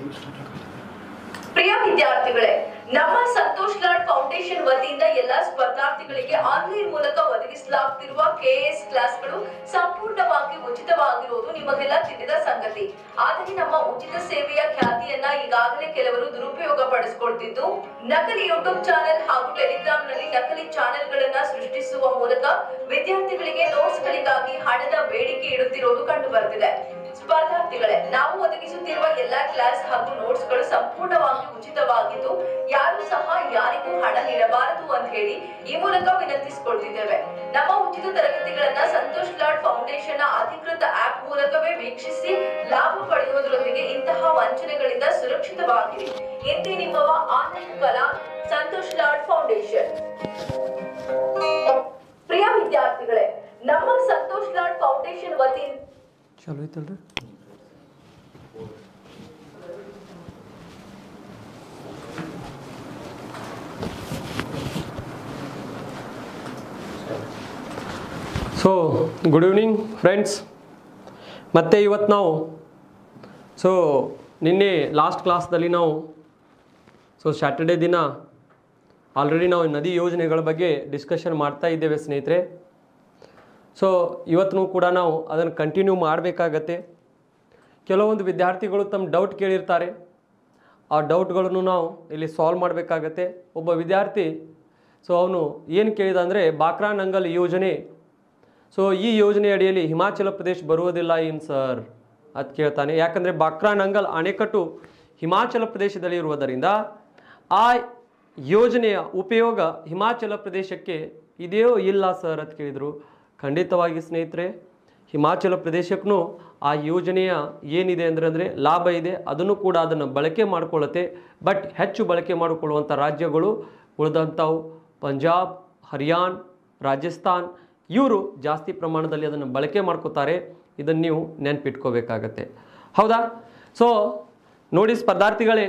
ಪ್ರಿಯ ವಿದ್ಯಾರ್ಥಿಗಳೇ ನಮ್ಮ ಸಂತೋಷ್ ಲಾಡ್ ಫೌಂಡೇಶನ್ ವತಿಯಿಂದ ಎಲ್ಲಾ ಸ್ಪರ್ಧಾರ್ಥಿಗಳಿಗೆ ಆನ್ಲೈನ್ ಮೂಲಕ ಒದಗಿಸಲಾಗುತ್ತಿರುವ ಕೆಎಸ್ ಕ್ಲಾಸ್ಗಳು ಸಂಪೂರ್ಣವಾಗಿ ಉಚಿತವಾಗಿರುವುದು ನಿಮಗೆಲ್ಲ ತಿಳಿದ ಸಂಗತಿ ಆದರೆ ನಮ್ಮ ಉಚಿತ ಸೇವೆಯ ಖ್ಯಾತಿಯನ್ನ ಈಗಾಗಲೇ ಕೆಲವರು ದುರುಪಯೋಗ ಪಡಿಸಿಕೊಳ್ತಿದ್ದು ನಕಲಿ ಯೂಟ್ಯೂಬ್ ಚಾನೆಲ್ ಹಾಗೂ ಟೆಲಿಗ್ರಾಮ್ ನಲ್ಲಿ ನಕಲಿ ಚಾನೆಲ್ ಗಳನ್ನ ಸೃಷ್ಟಿಸುವ ಮೂಲಕ ವಿದ್ಯಾರ್ಥಿಗಳಿಗೆ ನೋಟ್ಸ್ ಗಳಿಗಾಗಿ ಹಣದ ಬೇಡಿಕೆ ಇಡುತ್ತಿರುವುದು ಕಂಡು ಬರ್ತಿದೆ ಸ್ಪರ್ಧಾರ್ಥಿಗಳೇ ನಾವು ಒದಗಿಸುತ್ತಿರುವ ಎಲ್ಲಾ ಕ್ಲಾಸ್ ಹಾಗೂ ನೋಟ್ಸ್ ಗಳು ಸಂಪೂರ್ಣವಾಗಿ ಉಚಿತವಾಗಿದ್ದು ಯಾರು ಸಹ ಯಾರಿಗೂ ಹಣ ನೀಡಬಾರದು ಅಂತ ಹೇಳಿ ಈ ಮೂಲಕ ವಿನಂತಿಸಿಕೊಳ್ತಿದ್ದೇವೆ ನಮ್ಮ ಉಚಿತ ತರಗತಿಗಳನ್ನ ಸಂತೋಷ್ ಲಾಡ್ ಫೌಂಡೇಶನ್ ನ ಅಧಿಕೃತ ಆಪ್ ಮೂಲಕವೇ ವೀಕ್ಷಿಸಿ ಲಾಭ ಪಡೆಯುವುದರೊಂದಿಗೆ ಇಂತಹ ವಂಚನೆಗಳಿಂದ ಸುರಕ್ಷಿತವಾಗಿರಿ ಎಂದೇ ನಿಮ್ಮವ ಆನಂದ್ ಕಲಾ ಸಂತೋಷ್ ಲಾಡ್ ಫೌಂಡೇಶನ್ ಪ್ರಿಯ ವಿದ್ಯಾರ್ಥಿಗಳೇ ನಮ್ಮ ಸಂತೋಷ್ ಲಾಡ್ ಫೌಂಡೇಶನ್ ವತಿಯಿಂದ ಚಲೋ ಐತಲ್ರಿ ಸೊ ಗುಡ್ ಈವ್ನಿಂಗ್ ಫ್ರೆಂಡ್ಸ್ ಮತ್ತೆ ಇವತ್ತು ನಾವು ಸೊ ನಿನ್ನೆ ಲಾಸ್ಟ್ ಕ್ಲಾಸ್ದಲ್ಲಿ ನಾವು ಸೊ ಸ್ಯಾಟರ್ಡೇ ದಿನ ಆಲ್ರೆಡಿ ನಾವು ನದಿ ಯೋಜನೆಗಳ ಬಗ್ಗೆ ಡಿಸ್ಕಷನ್ ಮಾಡ್ತಾ ಇದ್ದೇವೆ ಸ್ನೇಹಿತರೆ ಸೊ ಇವತ್ತು ಕೂಡ ನಾವು ಅದನ್ನು ಕಂಟಿನ್ಯೂ ಮಾಡಬೇಕಾಗತ್ತೆ ಕೆಲವೊಂದು ವಿದ್ಯಾರ್ಥಿಗಳು ತಮ್ಮ ಡೌಟ್ ಕೇಳಿರ್ತಾರೆ ಆ ಡೌಟ್ಗಳನ್ನು ನಾವು ಇಲ್ಲಿ ಸಾಲ್ವ್ ಮಾಡಬೇಕಾಗತ್ತೆ ಒಬ್ಬ ವಿದ್ಯಾರ್ಥಿ ಸೊ ಅವನು ಏನು ಕೇಳಿದ ಅಂದರೆ ಬಾಕ್ರಾ ನಂಗಲ್ ಯೋಜನೆ ಸೊ ಈ ಯೋಜನೆ ಅಡಿಯಲ್ಲಿ ಹಿಮಾಚಲ ಪ್ರದೇಶ ಬರುವುದಿಲ್ಲ ಏನು ಸರ್ ಅದು ಕೇಳ್ತಾನೆ ಯಾಕಂದರೆ ಬಾಕ್ರಾ ನಂಗಲ್ ಅಣೆಕಟ್ಟು ಹಿಮಾಚಲ ಪ್ರದೇಶದಲ್ಲಿ ಇರುವುದರಿಂದ ಆ ಯೋಜನೆಯ ಉಪಯೋಗ ಹಿಮಾಚಲ ಪ್ರದೇಶಕ್ಕೆ ಇದೆಯೋ ಇಲ್ಲ ಸರ್ ಅಂತ ಕೇಳಿದರು ಖಂಡಿತವಾಗಿ ಸ್ನೇಹಿತರೆ ಹಿಮಾಚಲ ಪ್ರದೇಶಕ್ಕೂ ಆ ಯೋಜನೆಯ ಏನಿದೆ ಅಂದರೆ ಅಂದರೆ ಲಾಭ ಇದೆ ಅದನ್ನು ಕೂಡ ಅದನ್ನು ಬಳಕೆ ಮಾಡಿಕೊಳ್ಳುತ್ತೆ ಬಟ್ ಹೆಚ್ಚು ಬಳಕೆ ಮಾಡಿಕೊಳ್ಳುವಂಥ ರಾಜ್ಯಗಳು ಉಳಿದಂಥವು ಪಂಜಾಬ್ ಹರಿಯಾಣ ರಾಜಸ್ಥಾನ್ ಇವರು ಜಾಸ್ತಿ ಪ್ರಮಾಣದಲ್ಲಿ ಅದನ್ನು ಬಳಕೆ ಮಾಡ್ಕೋತಾರೆ ಇದನ್ನು ನೀವು ನೆನ್ಪಿಟ್ಕೋಬೇಕಾಗತ್ತೆ ಹೌದಾ ಸೊ ನೋಡಿ ಸ್ಪರ್ಧಾರ್ಥಿಗಳೇ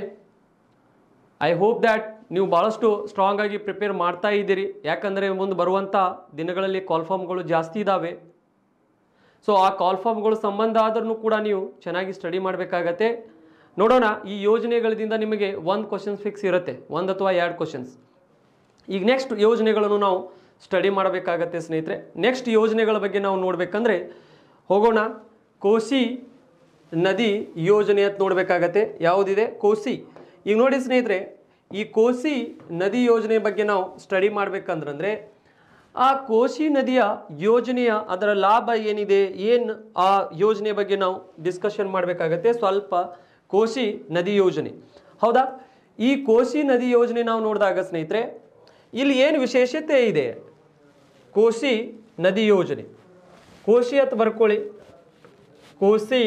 ಐ ಹೋಪ್ ದ್ಯಾಟ್ ನೀವು ಭಾಳಷ್ಟು ಸ್ಟ್ರಾಂಗ್ ಆಗಿ ಪ್ರಿಪೇರ್ ಮಾಡ್ತಾ ಇದ್ದೀರಿ ಯಾಕಂದರೆ ಮುಂದೆ ಬರುವಂಥ ದಿನಗಳಲ್ಲಿ ಕಾಲ್ಫಾರ್ಮ್ಗಳು ಜಾಸ್ತಿ ಇದ್ದಾವೆ ಸೊ ಆ ಕಾಲ್ಫಾರ್ಮ್ಗಳು ಸಂಬಂಧ ಆದ್ರೂ ಕೂಡ ನೀವು ಚೆನ್ನಾಗಿ ಸ್ಟಡಿ ಮಾಡಬೇಕಾಗತ್ತೆ ನೋಡೋಣ ಈ ಯೋಜನೆಗಳಿಂದ ನಿಮಗೆ ಒಂದು ಕ್ವಶನ್ಸ್ ಫಿಕ್ಸ್ ಇರುತ್ತೆ ಒಂದು ಅಥವಾ ಎರಡು ಕ್ವಶನ್ಸ್ ಈಗ ನೆಕ್ಸ್ಟ್ ಯೋಜನೆಗಳನ್ನು ನಾವು ಸ್ಟಡಿ ಮಾಡಬೇಕಾಗತ್ತೆ ಸ್ನೇಹಿತರೆ ನೆಕ್ಸ್ಟ್ ಯೋಜನೆಗಳ ಬಗ್ಗೆ ನಾವು ನೋಡಬೇಕಂದ್ರೆ ಹೋಗೋಣ ಕೋಸಿ ನದಿ ಯೋಜನೆ ಅಂತ ನೋಡಬೇಕಾಗತ್ತೆ ಯಾವುದಿದೆ ಕೋಸಿ ಈಗ ನೋಡಿ ಸ್ನೇಹಿತರೆ ಈ ಕೋಸಿ ನದಿ ಯೋಜನೆ ಬಗ್ಗೆ ನಾವು ಸ್ಟಡಿ ಮಾಡಬೇಕಂದ್ರೆ ಆ ಕೋಸಿ ನದಿಯ ಯೋಜನೆಯ ಅದರ ಲಾಭ ಏನಿದೆ ಏನು ಆ ಯೋಜನೆ ಬಗ್ಗೆ ನಾವು ಡಿಸ್ಕಷನ್ ಮಾಡಬೇಕಾಗತ್ತೆ ಸ್ವಲ್ಪ ಕೋಸಿ ನದಿ ಯೋಜನೆ ಹೌದಾ ಈ ಕೋಸಿ ನದಿ ಯೋಜನೆ ನಾವು ನೋಡಿದಾಗ ಸ್ನೇಹಿತರೆ ಇಲ್ಲಿ ಏನು ವಿಶೇಷತೆ ಇದೆ ಕೋಸಿ ನದಿ ಯೋಜನೆ ಕೋಸಿ ಅಂತ ಬರ್ಕೊಳ್ಳಿ ಕೋಸಿ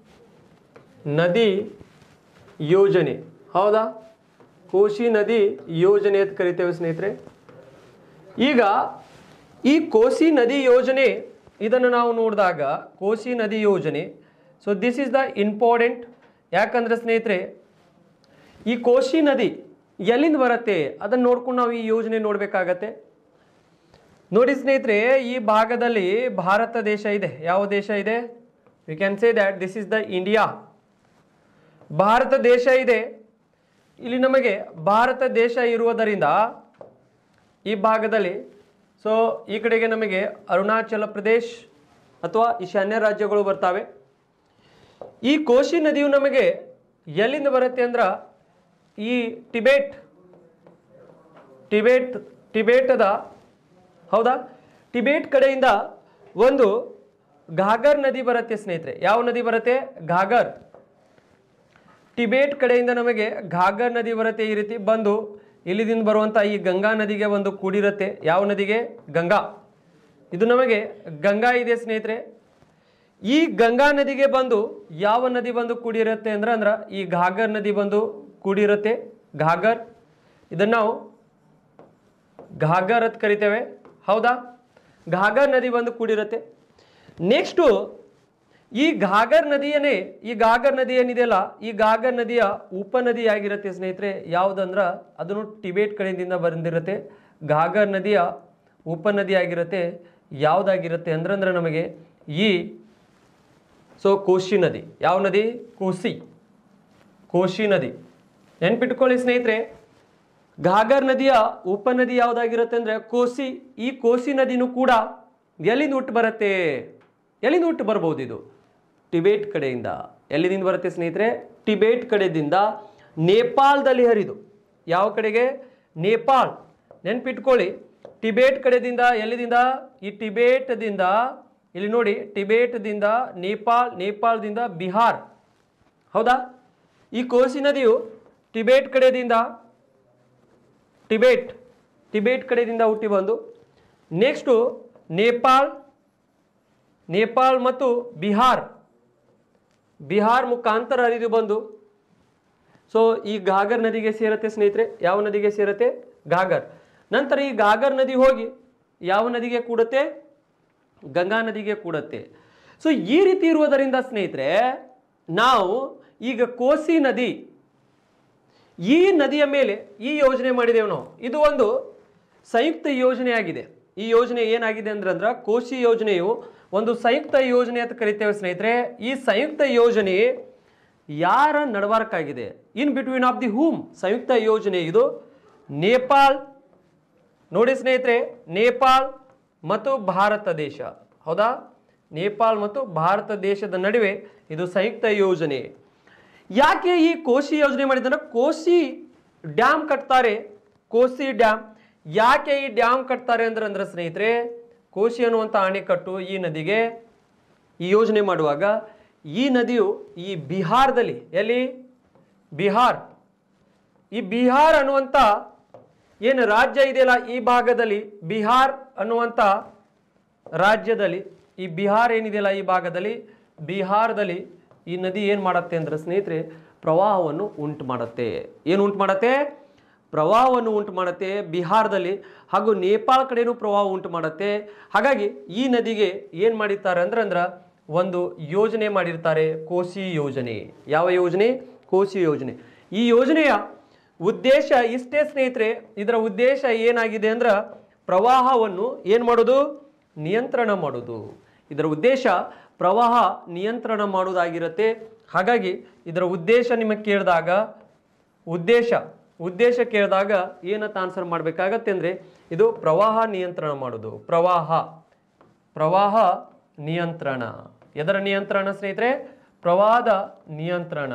ನದಿ ಯೋಜನೆ ಹೌದಾ ಕೋಶಿ ನದಿ ಯೋಜನೆ ಅಂತ ಕರಿತೇವೆ ಸ್ನೇಹಿತರೆ ಈಗ ಈ ಕೋಸಿ ನದಿ ಯೋಜನೆ ಇದನ್ನು ನಾವು ನೋಡಿದಾಗ ಕೋಸಿ ನದಿ ಯೋಜನೆ so this is the important ಯಾಕಂದ್ರೆ ಸ್ನೇಹಿತರೆ ಈ ಕೋಶಿ ನದಿ ಎಲ್ಲಿಂದ ಬರುತ್ತೆ ಅದನ್ನು ನೋಡ್ಕೊಂಡು ನಾವು ಈ ಯೋಜನೆ ನೋಡಬೇಕಾಗತ್ತೆ ನೋಡಿ ಸ್ನೇಹಿತರೆ ಈ ಭಾಗದಲ್ಲಿ ಭಾರತ ದೇಶ ಇದೆ ಯಾವ ದೇಶ ಇದೆ we can say that this is the India Bharat ದೇಶ ಇದೆ ಇಲ್ಲಿ ನಮಗೆ ಭಾರತ ದೇಶ ಇರುವುದರಿಂದ ಈ ಭಾಗದಲ್ಲಿ ಸೊ ಈ ಕಡೆಗೆ ನಮಗೆ ಅರುಣಾಚಲ ಪ್ರದೇಶ್ ಅಥವಾ ಈಶಾನ್ಯ ರಾಜ್ಯಗಳು ಬರ್ತವೆ ಈ ಕೋಶಿ ನದಿಯು ನಮಗೆ ಎಲ್ಲಿಂದ ಬರುತ್ತೆ ಅಂದ್ರೆ ಈ ಟಿಬೇಟ್ ಟಿಬೇಟ್ ಟಿಬೇಟದ ಹೌದಾ ಟಿಬೇಟ್ ಕಡೆಯಿಂದ ಒಂದು ಘಾಗರ್ ನದಿ ಬರುತ್ತೆ ಸ್ನೇಹಿತರೆ ಯಾವ ನದಿ ಬರುತ್ತೆ ಘಾಗರ್ ಟಿಬೇಟ್ ಕಡೆಯಿಂದ ನಮಗೆ ಘಾಗರ್ ನದಿ ಬರುತ್ತೆ ಈ ರೀತಿ ಬಂದು ಇಲ್ಲಿದಿಂದ ಬರುವಂಥ ಈ ಗಂಗಾ ನದಿಗೆ ಒಂದು ಕೂಡಿರುತ್ತೆ ಯಾವ ನದಿಗೆ ಗಂಗಾ ಇದು ನಮಗೆ ಗಂಗಾ ಇದೆ ಸ್ನೇಹಿತರೆ ಈ ಗಂಗಾ ನದಿಗೆ ಬಂದು ಯಾವ ನದಿ ಬಂದು ಕೂಡಿರುತ್ತೆ ಅಂದ್ರೆ ಅಂದ್ರೆ ಈ ಘಾಗರ್ ನದಿ ಬಂದು ಕೂಡಿರುತ್ತೆ ಘಾಗರ್ ಇದನ್ನು ನಾವು ಘಾಗರ್ ಅಂತ ಕರಿತೇವೆ ಹೌದಾ ಘಾಗರ್ ನದಿ ಬಂದು ಕೂಡಿರುತ್ತೆ ನೆಕ್ಸ್ಟು ಈ ಘಾಗರ್ ನದಿಯನ್ನೇ ಈ ಘಾಗರ್ ನದಿ ಏನಿದೆಯಲ್ಲ ಈ ಘಾಗರ್ ನದಿಯ ಉಪನದಿ ಆಗಿರುತ್ತೆ ಸ್ನೇಹಿತರೆ ಯಾವುದಂದ್ರ ಅದನ್ನು ಟಿಬೇಟ್ ಕಡೆಯಿಂದ ಬಂದಿರುತ್ತೆ ಘಾಗರ್ ನದಿಯ ಉಪನದಿ ಆಗಿರುತ್ತೆ ಯಾವುದಾಗಿರುತ್ತೆ ಅಂದ್ರಂದ್ರೆ ನಮಗೆ ಈ ಸೊ ಕೋಶಿ ನದಿ ಯಾವ ನದಿ ಕೋಸಿ ಕೋಶಿ ನದಿ ನೆನ್ಪಿಟ್ಕೊಳ್ಳಿ ಸ್ನೇಹಿತರೆ ಘಾಗರ್ ನದಿಯ ಉಪನದಿ ಯಾವುದಾಗಿರುತ್ತೆ ಅಂದರೆ ಕೋಸಿ ಈ ಕೋಸಿ ನದಿನೂ ಕೂಡ ಎಲ್ಲಿಂದ ಹುಟ್ಟು ಬರುತ್ತೆ ಎಲ್ಲಿಂದ ಹುಟ್ಟು ಬರ್ಬೋದು ಇದು ಟಿಬೇಟ್ ಕಡೆಯಿಂದ ಎಲ್ಲಿಂದ ಬರುತ್ತೆ ಸ್ನೇಹಿತರೆ ಟಿಬೇಟ್ ಕಡೆಯಿಂದ ನೇಪಾಳದಲ್ಲಿ ಹರಿದು ಯಾವ ಕಡೆಗೆ ನೇಪಾಳ್ ನೆನ್ಪಿಟ್ಕೊಳ್ಳಿ ಟಿಬೇಟ್ ಕಡೆದಿಂದ ಎಲ್ಲಿದಿಂದ ಈ ಟಿಬೇಟ್ದಿಂದ ಇಲ್ಲಿ ನೋಡಿ ಟಿಬೇಟ್ದಿಂದ ನೇಪಾಳ್ ನೇಪಾಳದಿಂದ ಬಿಹಾರ್ ಹೌದಾ ಈ ಕೋಸಿ ನದಿಯು ಟಿಬೇಟ್ ಕಡೆದಿಂದ ಟಿಬೇಟ್ ಟಿಬೇಟ್ ಕಡೆಯಿಂದ ಹುಟ್ಟಿ ಬಂದು ನೆಕ್ಸ್ಟು ನೇಪಾಳ್ ನೇಪಾಳ್ ಮತ್ತು ಬಿಹಾರ್ ಬಿಹಾರ್ ಮುಖಾಂತರ ಹರಿದು ಬಂದು ಸೊ ಈ ಘಾಗರ್ ನದಿಗೆ ಸೇರತ್ತೆ ಸ್ನೇಹಿತರೆ ಯಾವ ನದಿಗೆ ಸೇರತ್ತೆ ಘಾಗರ್ ನಂತರ ಈ ಘಾಗರ್ ನದಿ ಹೋಗಿ ಯಾವ ನದಿಗೆ ಕೂಡುತ್ತೆ ಗಂಗಾ ನದಿಗೆ ಕೂಡುತ್ತೆ ಸೊ ಈ ರೀತಿ ಇರುವುದರಿಂದ ಸ್ನೇಹಿತರೆ ನಾವು ಈಗ ಕೋಸಿ ನದಿ ಈ ನದಿಯ ಮೇಲೆ ಈ ಯೋಜನೆ ಮಾಡಿದೆವು ನಾವು ಇದು ಒಂದು ಸಂಯುಕ್ತ ಯೋಜನೆಯಾಗಿದೆ ಈ ಯೋಜನೆ ಏನಾಗಿದೆ ಅಂದ್ರೆ ಅಂದ್ರೆ ಕೋಶಿ ಯೋಜನೆಯು ಒಂದು ಸಂಯುಕ್ತ ಯೋಜನೆ ಅಂತ ಕರಿತೇವೆ ಸ್ನೇಹಿತರೆ ಈ ಸಂಯುಕ್ತ ಯೋಜನೆ ಯಾರ ನಡವರ್ಕಾಗಿದೆ in between of the whom ಸಂಯುಕ್ತ ಯೋಜನೆ ಇದು ನೇಪಾಳ್ ನೋಡಿ ಸ್ನೇಹಿತರೆ ನೇಪಾಳ್ ಮತ್ತು ಭಾರತ ದೇಶ ಹೌದಾ ನೇಪಾಳ್ ಮತ್ತು ಭಾರತ ದೇಶದ ನಡುವೆ ಇದು ಸಂಯುಕ್ತ ಯೋಜನೆ ಯಾಕೆ ಈ ಕೋಶಿ ಯೋಜನೆ ಮಾಡಿದ್ರೆ ಕೋಶಿ ಡ್ಯಾಮ್ ಕಟ್ತಾರೆ ಕೋಸಿ ಡ್ಯಾಮ್ ಯಾಕೆ ಈ ಡ್ಯಾಮ್ ಕಟ್ತಾರೆ ಅಂದ್ರೆ ಅಂದ್ರೆ ಸ್ನೇಹಿತರೆ ಕೋಶಿ ಅನ್ನುವಂಥ ಅಣೆಕಟ್ಟು ಈ ನದಿಗೆ ಈ ಯೋಜನೆ ಮಾಡುವಾಗ ಈ ನದಿಯು ಈ ಬಿಹಾರದಲ್ಲಿ ಎಲ್ಲಿ ಬಿಹಾರ್ ಈ ಬಿಹಾರ್ ಅನ್ನುವಂಥ ಏನು ರಾಜ್ಯ ಇದೆಯಲ್ಲ ಈ ಭಾಗದಲ್ಲಿ ಬಿಹಾರ್ ಅನ್ನುವಂಥ ರಾಜ್ಯದಲ್ಲಿ ಈ ಬಿಹಾರ್ ಏನಿದೆಯಲ್ಲ ಈ ಭಾಗದಲ್ಲಿ ಬಿಹಾರದಲ್ಲಿ ಈ ನದಿ ಏನು ಮಾಡುತ್ತೆ ಅಂದ್ರೆ ಸ್ನೇಹಿತರೆ ಪ್ರವಾಹವನ್ನು ಉಂಟು ಮಾಡುತ್ತೆ ಏನು ಉಂಟು ಮಾಡುತ್ತೆ ಪ್ರವಾಹವನ್ನು ಉಂಟು ಮಾಡುತ್ತೆ ಬಿಹಾರದಲ್ಲಿ ಹಾಗೂ ನೇಪಾಳ ಕಡೆನೂ ಪ್ರವಾಹ ಉಂಟು ಮಾಡುತ್ತೆ ಹಾಗಾಗಿ ಈ ನದಿಗೆ ಏನು ಮಾಡಿರ್ತಾರೆ ಅಂದ್ರೆ ಅಂದ್ರೆ ಒಂದು ಯೋಜನೆ ಮಾಡಿರ್ತಾರೆ ಕೋಸಿ ಯೋಜನೆ ಯಾವ ಯೋಜನೆ ಕೋಸಿ ಯೋಜನೆ ಈ ಯೋಜನೆಯ ಉದ್ದೇಶ ಇಷ್ಟೇ ಸ್ನೇಹಿತರೆ ಇದರ ಉದ್ದೇಶ ಏನಾಗಿದೆ ಅಂದ್ರೆ ಪ್ರವಾಹವನ್ನು ಏನು ಮಾಡೋದು ನಿಯಂತ್ರಣ ಮಾಡೋದು ಇದರ ಉದ್ದೇಶ ಪ್ರವಾಹ ನಿಯಂತ್ರಣ ಮಾಡೋದಾಗಿರುತ್ತೆ ಹಾಗಾಗಿ ಇದರ ಉದ್ದೇಶ ನಿಮಗೆ ಕೇಳಿದಾಗ ಉದ್ದೇಶ ಉದ್ದೇಶ ಕೇಳಿದಾಗ ಏನಂತ ಆನ್ಸರ್ ಮಾಡಬೇಕಾಗತ್ತೆ ಅಂದರೆ ಇದು ಪ್ರವಾಹ ನಿಯಂತ್ರಣ ಮಾಡೋದು ಪ್ರವಾಹ ಪ್ರವಾಹ ನಿಯಂತ್ರಣ ಎದರ ನಿಯಂತ್ರಣ ಸ್ನೇಹಿತರೆ ಪ್ರವಾಹದ ನಿಯಂತ್ರಣ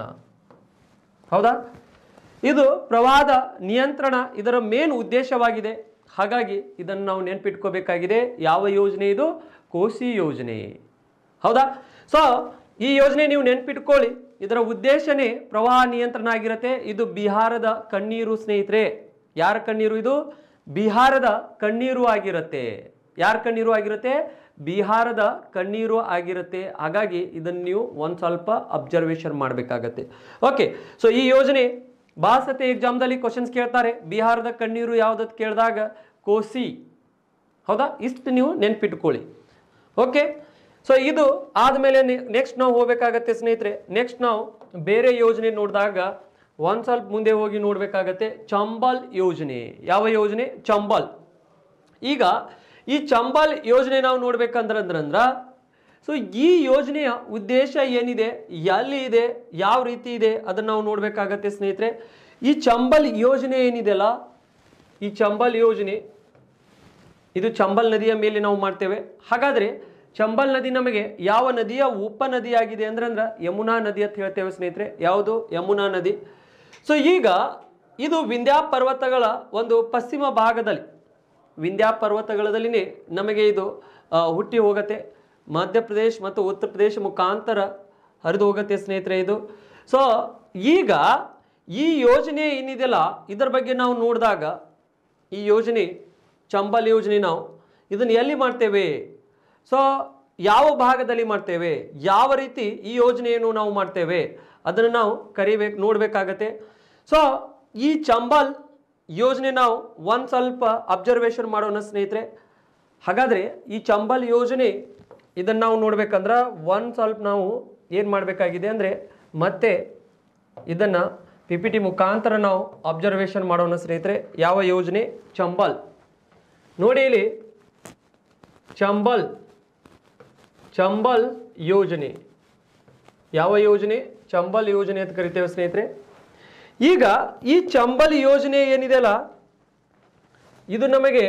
ಹೌದಾ ಇದು ಪ್ರವಾಹದ ನಿಯಂತ್ರಣ ಇದರ ಮೇನ್ ಉದ್ದೇಶವಾಗಿದೆ ಹಾಗಾಗಿ ಇದನ್ನು ನಾವು ನೆನ್ಪಿಟ್ಕೋಬೇಕಾಗಿದೆ ಯಾವ ಯೋಜನೆ ಇದು ಕೋಸಿ ಯೋಜನೆ ಹೌದಾ ಸೊ ಈ ಯೋಜನೆ ನೀವು ನೆನ್ಪಿಟ್ಕೊಳ್ಳಿ ಇದರ ಉದ್ದೇಶನೇ ಪ್ರವಾಹ ನಿಯಂತ್ರಣ ಆಗಿರುತ್ತೆ ಇದು ಬಿಹಾರದ ಕಣ್ಣೀರು ಸ್ನೇಹಿತರೆ ಯಾರ ಕಣ್ಣೀರು ಇದು ಬಿಹಾರದ ಕಣ್ಣೀರು ಆಗಿರುತ್ತೆ ಯಾರ ಕಣ್ಣೀರು ಆಗಿರುತ್ತೆ ಬಿಹಾರದ ಕಣ್ಣೀರು ಆಗಿರುತ್ತೆ ಹಾಗಾಗಿ ಇದನ್ನು ನೀವು ಒಂದು ಸ್ವಲ್ಪ ಅಬ್ಸರ್ವೇಷನ್ ಮಾಡಬೇಕಾಗತ್ತೆ ಓಕೆ ಸೊ ಈ ಯೋಜನೆ ಬಾಸತೆ ಎಕ್ಸಾಮ್ದಲ್ಲಿ ಕ್ವಶನ್ಸ್ ಕೇಳ್ತಾರೆ ಬಿಹಾರದ ಕಣ್ಣೀರು ಯಾವುದಕ್ಕೆ ಕೇಳಿದಾಗ ಕೋಸಿ ಹೌದಾ ಇಷ್ಟು ನೀವು ನೆನ್ಪಿಟ್ಕೊಳ್ಳಿ ಓಕೆ ಸೊ ಇದು ಆದಮೇಲೆ ನೆಕ್ಸ್ಟ್ ನಾವು ಹೋಗ್ಬೇಕಾಗತ್ತೆ ಸ್ನೇಹಿತರೆ ನೆಕ್ಸ್ಟ್ ನಾವು ಬೇರೆ ಯೋಜನೆ ನೋಡಿದಾಗ ಒಂದು ಸ್ವಲ್ಪ ಮುಂದೆ ಹೋಗಿ ನೋಡಬೇಕಾಗತ್ತೆ ಚಂಬಲ್ ಯೋಜನೆ ಯಾವ ಯೋಜನೆ ಚಂಬಲ್ ಈಗ ಈ ಚಂಬಲ್ ಯೋಜನೆ ನಾವು ನೋಡ್ಬೇಕಂದ್ರಂದ್ರಂದ್ರ ಸೊ ಈ ಯೋಜನೆಯ ಉದ್ದೇಶ ಏನಿದೆ ಎಲ್ಲಿ ಇದೆ ಯಾವ ರೀತಿ ಇದೆ ಅದನ್ನು ನಾವು ನೋಡಬೇಕಾಗತ್ತೆ ಸ್ನೇಹಿತರೆ ಈ ಚಂಬಲ್ ಯೋಜನೆ ಏನಿದೆಯಲ್ಲ ಈ ಚಂಬಲ್ ಯೋಜನೆ ಇದು ಚಂಬಲ್ ನದಿಯ ಮೇಲೆ ನಾವು ಮಾಡ್ತೇವೆ ಹಾಗಾದರೆ ಚಂಬಲ್ ನದಿ ನಮಗೆ ಯಾವ ನದಿಯ ಉಪನದಿಯಾಗಿದೆ ಅಂದ್ರೆ ಅಂದ್ರೆ ಯಮುನಾ ನದಿ ಅಂತ ಹೇಳ್ತೇವೆ ಸ್ನೇಹಿತರೆ ಯಾವುದು ಯಮುನಾ ನದಿ ಸೊ ಈಗ ಇದು ವಿಂಧ್ಯ ಪರ್ವತಗಳ ಒಂದು ಪಶ್ಚಿಮ ಭಾಗದಲ್ಲಿ ವಿಂಧ್ಯ ಪರ್ವತಗಳಲ್ಲಿನೇ ನಮಗೆ ಇದು ಆ, ಹುಟ್ಟಿ ಹೋಗುತ್ತೆ ಮಧ್ಯಪ್ರದೇಶ್ ಮತ್ತು ಉತ್ತರ ಪ್ರದೇಶ ಮುಖಾಂತರ ಹರಿದು ಹೋಗುತ್ತೆ ಸ್ನೇಹಿತರೆ ಇದು ಸೊ ಈಗ ಈ ಯೋಜನೆ ಏನಿದೆಯಲ್ಲ ಇದರ ಬಗ್ಗೆ ನಾವು ನೋಡಿದಾಗ ಈ ಯೋಜನೆ ಚಂಬಲ್ ಯೋಜನೆ ನಾವು ಇದನ್ನು ಎಲ್ಲಿ ಮಾಡ್ತೇವೆ ಸೊ ಯಾವ ಭಾಗದಲ್ಲಿ ಮಾಡ್ತೇವೆ ಯಾವ ರೀತಿ ಈ ಯೋಜನೆಯನ್ನು ನಾವು ಮಾಡ್ತೇವೆ ಅದನ್ನು ನಾವು ಕರಿಬೇಕು ನೋಡಬೇಕಾಗತ್ತೆ ಸೊ ಈ ಚಂಬಲ್ ಯೋಜನೆ ನಾವು ಒಂದು ಸ್ವಲ್ಪ ಅಬ್ಸರ್ವೇಷನ್ ಮಾಡೋಣ ಸ್ನೇಹಿತರೆ ಹಾಗಾದರೆ ಈ ಚಂಬಲ್ ಯೋಜನೆ ಇದನ್ನು ನಾವು ನೋಡ್ಬೇಕಂದ್ರೆ ಒಂದು ಸ್ವಲ್ಪ ನಾವು ಏನು ಮಾಡಬೇಕಾಗಿದೆ ಅಂದರೆ ಮತ್ತೆ ಇದನ್ನು ಪಿ ಪಿ ಟಿ ಮುಖಾಂತರ ನಾವು ಅಬ್ಸರ್ವೇಷನ್ ಮಾಡೋಣ ಸ್ನೇಹಿತರೆ ಯಾವ ಯೋಜನೆ ಚಂಬಲ್ ನೋಡಿ ಇಲ್ಲಿ ಚಂಬಲ್ ಚಂಬಲ್ ಯೋಜನೆ ಯಾವ ಯೋಜನೆ ಚಂಬಲ್ ಯೋಜನೆ ಅಂತ ಕರಿತೇವೆ ಸ್ನೇಹಿತರೆ ಈಗ ಈ ಚಂಬಲ್ ಯೋಜನೆ ಏನಿದೆಯಲ್ಲ ಇದು ನಮಗೆ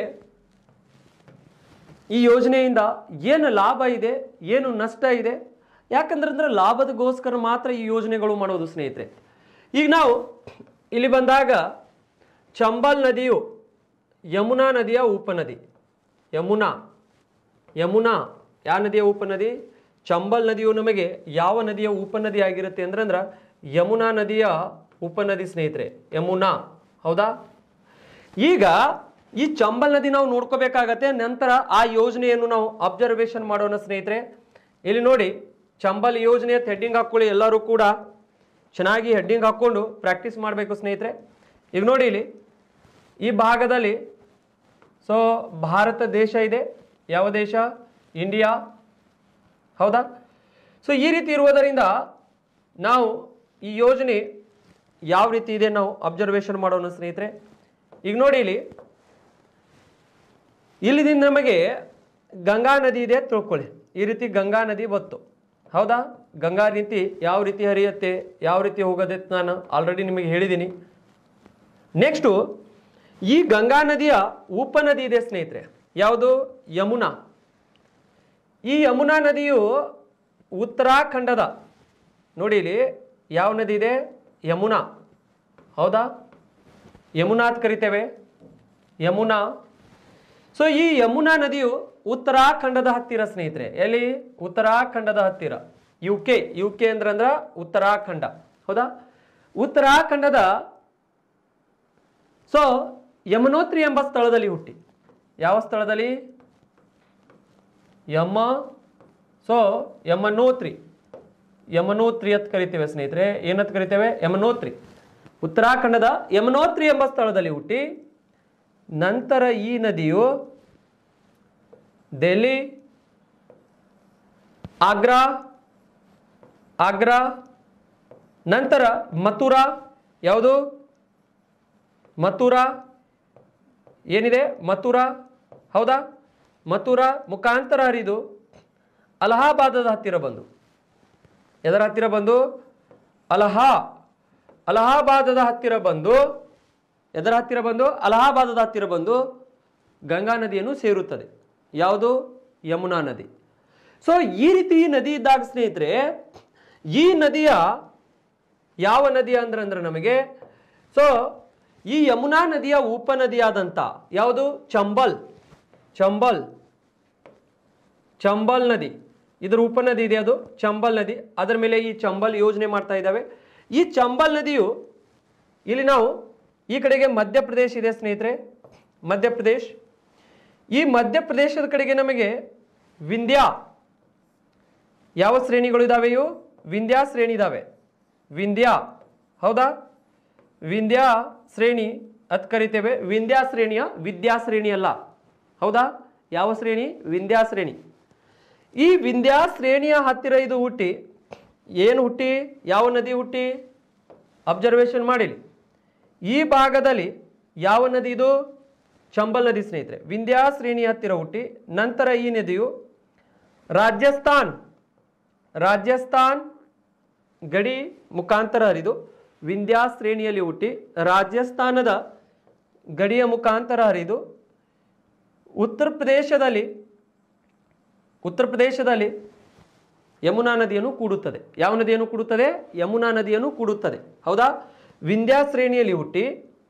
ಈ ಯೋಜನೆಯಿಂದ ಏನು ಲಾಭ ಇದೆ ಏನು ನಷ್ಟ ಇದೆ ಯಾಕಂದ್ರೆ ಅಂದ್ರೆ ಲಾಭದಗೋಸ್ಕರ ಮಾತ್ರ ಈ ಯೋಜನೆಗಳು ಮಾಡೋದು ಸ್ನೇಹಿತರೆ ಈಗ ನಾವು ಇಲ್ಲಿ ಬಂದಾಗ ಚಂಬಲ್ ನದಿಯು ಯಮುನಾ ನದಿಯ ಉಪನದಿ ಯಮುನಾ ಯಮುನಾ ಯಾವ ನದಿಯ ಉಪನದಿ ಚಂಬಲ್ ನದಿಯು ನಮಗೆ ಯಾವ ನದಿಯ ಉಪನದಿ ಆಗಿರುತ್ತೆ ಅಂದ್ರೆ ಅಂದ್ರೆ ಯಮುನಾ ನದಿಯ ಉಪನದಿ ಸ್ನೇಹಿತರೆ ಯಮುನಾ ಹೌದಾ ಈಗ ಈ ಚಂಬಲ್ ನದಿ ನಾವು ನೋಡ್ಕೋಬೇಕಾಗತ್ತೆ ನಂತರ ಆ ಯೋಜನೆಯನ್ನು ನಾವು ಅಬ್ಸರ್ವೇಷನ್ ಮಾಡೋಣ ಸ್ನೇಹಿತರೆ ಇಲ್ಲಿ ನೋಡಿ ಚಂಬಲ್ ಯೋಜನೆಯ ಹೆಡ್ಡಿಂಗ್ ಹಾಕ್ಕೊಳ್ಳಿ ಎಲ್ಲರೂ ಕೂಡ ಚೆನ್ನಾಗಿ ಹೆಡ್ಡಿಂಗ್ ಹಾಕ್ಕೊಂಡು ಪ್ರಾಕ್ಟೀಸ್ ಮಾಡಬೇಕು ಸ್ನೇಹಿತರೆ ಈಗ ನೋಡಿ ಇಲ್ಲಿ ಈ ಭಾಗದಲ್ಲಿ ಸೊ ಭಾರತ ದೇಶ ಇದೆ ಯಾವ ದೇಶ ಇಂಡಿಯಾ ಹೌದಾ ಸೊ ಈ ರೀತಿ ಇರುವುದರಿಂದ ನಾವು ಈ ಯೋಜನೆ ಯಾವ ರೀತಿ ಇದೆ ನಾವು ಅಬ್ಸರ್ವೇಷನ್ ಮಾಡೋಣ ಸ್ನೇಹಿತರೆ ಈಗ ನೋಡಿ ಇಲ್ಲಿ ಇಲ್ಲಿದಿಂದ ನಮಗೆ ಗಂಗಾ ನದಿ ಇದೆ ತಿಳ್ಕೊಳ್ಳಿ ಈ ರೀತಿ ಗಂಗಾ ನದಿ ಬತ್ತು ಹೌದಾ ಗಂಗಾ ರೀತಿ ಯಾವ ರೀತಿ ಹರಿಯುತ್ತೆ ಯಾವ ರೀತಿ ಹೋಗೋದೆ ನಾನು ಆಲ್ರೆಡಿ ನಿಮಗೆ ಹೇಳಿದ್ದೀನಿ ನೆಕ್ಸ್ಟು ಈ ಗಂಗಾ ನದಿಯ ಉಪನದಿ ಇದೆ ಸ್ನೇಹಿತರೆ ಯಾವುದು ಯಮುನಾ ಈ ಯಮುನಾ ನದಿಯು ಉತ್ತರಾಖಂಡದ ನೋಡಿ ಇಲ್ಲಿ ಯಾವ ನದಿ ಇದೆ ಯಮುನಾ ಹೌದಾ ಯಮುನಾ ಅಂತ ಕರಿತೇವೆ ಯಮುನಾ ಸೊ ಈ ಯಮುನಾ ನದಿಯು ಉತ್ತರಾಖಂಡದ ಹತ್ತಿರ ಸ್ನೇಹಿತರೆ ಎಲ್ಲಿ ಉತ್ತರಾಖಂಡದ ಹತ್ತಿರ ಯು ಕೆ ಯು ಕೆ ಅಂದ್ರೆ ಅಂದ್ರ ಉತ್ತರಾಖಂಡ ಹೌದಾ ಉತ್ತರಾಖಂಡದ ಸೊ ಯಮನೋತ್ರಿ ಎಂಬ ಸ್ಥಳದಲ್ಲಿ ಹುಟ್ಟಿ ಯಾವ ಸ್ಥಳದಲ್ಲಿ ಯಮ ಸೊ ಯಮನೋತ್ರಿ ಯಮನೋತ್ರಿ ಅಂತ ಕರಿತೇವೆ ಸ್ನೇಹಿತರೆ ಏನಂತ ಕರಿತೇವೆ ಯಮನೋತ್ರಿ ಉತ್ತರಾಖಂಡದ ಯಮನೋತ್ರಿ ಎಂಬ ಸ್ಥಳದಲ್ಲಿ ಹುಟ್ಟಿ ನಂತರ ಈ ನದಿಯು ದೆಹಲಿ ಆಗ್ರಾ ಆಗ್ರಾ ನಂತರ ಮಥುರಾ ಯಾವುದು ಮಥುರಾ ಏನಿದೆ ಮಥುರಾ ಹೌದಾ ಮಥುರಾ ಮುಖಾಂತರ ಹರಿದು ಅಲಹಾಬಾದದ ಹತ್ತಿರ ಬಂದು ಎದರ ಹತ್ತಿರ ಬಂದು ಅಲಹಾ ಅಲಹಾಬಾದದ ಹತ್ತಿರ ಬಂದು ಎದರ ಹತ್ತಿರ ಬಂದು ಅಲಹಾಬಾದದ ಹತ್ತಿರ ಬಂದು ಗಂಗಾ ನದಿಯನ್ನು ಸೇರುತ್ತದೆ ಯಾವುದು ಯಮುನಾ ನದಿ ಸೊ ಈ ರೀತಿ ಈ ನದಿ ಇದ್ದಾಗ ಸ್ನೇಹಿತರೆ ಈ ನದಿಯ ಯಾವ ನದಿ ಅಂದ್ರೆ ಅಂದ್ರೆ ನಮಗೆ ಸೊ ಈ ಯಮುನಾ ನದಿಯ ಉಪನದಿಯಾದಂಥ ಯಾವುದು ಚಂಬಲ್ ಚಂಬಲ್ ಚಂಬಲ್ ನದಿ ಇದರ ಉಪನದಿ ಇದೆ ಅದು ಚಂಬಲ್ ನದಿ ಅದರ ಮೇಲೆ ಈ ಚಂಬಲ್ ಯೋಜನೆ ಮಾಡ್ತಾ ಇದ್ದಾವೆ ಈ ಚಂಬಲ್ ನದಿಯು ಇಲ್ಲಿ ನಾವು ಈ ಕಡೆಗೆ ಮಧ್ಯಪ್ರದೇಶ ಇದೆ ಸ್ನೇಹಿತರೆ ಮಧ್ಯಪ್ರದೇಶ್ ಈ ಮಧ್ಯಪ್ರದೇಶದ ಕಡೆಗೆ ನಮಗೆ ವಿಂಧ್ಯ ಯಾವ ಶ್ರೇಣಿಗಳು ಇದಾವೆ ಇವು ವಿಂಧ್ಯ ಶ್ರೇಣಿ ಇದಾವೆ ವಿಂಧ್ಯ ಹೌದಾ ವಿಂಧ್ಯ ಶ್ರೇಣಿ ಅತ್ ಕರಿತೇವೆ ವಿಂಧ್ಯ ಶ್ರೇಣಿಯ ವಿದ್ಯಾ ಶ್ರೇಣಿ ಅಲ್ಲ ಹೌದಾ ಯಾವ ಶ್ರೇಣಿ ವಿಂಧ್ಯ ಶ್ರೇಣಿ ಈ ವಿಂಧ್ಯ ಶ್ರೇಣಿಯ ಹತ್ತಿರ ಇದು ಹುಟ್ಟಿ ಏನು ಹುಟ್ಟಿ ಯಾವ ನದಿ ಹುಟ್ಟಿ ಅಬ್ಸರ್ವೇಷನ್ ಮಾಡಿಲಿ ಈ ಭಾಗದಲ್ಲಿ ಯಾವ ನದಿ ಇದು ಚಂಬಲ್ ನದಿ ಸ್ನೇಹಿತರೆ ವಿಂಧ್ಯ ಶ್ರೇಣಿ ಹತ್ತಿರ ಹುಟ್ಟಿ ನಂತರ ಈ ನದಿಯು ರಾಜಸ್ಥಾನ್ ರಾಜಸ್ಥಾನ್ ಗಡಿ ಮುಖಾಂತರ ಹರಿದು ವಿಂಧ್ಯ ಶ್ರೇಣಿಯಲ್ಲಿ ಹುಟ್ಟಿ ರಾಜಸ್ಥಾನದ ಗಡಿಯ ಮುಖಾಂತರ ಹರಿದು ಉತ್ತರ ಪ್ರದೇಶದಲ್ಲಿ ಉತ್ತರ ಪ್ರದೇಶದಲ್ಲಿ ಯಮುನಾ ನದಿಯನ್ನು ಕೂಡುತ್ತದೆ ಯಾವ ನದಿಯನ್ನು ಕೂಡುತ್ತದೆ ಯಮುನಾ ನದಿಯನ್ನು ಕೂಡುತ್ತದೆ ಹೌದಾ ವಿಂಧ್ಯ ಶ್ರೇಣಿಯಲ್ಲಿ ಹುಟ್ಟಿ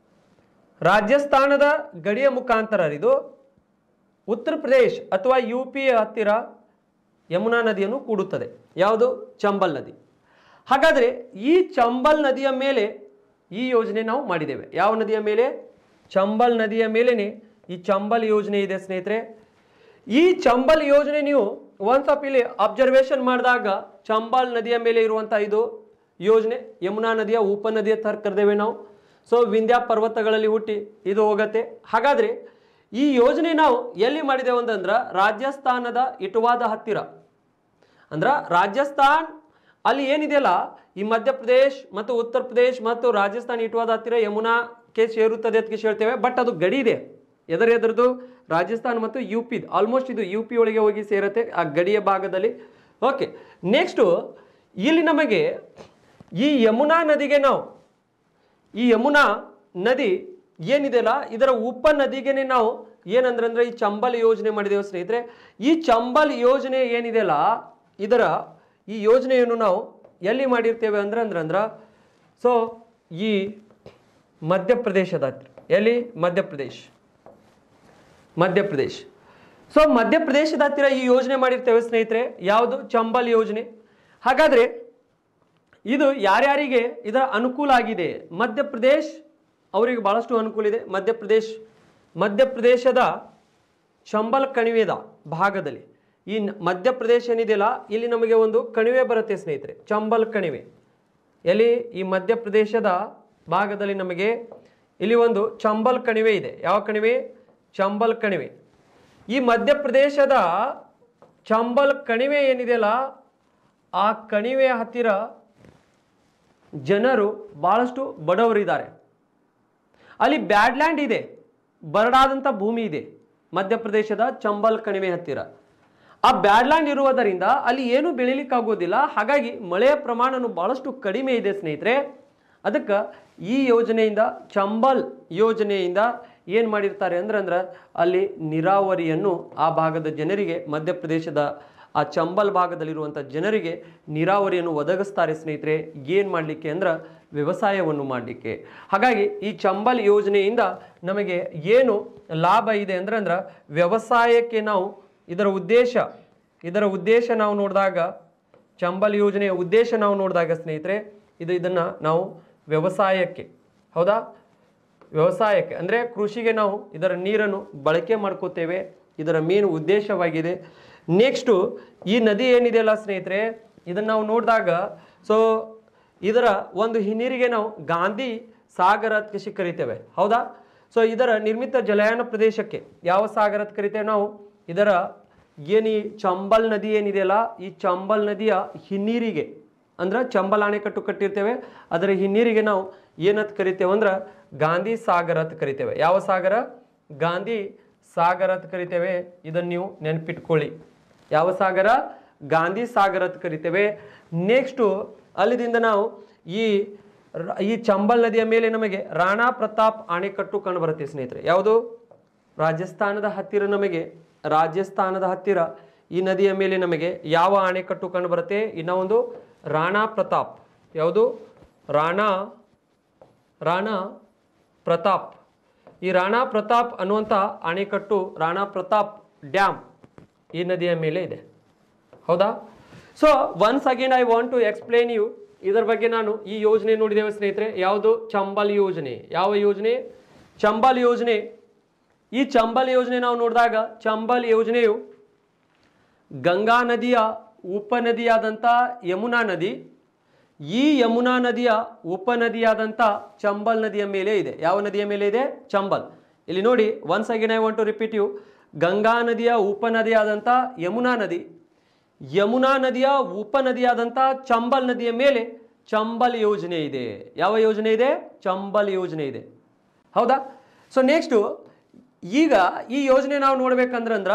ರಾಜಸ್ಥಾನದ ಗಡಿಯ ಮುಖಾಂತರ ಹರಿದು ಉತ್ತರ ಪ್ರದೇಶ್ ಅಥವಾ ಯು ಪಿ ಹತ್ತಿರ ಯಮುನಾ ನದಿಯನ್ನು ಕೂಡುತ್ತದೆ ಯಾವುದು ಚಂಬಲ್ ನದಿ ಹಾಗಾದರೆ ಈ ಚಂಬಲ್ ನದಿಯ ಮೇಲೆ ಈ ಯೋಜನೆ ನಾವು ಮಾಡಿದ್ದೇವೆ ಯಾವ ನದಿಯ ಮೇಲೆ ಚಂಬಲ್ ನದಿಯ ಮೇಲೇನೆ ಈ ಚಂಬಲ್ ಯೋಜನೆ ಇದೆ ಸ್ನೇಹಿತರೆ ಈ ಚಂಬಲ್ ಯೋಜನೆ ನೀವು ಒನ್ಸ್ ಆಫ್ ಇಲ್ಲಿ ಅಬ್ಸರ್ವೇಷನ್ ಮಾಡಿದಾಗ ಚಂಬಲ್ ನದಿಯ ಮೇಲೆ ಇರುವಂಥ ಇದು ಯೋಜನೆ ಯಮುನಾ ನದಿಯ ಉಪನದಿಯ ತರ ಕರೆದೇವೆ ನಾವು ಸೊ ವಿಂಧ್ಯ ಪರ್ವತಗಳಲ್ಲಿ ಹುಟ್ಟಿ ಇದು ಹೋಗತ್ತೆ ಹಾಗಾದರೆ ಈ ಯೋಜನೆ ನಾವು ಎಲ್ಲಿ ಮಾಡಿದೆವು ಅಂತಂದ್ರೆ ರಾಜಸ್ಥಾನದ ಇಟವಾದ ಹತ್ತಿರ ಅಂದ್ರ ರಾಜಸ್ಥಾನ್ ಅಲ್ಲಿ ಏನಿದೆಯಲ್ಲ ಈ ಮಧ್ಯಪ್ರದೇಶ್ ಮತ್ತು ಉತ್ತರ ಪ್ರದೇಶ್ ಮತ್ತು ರಾಜಸ್ಥಾನ್ ಇಟವಾದ ಹತ್ತಿರ ಯಮುನಾಕ್ಕೆ ಸೇರುತ್ತದೆ ಅಂತ ಹೇಳ್ತೇವೆ ಬಟ್ ಅದು ಗಡಿ ಇದೆ ಎದರ ಎದರದು ರಾಜಸ್ಥಾನ್ ಮತ್ತು ಯು ಪಿ ಆಲ್ಮೋಸ್ಟ್ ಇದು ಯು ಪಿ ಒಳಗೆ ಹೋಗಿ ಸೇರುತ್ತೆ ಆ ಗಡಿಯ ಭಾಗದಲ್ಲಿ ಓಕೆ ನೆಕ್ಸ್ಟು ಇಲ್ಲಿ ನಮಗೆ ಈ ಯಮುನಾ ನದಿಗೆ ನಾವು ಈ ಯಮುನಾ ನದಿ ಏನಿದೆಯಲ್ಲ ಇದರ ಉಪ ನದಿಗೆನೆ ನಾವು ಏನಂದ್ರೆ ಅಂದ್ರೆ ಈ ಚಂಬಲ್ ಯೋಜನೆ ಮಾಡಿದ್ದೇವೆ ಸ್ನೇಹಿತರೆ ಈ ಚಂಬಲ್ ಯೋಜನೆ ಏನಿದೆಯಲ್ಲ ಇದರ ಈ ಯೋಜನೆಯನ್ನು ನಾವು ಎಲ್ಲಿ ಮಾಡಿರ್ತೇವೆ ಅಂದ್ರೆ ಅಂದ್ರೆ ಅಂದ್ರ ಸೊ ಈ ಮಧ್ಯಪ್ರದೇಶದ ಹತ್ರ ಎಲ್ಲಿ ಮಧ್ಯಪ್ರದೇಶ್ ಮಧ್ಯಪ್ರದೇಶ್ ಸೊ ಮಧ್ಯಪ್ರದೇಶದ ಹತ್ತಿರ ಈ ಯೋಜನೆ ಮಾಡಿರ್ತೇವೆ ಸ್ನೇಹಿತರೆ ಯಾವುದು ಚಂಬಲ್ ಯೋಜನೆ ಹಾಗಾದ್ರೆ ಇದು ಯಾರ್ಯಾರಿಗೆ ಇದರ ಅನುಕೂಲ ಆಗಿದೆ ಮಧ್ಯಪ್ರದೇಶ್ ಅವರಿಗೆ ಬಹಳಷ್ಟು ಅನುಕೂಲ ಇದೆ ಮಧ್ಯಪ್ರದೇಶ್ ಮಧ್ಯಪ್ರದೇಶದ ಚಂಬಲ್ ಕಣಿವೆದ ಭಾಗದಲ್ಲಿ ಈ ನ- ಮಧ್ಯಪ್ರದೇಶ ಏನಿದೆಯಲ್ಲ ಇಲ್ಲಿ ನಮಗೆ ಒಂದು ಕಣಿವೆ ಬರುತ್ತೆ ಸ್ನೇಹಿತರೆ ಚಂಬಲ್ ಕಣಿವೆ ಎಲ್ಲಿ ಈ ಮಧ್ಯಪ್ರದೇಶದ ಭಾಗದಲ್ಲಿ ನಮಗೆ ಇಲ್ಲಿ ಒಂದು ಚಂಬಲ್ ಕಣಿವೆ ಇದೆ ಯಾವ ಕಣಿವೆ ಚಂಬಲ್ ಕಣಿವೆ ಈ ಮಧ್ಯಪ್ರದೇಶದ ಚಂಬಲ್ ಕಣಿವೆ ಏನಿದೆಯಲ್ಲ ಆ ಕಣಿವೆಯ ಹತ್ತಿರ ಜನರು ಬಹಳಷ್ಟು ಬಡವರಿದ್ದಾರೆ ಅಲ್ಲಿ ಬ್ಯಾಡ್ಲ್ಯಾಂಡ್ ಇದೆ ಬರಡಾದಂಥ ಭೂಮಿ ಇದೆ ಮಧ್ಯಪ್ರದೇಶದ ಚಂಬಲ್ ಕಣಿವೆ ಹತ್ತಿರ ಆ ಬ್ಯಾಡ್ಲ್ಯಾಂಡ್ ಇರುವುದರಿಂದ ಅಲ್ಲಿ ಏನು ಬೆಳಿಲಿಕ್ಕಾಗೋದಿಲ್ಲ ಹಾಗಾಗಿ ಮಳೆಯ ಪ್ರಮಾಣನು ಬಹಳಷ್ಟು ಕಡಿಮೆ ಇದೆ ಸ್ನೇಹಿತರೆ ಅದಕ್ಕೆ ಈ ಯೋಜನೆಯಿಂದ ಚಂಬಲ್ ಯೋಜನೆಯಿಂದ ಏನು ಮಾಡಿರ್ತಾರೆ ಅಂದ್ರೆ ಅಂದ್ರೆ ಅಲ್ಲಿ ನೀರಾವರಿಯನ್ನು ಆ ಭಾಗದ ಜನರಿಗೆ ಮಧ್ಯಪ್ರದೇಶದ ಆ ಚಂಬಲ್ ಭಾಗದಲ್ಲಿರುವಂಥ ಜನರಿಗೆ ನೀರಾವರಿಯನ್ನು ಒದಗಿಸ್ತಾರೆ ಸ್ನೇಹಿತರೆ ಏನು ಮಾಡಲಿಕ್ಕೆ ಅಂದ್ರೆ ವ್ಯವಸಾಯವನ್ನು ಮಾಡಲಿಕ್ಕೆ ಹಾಗಾಗಿ ಈ ಚಂಬಲ್ ಯೋಜನೆಯಿಂದ ನಮಗೆ ಏನು ಲಾಭ ಇದೆ ಅಂದ್ರೆ ಅಂದ್ರೆ ವ್ಯವಸಾಯಕ್ಕೆ ನಾವು ಇದರ ಉದ್ದೇಶ ಇದರ ಉದ್ದೇಶ ನಾವು ನೋಡಿದಾಗ ಚಂಬಲ್ ಯೋಜನೆಯ ಉದ್ದೇಶ ನಾವು ನೋಡಿದಾಗ ಸ್ನೇಹಿತರೆ ಇದು ಇದನ್ನು ನಾವು ವ್ಯವಸಾಯಕ್ಕೆ ಹೌದಾ ವ್ಯವಸಾಯಕ್ಕೆ ಅಂದರೆ ಕೃಷಿಗೆ ನಾವು ಇದರ ನೀರನ್ನು ಬಳಕೆ ಮಾಡ್ಕೋತೇವೆ ಇದರ ಮೇನ್ ಉದ್ದೇಶವಾಗಿದೆ ನೆಕ್ಸ್ಟು ಈ ನದಿ ಏನಿದೆಯಲ್ಲ ಸ್ನೇಹಿತರೆ ಇದನ್ನು ನಾವು ನೋಡಿದಾಗ ಸೊ ಇದರ ಒಂದು ಹಿನ್ನೀರಿಗೆ ನಾವು ಗಾಂಧಿ ಸಾಗರ ಅಂತ ಕೃಷಿ ಕರಿತೇವೆ ಹೌದಾ ಸೊ ಇದರ ನಿರ್ಮಿತ ಜಲಯಾನ ಪ್ರದೇಶಕ್ಕೆ ಯಾವ ಸಾಗರ ಅಂತ ಕರಿತೇವೆ ನಾವು ಇದರ ಏನು ಈ ಚಂಬಲ್ ನದಿ ಏನಿದೆಯಲ್ಲ ಈ ಚಂಬಲ್ ನದಿಯ ಹಿನ್ನೀರಿಗೆ ಅಂದ್ರೆ ಚಂಬಲ್ ಅಣೆಕಟ್ಟು ಕಟ್ಟಿರ್ತೇವೆ ಅದರ ಹಿನ್ನೀರಿಗೆ ನಾವು ಏನಂತ ಕರಿತೇವೆ ಅಂದ್ರೆ ಗಾಂಧಿ ಸಾಗರ ಅಂತ ಕರಿತೇವೆ ಯಾವ ಸಾಗರ ಗಾಂಧಿ ಸಾಗರ ಅಂತ ಕರಿತೇವೆ ಇದನ್ನು ನೀವು ನೆನಪಿಟ್ಕೊಳ್ಳಿ ಯಾವ ಸಾಗರ ಗಾಂಧಿ ಸಾಗರ ಅಂತ ಕರಿತೇವೆ ನೆಕ್ಸ್ಟು ಅಲ್ಲಿದಿಂದ ನಾವು ಈ ರ- ಈ ಚಂಬಲ್ ನದಿಯ ಮೇಲೆ ನಮಗೆ ರಾಣಾ ಪ್ರತಾಪ್ ಅಣೆಕಟ್ಟು ಕಂಡು ಬರುತ್ತೆ ಸ್ನೇಹಿತರೆ ಯಾವುದು ರಾಜಸ್ಥಾನದ ಹತ್ತಿರ ನಮಗೆ ರಾಜಸ್ಥಾನದ ಹತ್ತಿರ ಈ ನದಿಯ ಮೇಲೆ ನಮಗೆ ಯಾವ ಅಣೆಕಟ್ಟು ಕಂಡು ಬರುತ್ತೆ ಇನ್ನ ಒಂದು ರಾಣಾ ಪ್ರತಾಪ್ ಯಾವುದು ರಾಣಾ ರಾಣಾ ಪ್ರತಾಪ್ ಈ ರಾಣಾ ಪ್ರತಾಪ್ ಅನ್ನುವಂಥ ಅಣೆಕಟ್ಟು ರಾಣಾ ಪ್ರತಾಪ್ ಡ್ಯಾಮ್ ಈ ನದಿಯ ಮೇಲೆ ಇದೆ ಹೌದಾ so once again I want to explain you ಇದರ ಬಗ್ಗೆ ನಾನು ಈ ಯೋಜನೆ ನೋಡಿದ್ದೇವೆ ಸ್ನೇಹಿತರೆ ಯಾವುದು ಚಂಬಲ್ ಯೋಜನೆ ಯಾವ ಯೋಜನೆ ಚಂಬಲ್ ಯೋಜನೆ ಈ ಚಂಬಲ್ ಯೋಜನೆ ನಾವು ನೋಡಿದಾಗ ಚಂಬಲ್ ಯೋಜನೆಯು ಗಂಗಾ ನದಿಯ ಉಪನದಿಯಾದಂಥ ಯಮುನಾ ನದಿ ಈ ಯಮುನಾ ನದಿಯ ಉಪನದಿಯಾದಂಥ ಚಂಬಲ್ ನದಿಯ ಮೇಲೆ ಇದೆ ಯಾವ ನದಿಯ ಮೇಲೆ ಇದೆ ಚಂಬಲ್ ಇಲ್ಲಿ ನೋಡಿ once again I want to repeat you Ganga ನದಿಯ ಉಪನದಿಯಾದಂಥ ಯಮುನಾ ನದಿ ಯಮುನಾ ನದಿಯ ಉಪನದಿಯಾದಂಥ ಚಂಬಲ್ ನದಿಯ ಮೇಲೆ ಚಂಬಲ್ ಯೋಜನೆ ಇದೆ ಯಾವ ಯೋಜನೆ ಇದೆ ಚಂಬಲ್ ಯೋಜನೆ ಇದೆ ಹೌದಾ ಸೊ ನೆಕ್ಸ್ಟು ಈಗ ಈ ಯೋಜನೆ ನಾವು ನೋಡ್ಬೇಕಂದ್ರಂದ್ರ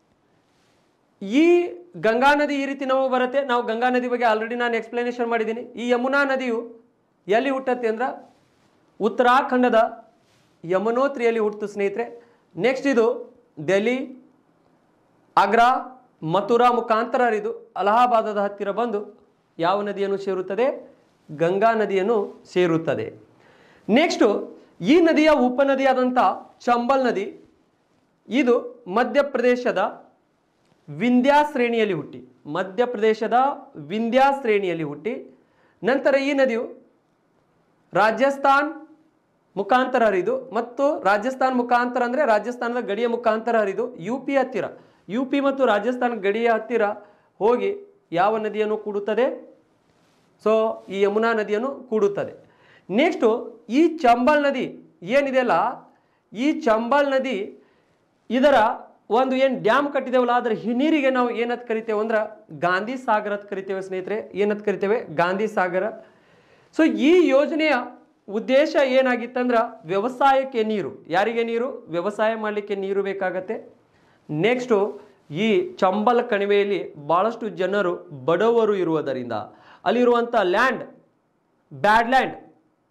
ಈ ಗಂಗಾ ನದಿ ಈ ರೀತಿ ನಾವು ಬರುತ್ತೆ ನಾವು ಗಂಗಾ ನದಿ ಬಗ್ಗೆ ಆಲ್ರೆಡಿ ನಾನು ಎಕ್ಸ್ಪ್ಲನೇಷನ್ ಮಾಡಿದ್ದೀನಿ ಈ ಯಮುನಾ ನದಿಯು ಎಲ್ಲಿ ಹುಟ್ಟತ್ತೆ ಅಂದ್ರೆ ಉತ್ತರಾಖಂಡದ ಯಮನೋತ್ರಿಯಲ್ಲಿ ಹುಟ್ಟಿತು ಸ್ನೇಹಿತರೆ ನೆಕ್ಸ್ಟ್ ಇದು ಡೆಲ್ಲಿ ಆಗ್ರಾ ಮಥುರಾ ಮುಖಾಂತರ ಹರಿದು ಅಲಹಾಬಾದದ ಹತ್ತಿರ ಬಂದು ಯಾವ ನದಿಯನ್ನು ಸೇರುತ್ತದೆ ಗಂಗಾ ನದಿಯನ್ನು ಸೇರುತ್ತದೆ ನೆಕ್ಸ್ಟು ಈ ನದಿಯ ಉಪನದಿಯಾದಂಥ ಚಂಬಲ್ ನದಿ ಇದು ಮಧ್ಯಪ್ರದೇಶದ ವಿಂಧ್ಯ ಶ್ರೇಣಿಯಲ್ಲಿ ಹುಟ್ಟಿ ಮಧ್ಯಪ್ರದೇಶದ ವಿಂಧ್ಯ ಶ್ರೇಣಿಯಲ್ಲಿ ಹುಟ್ಟಿ ನಂತರ ಈ ನದಿಯು ರಾಜಸ್ಥಾನ್ ಮುಖಾಂತರ ಹರಿದು ಮತ್ತು ರಾಜಸ್ಥಾನ್ ಮುಖಾಂತರ ಅಂದರೆ ರಾಜಸ್ಥಾನದ ಗಡಿಯ ಮುಖಾಂತರ ಹರಿದು ಯು ಪಿ ಹತ್ತಿರ ಯು ಪಿ ಮತ್ತು ರಾಜಸ್ಥಾನ ಗಡಿಯ ಹತ್ತಿರ ಹೋಗಿ ಯಾವ ನದಿಯನ್ನು ಕೂಡುತ್ತದೆ ಸೊ ಈ ಯಮುನಾ ನದಿಯನ್ನು ಕೂಡುತ್ತದೆ ನೆಕ್ಸ್ಟು ಈ ಚಂಬಲ್ ನದಿ ಏನಿದೆಯಲ್ಲ ಈ ಚಂಬಲ್ ನದಿ ಇದರ ಒಂದು ಏನು ಡ್ಯಾಮ್ ಕಟ್ಟಿದೇವಲ್ಲ ಅದರ ಹಿನ್ನೀರಿಗೆ ನಾವು ಏನಂತ ಕರಿತೇವೆ ಅಂದ್ರೆ ಗಾಂಧಿ ಸಾಗರ ಅಂತ ಕರಿತೇವೆ ಸ್ನೇಹಿತರೆ ಏನಂತ ಕರಿತೇವೆ ಗಾಂಧಿ ಸಾಗರ ಸೊ ಈ ಯೋಜನೆಯ ಉದ್ದೇಶ ಏನಾಗಿತ್ತಂದ್ರೆ ವ್ಯವಸಾಯಕ್ಕೆ ನೀರು ಯಾರಿಗೆ ನೀರು ವ್ಯವಸಾಯ ಮಾಡಲಿಕ್ಕೆ ನೀರು ಬೇಕಾಗತ್ತೆ ನೆಕ್ಸ್ಟು ಈ ಚಂಬಲ್ ಕಣಿವೆಯಲ್ಲಿ ಭಾಳಷ್ಟು ಜನರು ಬಡವರು ಇರುವುದರಿಂದ ಅಲ್ಲಿರುವಂಥ ಲ್ಯಾಂಡ್ ಬ್ಯಾಡ್ ಲ್ಯಾಂಡ್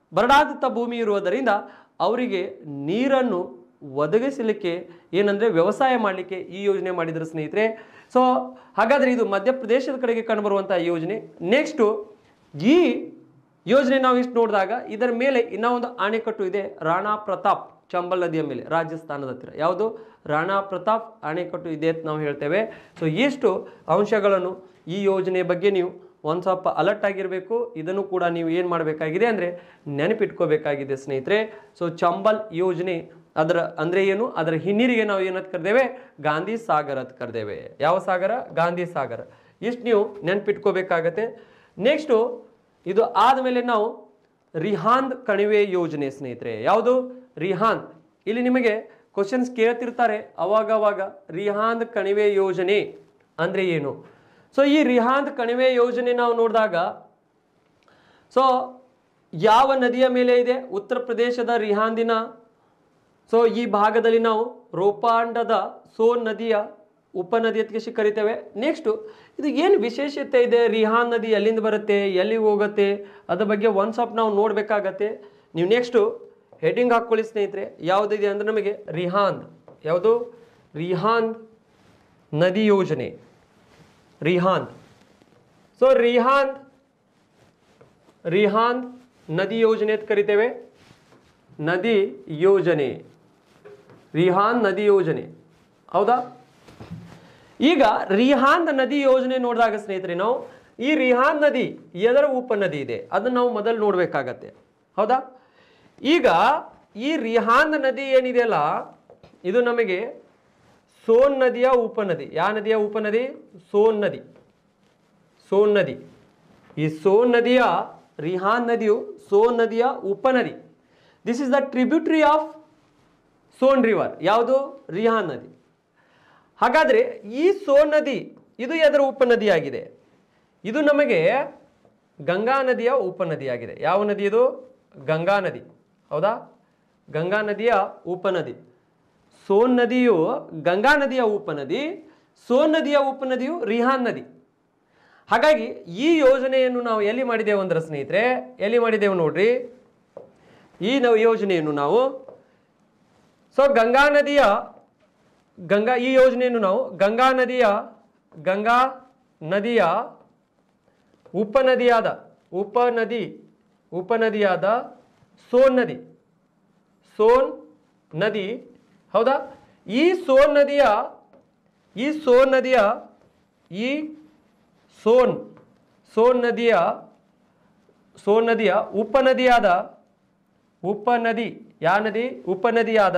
ಬರಡಾದಂಥ ಭೂಮಿ ಇರುವುದರಿಂದ ಅವರಿಗೆ ನೀರನ್ನು ಒದಗಿಸಲಿಕ್ಕೆ ಏನಂದರೆ ವ್ಯವಸಾಯ ಮಾಡಲಿಕ್ಕೆ ಈ ಯೋಜನೆ ಮಾಡಿದ್ರು ಸ್ನೇಹಿತರೆ ಸೊ ಹಾಗಾದರೆ ಇದು ಮಧ್ಯಪ್ರದೇಶದ ಕಡೆಗೆ ಕಂಡುಬರುವಂಥ ಯೋಜನೆ ನೆಕ್ಸ್ಟು ಈ ಯೋಜನೆ ನಾವು ಇಷ್ಟು ನೋಡಿದಾಗ ಇದರ ಮೇಲೆ ಇನ್ನೂ ಒಂದು ಅಣೆಕಟ್ಟು ಇದೆ ರಾಣಾ ಪ್ರತಾಪ್ ಚಂಬಲ್ ನದಿಯ ಮೇಲೆ ರಾಜಸ್ಥಾನದ ಹತ್ತಿರ ಯಾವುದು ರಾಣಾ ಪ್ರತಾಪ್ ಅಣೆಕಟ್ಟು ಇದೆ ಅಂತ ನಾವು ಹೇಳ್ತೇವೆ ಸೊ ಇಷ್ಟು ಅಂಶಗಳನ್ನು ಈ ಯೋಜನೆಯ ಬಗ್ಗೆ ನೀವು ಒಂದು ಸ್ವಲ್ಪ ಅಲರ್ಟ್ ಆಗಿರಬೇಕು ಇದನ್ನು ಕೂಡ ನೀವು ಏನು ಮಾಡಬೇಕಾಗಿದೆ ಅಂದರೆ ನೆನಪಿಟ್ಕೋಬೇಕಾಗಿದೆ ಸ್ನೇಹಿತರೆ ಸೊ ಚಂಬಲ್ ಯೋಜನೆ ಅದರ ಅಂದರೆ ಏನು ಅದರ ಹಿನ್ನೀರಿಗೆ ನಾವು ಏನಂತ ಕರೆದೇವೆ ಗಾಂಧಿ ಸಾಗರ್ ಅಂತ ಕರೆದೇವೆ ಯಾವ ಸಾಗರ ಗಾಂಧಿ ಸಾಗರ ಇಷ್ಟು ನೀವು ನೆನಪಿಟ್ಕೋಬೇಕಾಗತ್ತೆ ನೆಕ್ಸ್ಟು ಇದು ಆದಮೇಲೆ ನಾವು ರಿಹಾಂದ್ ಕಣಿವೆ ಯೋಜನೆ ಸ್ನೇಹಿತರೆ ಯಾವುದು ರಿಹಾಂದ್ ಇಲ್ಲಿ ನಿಮಗೆ ಕ್ವಶನ್ಸ್ ಕೇಳ್ತಿರ್ತಾರೆ ಅವಾಗ ಅವಾಗ ರಿಹಾಂದ್ ಕಣಿವೆ ಯೋಜನೆ ಅಂದರೆ ಏನು ಸೊ ಈ ರಿಹಾಂದ್ ಕಣಿವೆ ಯೋಜನೆ ನಾವು ನೋಡಿದಾಗ ಸೊ ಯಾವ ನದಿಯ ಮೇಲೆ ಇದೆ ಉತ್ತರ ಪ್ರದೇಶದ ರಿಹಾಂದಿನ ಸೊ ಈ ಭಾಗದಲ್ಲಿ ನಾವು ರೋಪಾಂಡದ ಸೋನ್ ನದಿಯ ಉಪನದಿ ಅಂತ ಕರಿತೇವೆ ನೆಕ್ಸ್ಟು ಇದು ಏನು ವಿಶೇಷತೆ ಇದೆ ರಿಹಾನ್ ನದಿ ಎಲ್ಲಿಂದ ಬರುತ್ತೆ ಎಲ್ಲಿಗೆ ಹೋಗುತ್ತೆ ಅದ್ರ ಬಗ್ಗೆ ಒಂದು ಸ್ವಲ್ಪ ನಾವು ನೋಡಬೇಕಾಗತ್ತೆ ನೀವು ನೆಕ್ಸ್ಟು ಹೆಡಿಂಗ್ ಹಾಕ್ಕೊಳ್ಳಿ ಸ್ನೇಹಿತರೆ ಯಾವುದಿದೆ ಅಂದ್ರೆ ನಮಗೆ ರಿಹಾಂದ್ ಯಾವುದು ರಿಹಾಂದ್ ನದಿ ಯೋಜನೆ ರಿಹಾಂದ್ ಸೊ ರಿಹಾಂದ್ ರಿಹಾಂದ್ ನದಿ ಯೋಜನೆ ಅಂತ ಕರಿತೇವೆ ನದಿ ಯೋಜನೆ ರಿಹಾನ್ ನದಿ ಯೋಜನೆ ಹೌದಾ ಈಗ ರಿಹಾಂದ್ ನದಿ ಯೋಜನೆ ನೋಡಿದಾಗ ಸ್ನೇಹಿತರೆ ನಾವು ಈ ರಿಹಾನ್ ನದಿ ಎದರ ಉಪನದಿ ಇದೆ ಅದನ್ನು ನಾವು ಮೊದಲು ನೋಡಬೇಕಾಗತ್ತೆ ಹೌದಾ ಈಗ ಈ ರಿಹಾಂದ್ ನದಿ ಏನಿದೆಯಲ್ಲ ಇದು ನಮಗೆ ಸೋನ್ ನದಿಯ ಉಪನದಿ ಯಾವ ನದಿಯ ಉಪನದಿ ಸೋನ್ ನದಿ ಸೋನ್ ನದಿ ಈ ಸೋನ್ ನದಿಯ ರಿಹಾನ್ ನದಿಯು ಸೋನ್ ನದಿಯ ಉಪನದಿ this is the tributary of Son river ಯಾವುದು ರಿಹಾನ್ ನದಿ ಹಾಗಾದರೆ ಈ ಸೋನ್ ನದಿ ಇದು ಎದರ ಉಪನದಿಯಾಗಿದೆ ಇದು ನಮಗೆ ಗಂಗಾ ನದಿಯ ಉಪನದಿಯಾಗಿದೆ ಯಾವ ನದಿ ಇದು ಗಂಗಾ ನದಿ ಹೌದಾ ಗಂಗಾ ನದಿಯ ಉಪನದಿ ಸೋನ್ ನದಿಯು ಗಂಗಾ ನದಿಯ ಉಪನದಿ ಸೋನ್ ನದಿಯ ಉಪನದಿಯು ರಿಹಾನ್ ನದಿ ಹಾಗಾಗಿ ಈ ಯೋಜನೆಯನ್ನು ನಾವು ಎಲ್ಲಿ ಮಾಡಿದ್ದೇವೆ ಅಂದ್ರೆ ಸ್ನೇಹಿತರೆ ಎಲ್ಲಿ ಮಾಡಿದ್ದೇವೆ ನೋಡ್ರಿ ಈ ನಾವು ಯೋಜನೆಯನ್ನು ನಾವು ಸೊ ಗಂಗಾ ನದಿಯ ಗಂಗಾ ಈ ಯೋಜನೆಯನ್ನು ನಾವು ಗಂಗಾ ನದಿಯ ಗಂಗಾ ನದಿಯ ಉಪನದಿಯಾದ ಉಪನದಿ ಉಪನದಿಯಾದ ಸೋನ್ ನದಿ ಸೋನ್ ನದಿ ಹೌದಾ ಈ ಸೋನ್ ನದಿಯ ಈ ಸೋನ್ ನದಿಯ ಈ ಸೋನ್ ಸೋನ್ ನದಿಯ ಸೋನ್ ನದಿಯ ಉಪನದಿಯಾದ ಉಪನದಿ ಯಾ ನದಿ ಉಪನದಿಯಾದ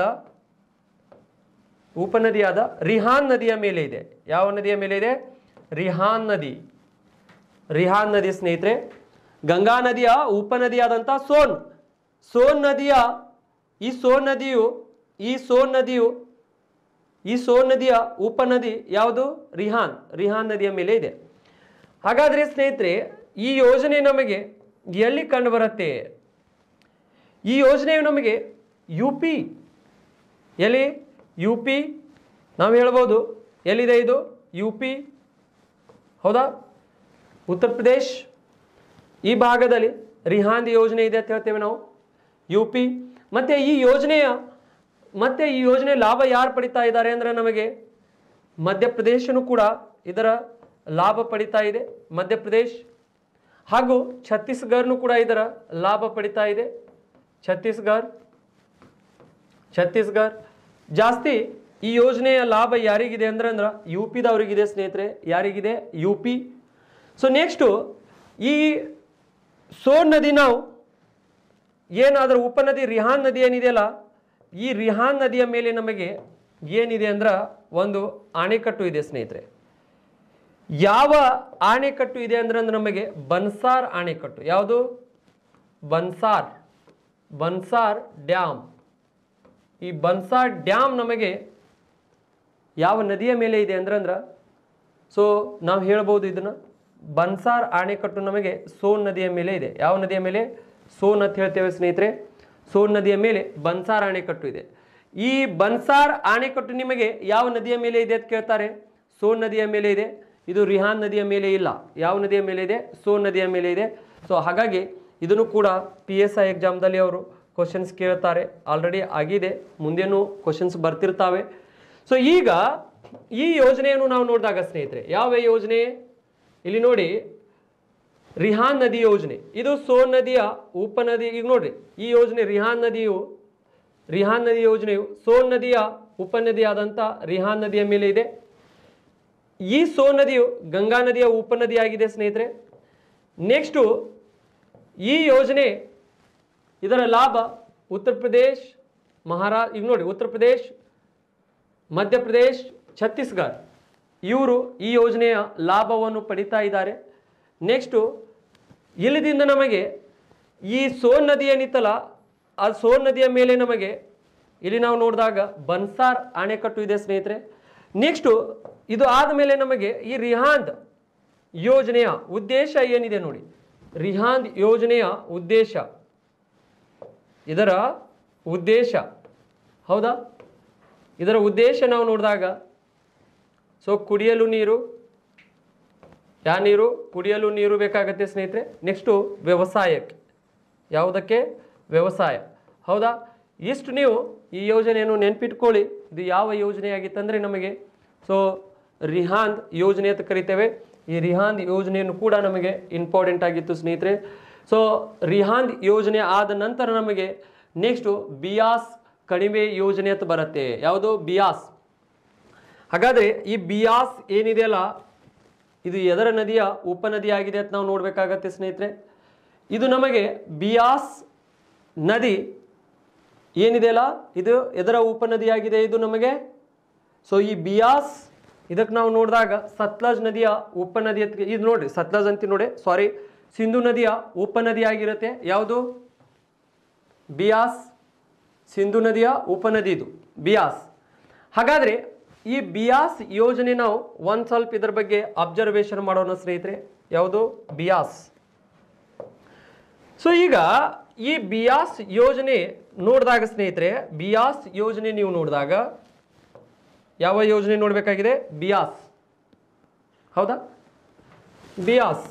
ಉಪನದಿಯಾದ ರಿಹಾನ್ ನದಿಯ ಮೇಲೆ ಇದೆ ಯಾವ ನದಿಯ ಮೇಲೆ ಇದೆ ರಿಹಾನ್ ನದಿ ರಿಹಾನ್ ನದಿ ಸ್ನೇಹಿತರೆ ಗಂಗಾ ನದಿಯ ಉಪನದಿಯಾದಂಥ ಸೋನ್ ಸೋನ್ ನದಿಯ ಈ ಸೋನ್ ನದಿಯು ಈ ಸೋನ್ ನದಿಯು ಈ ಸೋನ್ ನದಿಯ ಉಪನದಿ ಯಾವುದು ರಿಹಾನ್ ರಿಹಾನ್ ನದಿಯ ಮೇಲೆ ಇದೆ ಹಾಗಾದರೆ ಸ್ನೇಹಿತರೆ ಈ ಯೋಜನೆ ನಮಗೆ ಎಲ್ಲಿ ಕಂಡುಬರುತ್ತೆ ಈ ಯೋಜನೆಯು ನಮಗೆ ಯು ಪಿ ಎಲ್ಲಿ ಯು ಪಿ ನಾವು ಹೇಳ್ಬೋದು ಎಲ್ಲಿದೆ ಇದು ಯು ಪಿ ಹೌದಾ ಉತ್ತರ ಪ್ರದೇಶ್ ಈ ಭಾಗದಲ್ಲಿ ರಿಹಾಂದ್ ಯೋಜನೆ ಇದೆ ಅಂತ ಹೇಳ್ತೇವೆ ನಾವು ಯು ಪಿ ಮತ್ತು ಈ ಯೋಜನೆಯ ಮತ್ತು ಈ ಯೋಜನೆ ಲಾಭ ಯಾರು ಪಡಿತಾ ಇದ್ದಾರೆ ಅಂದರೆ ನಮಗೆ ಮಧ್ಯಪ್ರದೇಶನೂ ಕೂಡ ಇದರ ಲಾಭ ಪಡಿತಾ ಇದೆ ಮಧ್ಯಪ್ರದೇಶ್ ಹಾಗೂ ಛತ್ತೀಸ್ಗಢನೂ ಕೂಡ ಇದರ ಲಾಭ ಪಡಿತಾ ಇದೆ ಛತ್ತೀಸ್ಗಢ ಛತ್ತೀಸ್ಗಢ ಜಾಸ್ತಿ ಈ ಯೋಜನೆಯ ಲಾಭ ಯಾರಿಗಿದೆ ಅಂದ್ರೆ ಅಂದ್ರೆ ಯು ಪಿದವರಿಗಿದೆ ಸ್ನೇಹಿತರೆ ಯಾರಿಗಿದೆ ಯು ಪಿ ಸೊ ನೆಕ್ಸ್ಟು ಈ ಸೋನ್ ನದಿ ನಾವು ಏನಾದರೂ ಉಪನದಿ ರಿಹಾನ್ ನದಿ ಏನಿದೆಯಲ್ಲ ಈ ರಿಹಾನ್ ನದಿಯ ಮೇಲೆ ನಮಗೆ ಏನಿದೆ ಅಂದ್ರೆ ಒಂದು ಅಣೆಕಟ್ಟು ಇದೆ ಸ್ನೇಹಿತರೆ ಯಾವ ಅಣೆಕಟ್ಟು ಇದೆ ಅಂದ್ರೆ ಅಂದ್ರೆ ನಮಗೆ ಬನ್ಸಾರ್ ಅಣೆಕಟ್ಟು ಯಾವುದು ಬನ್ಸಾರ್ ಬನ್ಸಾರ್ ಡ್ಯಾಮ್ ಈ ಬನ್ಸಾರ್ ಡ್ಯಾಮ್ ನಮಗೆ ಯಾವ ನದಿಯ ಮೇಲೆ ಇದೆ ಅಂದ್ರೆ ಅಂದ್ರೆ ಸೊ ನಾವು ಹೇಳ್ಬೋದು ಇದನ್ನು ಬನ್ಸಾರ್ ಅಣೆಕಟ್ಟು ನಮಗೆ ಸೋನ್ ನದಿಯ ಮೇಲೆ ಇದೆ ಯಾವ ನದಿಯ ಮೇಲೆ ಸೋನ್ ಅಂತ ಹೇಳ್ತೇವೆ ಸ್ನೇಹಿತರೆ ಸೋನ್ ನದಿಯ ಮೇಲೆ ಬನ್ಸಾರ್ ಅಣೆಕಟ್ಟು ಇದೆ ಈ ಬನ್ಸಾರ್ ಅಣೆಕಟ್ಟು ನಿಮಗೆ ಯಾವ ನದಿಯ ಮೇಲೆ ಇದೆ ಅಂತ ಕೇಳ್ತಾರೆ ಸೋನ್ ನದಿಯ ಮೇಲೆ ಇದೆ ಇದು ರಿಹಾನ್ ನದಿಯ ಮೇಲೆ ಇಲ್ಲ ಯಾವ ನದಿಯ ಮೇಲೆ ಇದೆ ಸೋನ್ ನದಿಯ ಮೇಲೆ ಇದೆ ಸೊ ಹಾಗಾಗಿ ಇದನ್ನು ಕೂಡ ಪಿ ಎಸ್ ಐ ಎಕ್ಸಾಮ್ದಲ್ಲಿ ಅವರು ಕ್ವಶನ್ಸ್ ಕೇಳ್ತಾರೆ ಆಲ್ರೆಡಿ ಆಗಿದೆ ಮುಂದೇನು ಕ್ವಶನ್ಸ್ ಬರ್ತಿರ್ತಾವೆ ಸೊ ಈಗ ಈ ಯೋಜನೆಯನ್ನು ನಾವು ನೋಡಿದಾಗ ಸ್ನೇಹಿತರೆ ಯಾವ ಯೋಜನೆ ಇಲ್ಲಿ ನೋಡಿ ರಿಹಾನ್ ನದಿ ಯೋಜನೆ ಇದು ಸೋನ್ ನದಿಯ ಉಪನದಿ ಈಗ ನೋಡ್ರಿ ಈ ಯೋಜನೆ ರಿಹಾನ್ ನದಿಯು ರಿಹಾನ್ ನದಿ ಯೋಜನೆಯು ಸೋನ್ ನದಿಯ ಉಪನದಿಯಾದಂಥ ರಿಹಾನ್ ನದಿಯ ಮೇಲೆ ಇದೆ ಈ ಸೋನ್ ನದಿಯು ಗಂಗಾ ನದಿಯ ಉಪನದಿಯಾಗಿದೆ ಸ್ನೇಹಿತರೆ ನೆಕ್ಸ್ಟು ಈ ಯೋಜನೆ ಇದರ ಲಾಭ ಉತ್ತರ ಪ್ರದೇಶ್ ಮಹಾರಾ ಈಗ ನೋಡಿ ಉತ್ತರ ಪ್ರದೇಶ್ ಮಧ್ಯಪ್ರದೇಶ್ ಛತ್ತೀಸ್ಗಢ ಇವರು ಈ ಯೋಜನೆಯ ಲಾಭವನ್ನು ಪಡಿತಾ ಇದ್ದಾರೆ ನೆಕ್ಸ್ಟು ಇಲ್ಲಿದಿಂದ ನಮಗೆ ಈ ಸೋನ್ ನದಿ ಏನಿತ್ತಲ್ಲ ಆ ಸೋನ್ ನದಿಯ ಮೇಲೆ ನಮಗೆ ಇಲ್ಲಿ ನಾವು ನೋಡಿದಾಗ ಬನ್ಸಾರ್ ಅಣೆಕಟ್ಟು ಇದೆ ಸ್ನೇಹಿತರೆ ನೆಕ್ಸ್ಟು ಇದು ಆದಮೇಲೆ ನಮಗೆ ಈ ರಿಹಾಂದ್ ಯೋಜನೆಯ ಉದ್ದೇಶ ಏನಿದೆ ನೋಡಿ ರಿಹಾಂದ್ ಯೋಜನೆಯ ಉದ್ದೇಶ ಇದರ ಉದ್ದೇಶ ಹೌದಾ ಇದರ ಉದ್ದೇಶ ನಾವು ನೋಡಿದಾಗ ಸೊ ಕುಡಿಯಲು ನೀರು ಯಾ ನೀರು ಕುಡಿಯಲು ನೀರು ಬೇಕಾಗತ್ತೆ ಸ್ನೇಹಿತರೆ ನೆಕ್ಸ್ಟು ವ್ಯವಸಾಯಕ್ಕೆ ಯಾವುದಕ್ಕೆ ವ್ಯವಸಾಯ ಹೌದಾ ಇಷ್ಟು ನೀವು ಈ ಯೋಜನೆಯನ್ನು ನೆನ್ಪಿಟ್ಕೊಳ್ಳಿ ಇದು ಯಾವ ಯೋಜನೆಯಾಗಿತ್ತಂದರೆ ನಮಗೆ ಸೊ ರಿಹಾಂದ್ ಯೋಜನೆ ಅಂತ ಕರಿತೇವೆ ಈ ರಿಹಾಂದ್ ಯೋಜನೆಯನ್ನು ಕೂಡ ನಮಗೆ ಇಂಪಾರ್ಟೆಂಟ್ ಆಗಿತ್ತು ಸ್ನೇಹಿತರೆ ಸೊ ರಿಹಾಂದ್ ಯೋಜನೆ ಆದ ನಂತರ ನಮಗೆ ನೆಕ್ಸ್ಟು ಬಿಯಾಸ್ ಕಣಿವೆ ಯೋಜನೆ ಅಂತ ಬರುತ್ತೆ ಯಾವುದು ಬಿಯಾಸ್ ಹಾಗಾದರೆ ಈ ಬಿಯಾಸ್ ಏನಿದೆಯಲ್ಲ ಇದು ಎದರ ನದಿಯ ಉಪನದಿಯಾಗಿದೆ ಅಂತ ನಾವು ನೋಡಬೇಕಾಗತ್ತೆ ಸ್ನೇಹಿತರೆ ಇದು ನಮಗೆ ಬಿಯಾಸ್ ನದಿ ಏನಿದೆಯಲ್ಲ ಇದು ಎದರ ಉಪನದಿಯಾಗಿದೆ ಇದು ನಮಗೆ ಸೊ ಈ ಬಿಯಾಸ್ ಇದಕ್ಕೆ ನಾವು ನೋಡಿದಾಗ ಸತ್ಲಜ್ ನದಿಯ ಉಪನದಿ ಅಂತ ಇದು ನೋಡ್ರಿ ಸತ್ಲಜ್ ಅಂತ ನೋಡಿ ಸಾರಿ ಸಿಂಧು ನದಿಯ ಉಪನದಿಯಾಗಿರುತ್ತೆ ಯಾವುದು ಬಿಯಾಸ್ ಸಿಂಧು ನದಿಯ ಉಪನದಿ ಇದು ಬಿಯಾಸ್ ಹಾಗಾದರೆ ಈ ಬಿಯಾಸ್ ಯೋಜನೆ ನಾವು ಒಂದು ಸ್ವಲ್ಪ ಇದ್ರ ಬಗ್ಗೆ ಅಬ್ಸರ್ವೇಷನ್ ಮಾಡೋಣ ಸ್ನೇಹಿತರೆ ಯಾವುದು ಬಿಯಾಸ್ ಸೊ ಈಗ ಈ ಬಿಯಾಸ್ ಯೋಜನೆ ನೋಡಿದಾಗ ಸ್ನೇಹಿತರೆ ಬಿಯಾಸ್ ಯೋಜನೆ ನೀವು ನೋಡಿದಾಗ ಯಾವ ಯೋಜನೆ ನೋಡಬೇಕಾಗಿದೆ ಬಿಯಾಸ್ ಹೌದಾ ಬಿಯಾಸ್